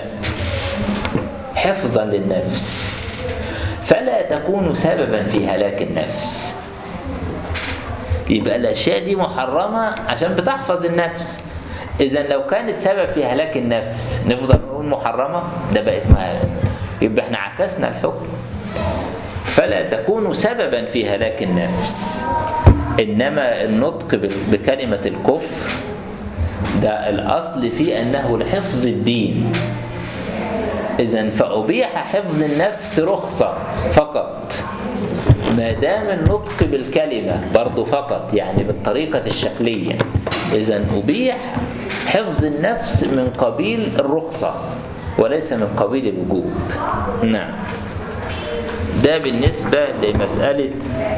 حفظا للنفس فلا تكون سببا في هلاك النفس يبقى الاشياء دي محرمة عشان بتحفظ النفس اذا لو كانت سبب في هلاك النفس نفضل نقول محرمة ده بقت مهانة يبقى احنا عكسنا الحكم فلا تكون سببا في هلاك النفس انما النطق ب- بكلمه الكفر ده الاصل فيه انه لحفظ الدين اذا فابيح حفظ النفس رخصه فقط ما دام النطق بالكلمه برضو فقط يعني بالطريقه الشكليه اذا ابيح حفظ النفس من قبيل الرخصه وليس من قبيل الوجوب نعم ده بالنسبة لمسألة تقسيم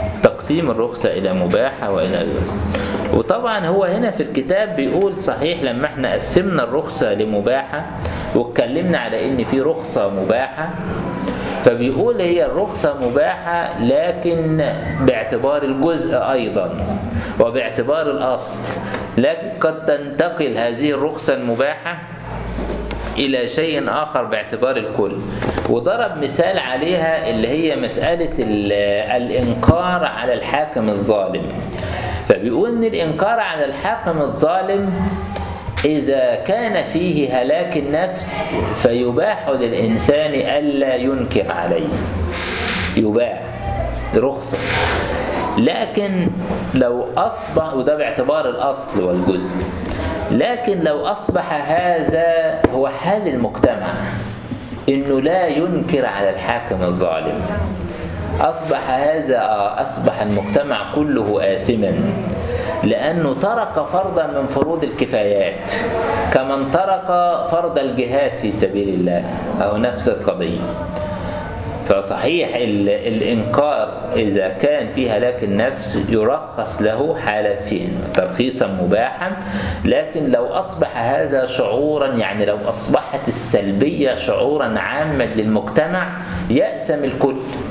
تقسيم الرخصة إلى مباحة وإلى غيره وطبعا هو هنا في الكتاب بيقول صحيح لما احنا قسمنا الرخصة لمباحة واتكلمنا على إن في رخصة مباحة فبيقول هي الرخصة مباحة لكن باعتبار الجزء أيضا وباعتبار الأصل لكن قد تنتقل هذه الرخصة المباحة إلى شيء آخر باعتبار الكل وضرب مثال عليها اللي هي مسألة ال- الإنكار على الحاكم الظالم فبيقول إن الإنكار على الحاكم الظالم إذا كان فيه هلاك النفس فيباح للإنسان ألا ينكر عليه يباح رخصة لكن لو أصبح وده باعتبار الأصل والجزء لكن لو أصبح هذا هو حال المجتمع إنه لا ينكر على الحاكم الظالم أصبح هذا آه، أصبح المجتمع كله آثما لأنه ترك فرضا من فروض الكفايات كمن ترك فرض الجهاد في سبيل الله أو نفس القضية فصحيح ال- الإنكار إذا كان في هلاك النفس يرخص له حالة فيه ترخيصا مباحا لكن لو أصبح هذا شعورا يعني لو أصبحت السلبية شعورا عاما للمجتمع يأسم الكل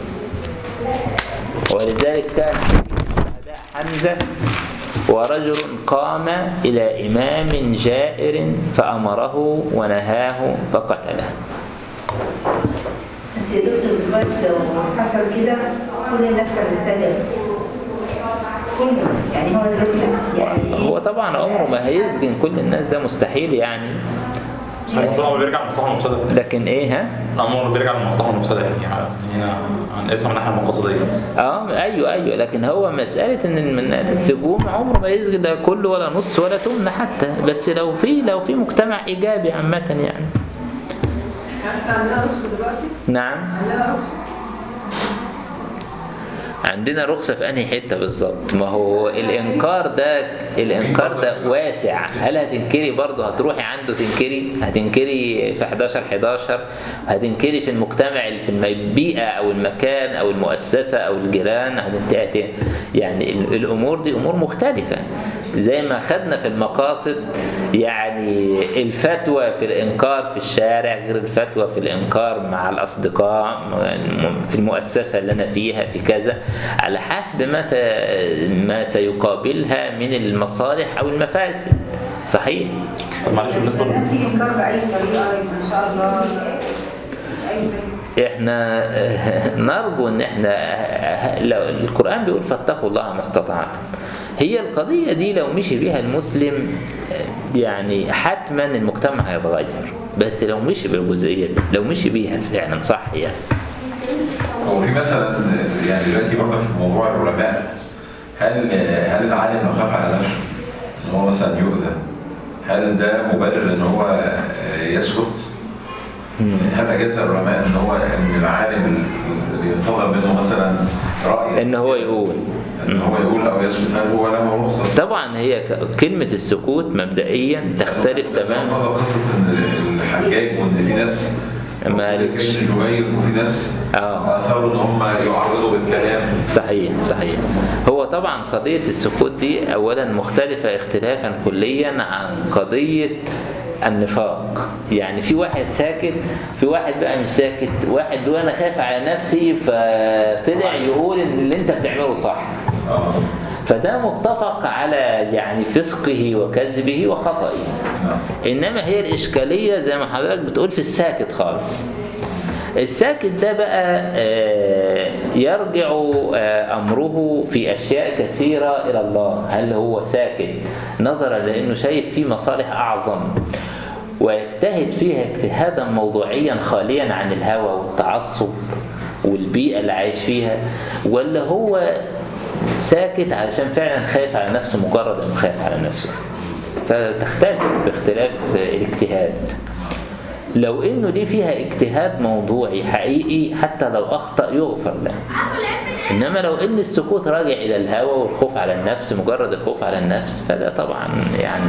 ولذلك كان شهداء حمزة ورجل قام إلى إمام جائر فأمره ونهاه فقتله بس يا دكتور دلوقتي لو حصل كده كل الناس هتتسجن كل الناس يعني هو دلوقتي يعني ايه هو طبعا عمره ما هيسجن كل الناس ده مستحيل يعني الامر بيرجع للمصلحه المفسده في الآخر. لكن ايه ها الامر بيرجع للمصلحه المفسده يعني هنا هنقيسها من الناحيه المقاصديه اه ايوه ايوه لكن هو مساله ان من السجون عمره ما يسجن ده كله ولا نص ولا تمن حتى بس لو في لو في مجتمع ايجابي عامه يعني احنا عندنا رخصة دلوقتي نعم عندنا رخصة عندنا رخصة في أنهي حتة بالظبط ما هو الإنكار ده الإنكار ده واسع هل هتنكري برضه هتروحي عنده تنكري هتنكري في 11 11 هتنكري في المجتمع في الم- البيئة أو المكان أو المؤسسة أو الجيران هتنت- يعني ال- الأمور دي أمور مختلفة زي ما خدنا في المقاصد يعني الفتوى في الإنكار في الشارع غير الفتوى في الإنكار مع الأصدقاء في المؤسسة اللي أنا فيها في كذا على حسب ما س- ما سيقابلها من المصالح أو المفاسد صحيح طب معلش بالنسبه ل- في انكار باي طريقه ما شاء الله اي طريقه احنا آه، نرجو ان احنا آه، لو القرآن بيقول فاتقوا الله ما استطعتم هي القضية دي لو مشي بيها المسلم آه، يعني حتما المجتمع هيتغير بس لو مشي بالجزئية دي لو مشي بيها فعلا صح يعني هو في مثلا يعني دلوقتي برضه في موضوع العلماء هل هل العالم لو خاف على نفسه ان هو مثلا يؤذى هل ده مبرر ان هو يسكت؟ هل اجاز العلماء ان هو ان العالم اللي ينتظر منه مثلا راي ان هو يقول ان هو يقول او يسكت هل هو له رخصه؟ طبعا هي ك- كلمة السكوت مبدئيا تختلف تماما برضه قصه ان الحجاج وان في ناس ما قالتش. سيدنا جبير وفي ناس آه. اثاروا ان هم يعرضوا بالكلام صحيح صحيح هو طبعا قضية السكوت دي أولا مختلفة اختلافا كليا عن قضية النفاق يعني في واحد ساكت في واحد بقى مش ساكت واحد بيقول أنا خايف على نفسي فطلع يقول إن اللي أنت بتعمله صح اه فده متفق على يعني فسقه وكذبه وخطئه نعم. انما هي الاشكاليه زي ما حضرتك بتقول في الساكت خالص الساكت ده بقى آه، يرجع آه، امره في اشياء كثيره الى الله هل هو ساكت نظرا لانه شايف فيه مصالح اعظم ويجتهد فيها اجتهادا موضوعيا خاليا عن الهوى والتعصب والبيئه اللي عايش فيها ولا هو ساكت علشان فعلا خايف على نفسه مجرد انه خايف على نفسه فتختلف باختلاف الاجتهاد لو انه دي فيها اجتهاد موضوعي حقيقي حتى لو اخطا يغفر له انما لو ان السكوت راجع الى الهوى والخوف على النفس مجرد الخوف على النفس فده طبعا يعني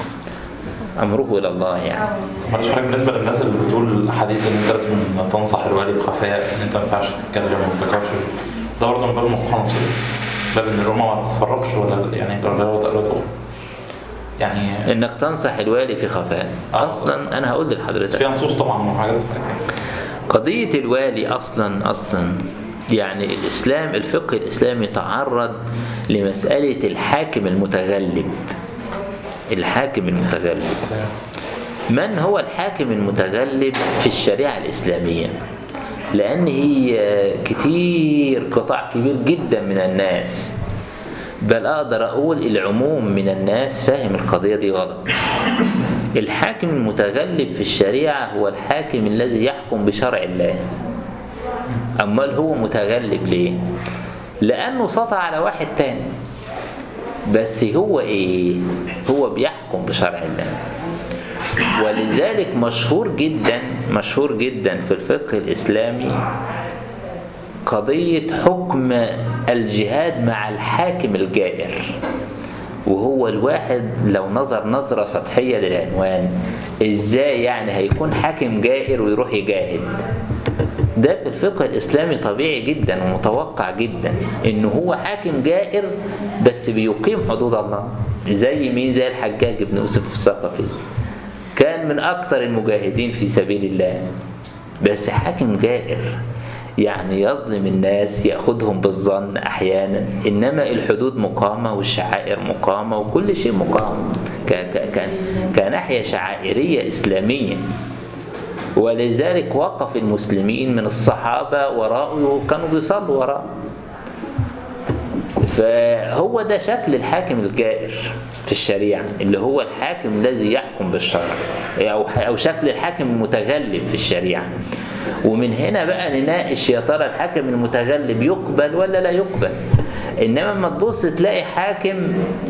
امره الى الله يعني معلش حضرتك بالنسبه للناس اللي بتقول حديث ان انت لازم تنصح الوالي في خفاء ان انت ما ينفعش تتكلم وما تذكرش ده برضه من باب المصلحه النفسيه باب ان الامه ما تتفرقش ولا يعني ولا له تأويلات اخرى يعني انك تنصح الوالي في خفاء آه. اصلا انا هقول بس لحضرتك فيها نصوص طبعا وحاجات قضية الوالي أصلا أصلا يعني الإسلام الفقه الإسلامي تعرض لمسألة الحاكم المتغلب الحاكم المتغلب من هو الحاكم المتغلب في الشريعة الإسلامية لأن هي كتير قطاع كبير جدا من الناس بل أقدر أقول العموم من الناس فاهم القضية دي غلط الحاكم المتغلب في الشريعة هو الحاكم الذي يحكم بشرع الله أمال هو متغلب ليه؟ لأنه سطع على واحد تاني بس هو إيه؟ هو بيحكم بشرع الله ولذلك مشهور جدا مشهور جدا في الفقه الإسلامي قضية حكم الجهاد مع الحاكم الجائر وهو الواحد لو نظر نظرة سطحية للعنوان ازاي يعني هيكون حاكم جائر ويروح يجاهد ده في الفقه الإسلامي طبيعي جدا ومتوقع جدا إن هو حاكم جائر بس بيقيم حدود الله زي مين زي الحجاج بن يوسف الثقفي كان من أكثر المجاهدين في سبيل الله بس حاكم جائر يعني يظلم الناس يأخذهم بالظن أحيانا إنما الحدود مقامة والشعائر مقامة وكل شيء مقام ك- ك- ك- كناحية شعائرية إسلامية ولذلك وقف المسلمين من الصحابة وراءه وكانوا بيصلوا وراءه فهو ده شكل الحاكم الجائر في الشريعة اللي هو الحاكم الذي يحكم بالشرع أو أو شكل الحاكم المتغلب في الشريعة ومن هنا بقى نناقش يا ترى الحاكم المتغلب يقبل ولا لا يقبل إنما لما تبص تلاقي حاكم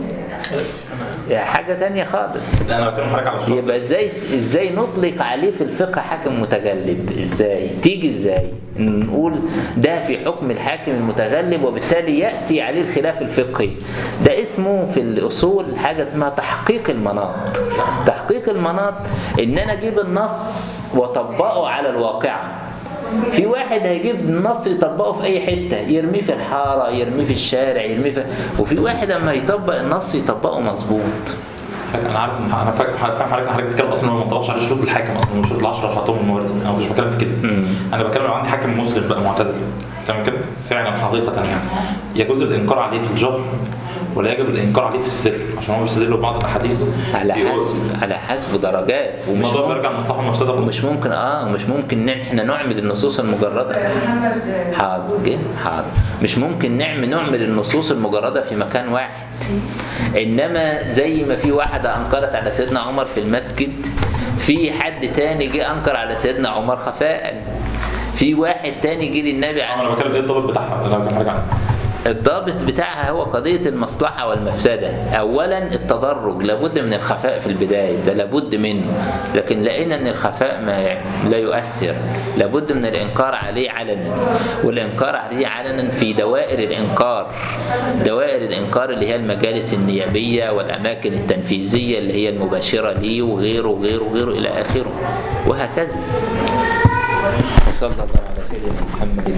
حاجة تانية خالص لا انا بتكلم حضرتك على الشرط يبقى ازاي ازاي نطلق عليه في الفقه حاكم متغلب ازاي تيجي ازاي نقول ده في حكم الحاكم المتغلب وبالتالي ياتي عليه الخلاف الفقهي ده اسمه في الاصول حاجه اسمها تحقيق المناط تحقيق المناط ان انا اجيب النص واطبقه على الواقعه في واحد هيجيب النص يطبقه في اي حته يرميه في الحاره يرميه في الشارع يرميه في وفي واحد اما يطبق النص يطبقه مظبوط انا عارف ان انا فاكر فاهم حضرتك ان حضرتك بتتكلم اصلا إن هو ما طبقش على شروط الحاكم اصلا من شروط العشره اللي حطهم الموارد انا مش بتكلم في كده انا بتكلم لو عندي حاكم مسلم بقى معتدل تمام كده فعلا حقيقه يعني يجوز الانكار عليه في الجهر ولا يجب الانكار عليه في السر عشان هو بيستدل ببعض الاحاديث على بيقول- حسب على حسب درجات ومش الموضوع ممكن بيرجع لمصلحه ومفسده برضه. ومش ممكن اه مش ممكن ان احنا نعمل النصوص المجرده محمد حاضر جه حاضر مش ممكن نعمل نعمل النصوص المجرده في مكان واحد انما زي ما في واحده انكرت على سيدنا عمر في المسجد في حد تاني جه انكر على سيدنا عمر خفاء في واحد تاني جه للنبي عليه انا بتكلم ايه الضابط بتاعها انا بتكلم حضرتك عنها الضابط بتاعها هو قضية المصلحة والمفسدة أولا التدرج لابد من الخفاء في البداية ده لابد منه لكن لقينا أن الخفاء ما لا يؤثر لابد من الإنكار عليه علنا والإنكار عليه علنا في دوائر الإنكار دوائر الإنكار اللي هي المجالس النيابية والأماكن التنفيذية اللي هي المباشرة ليه وغيره وغيره وغيره إلى آخره وهكذا وصلى الله على سيدنا محمد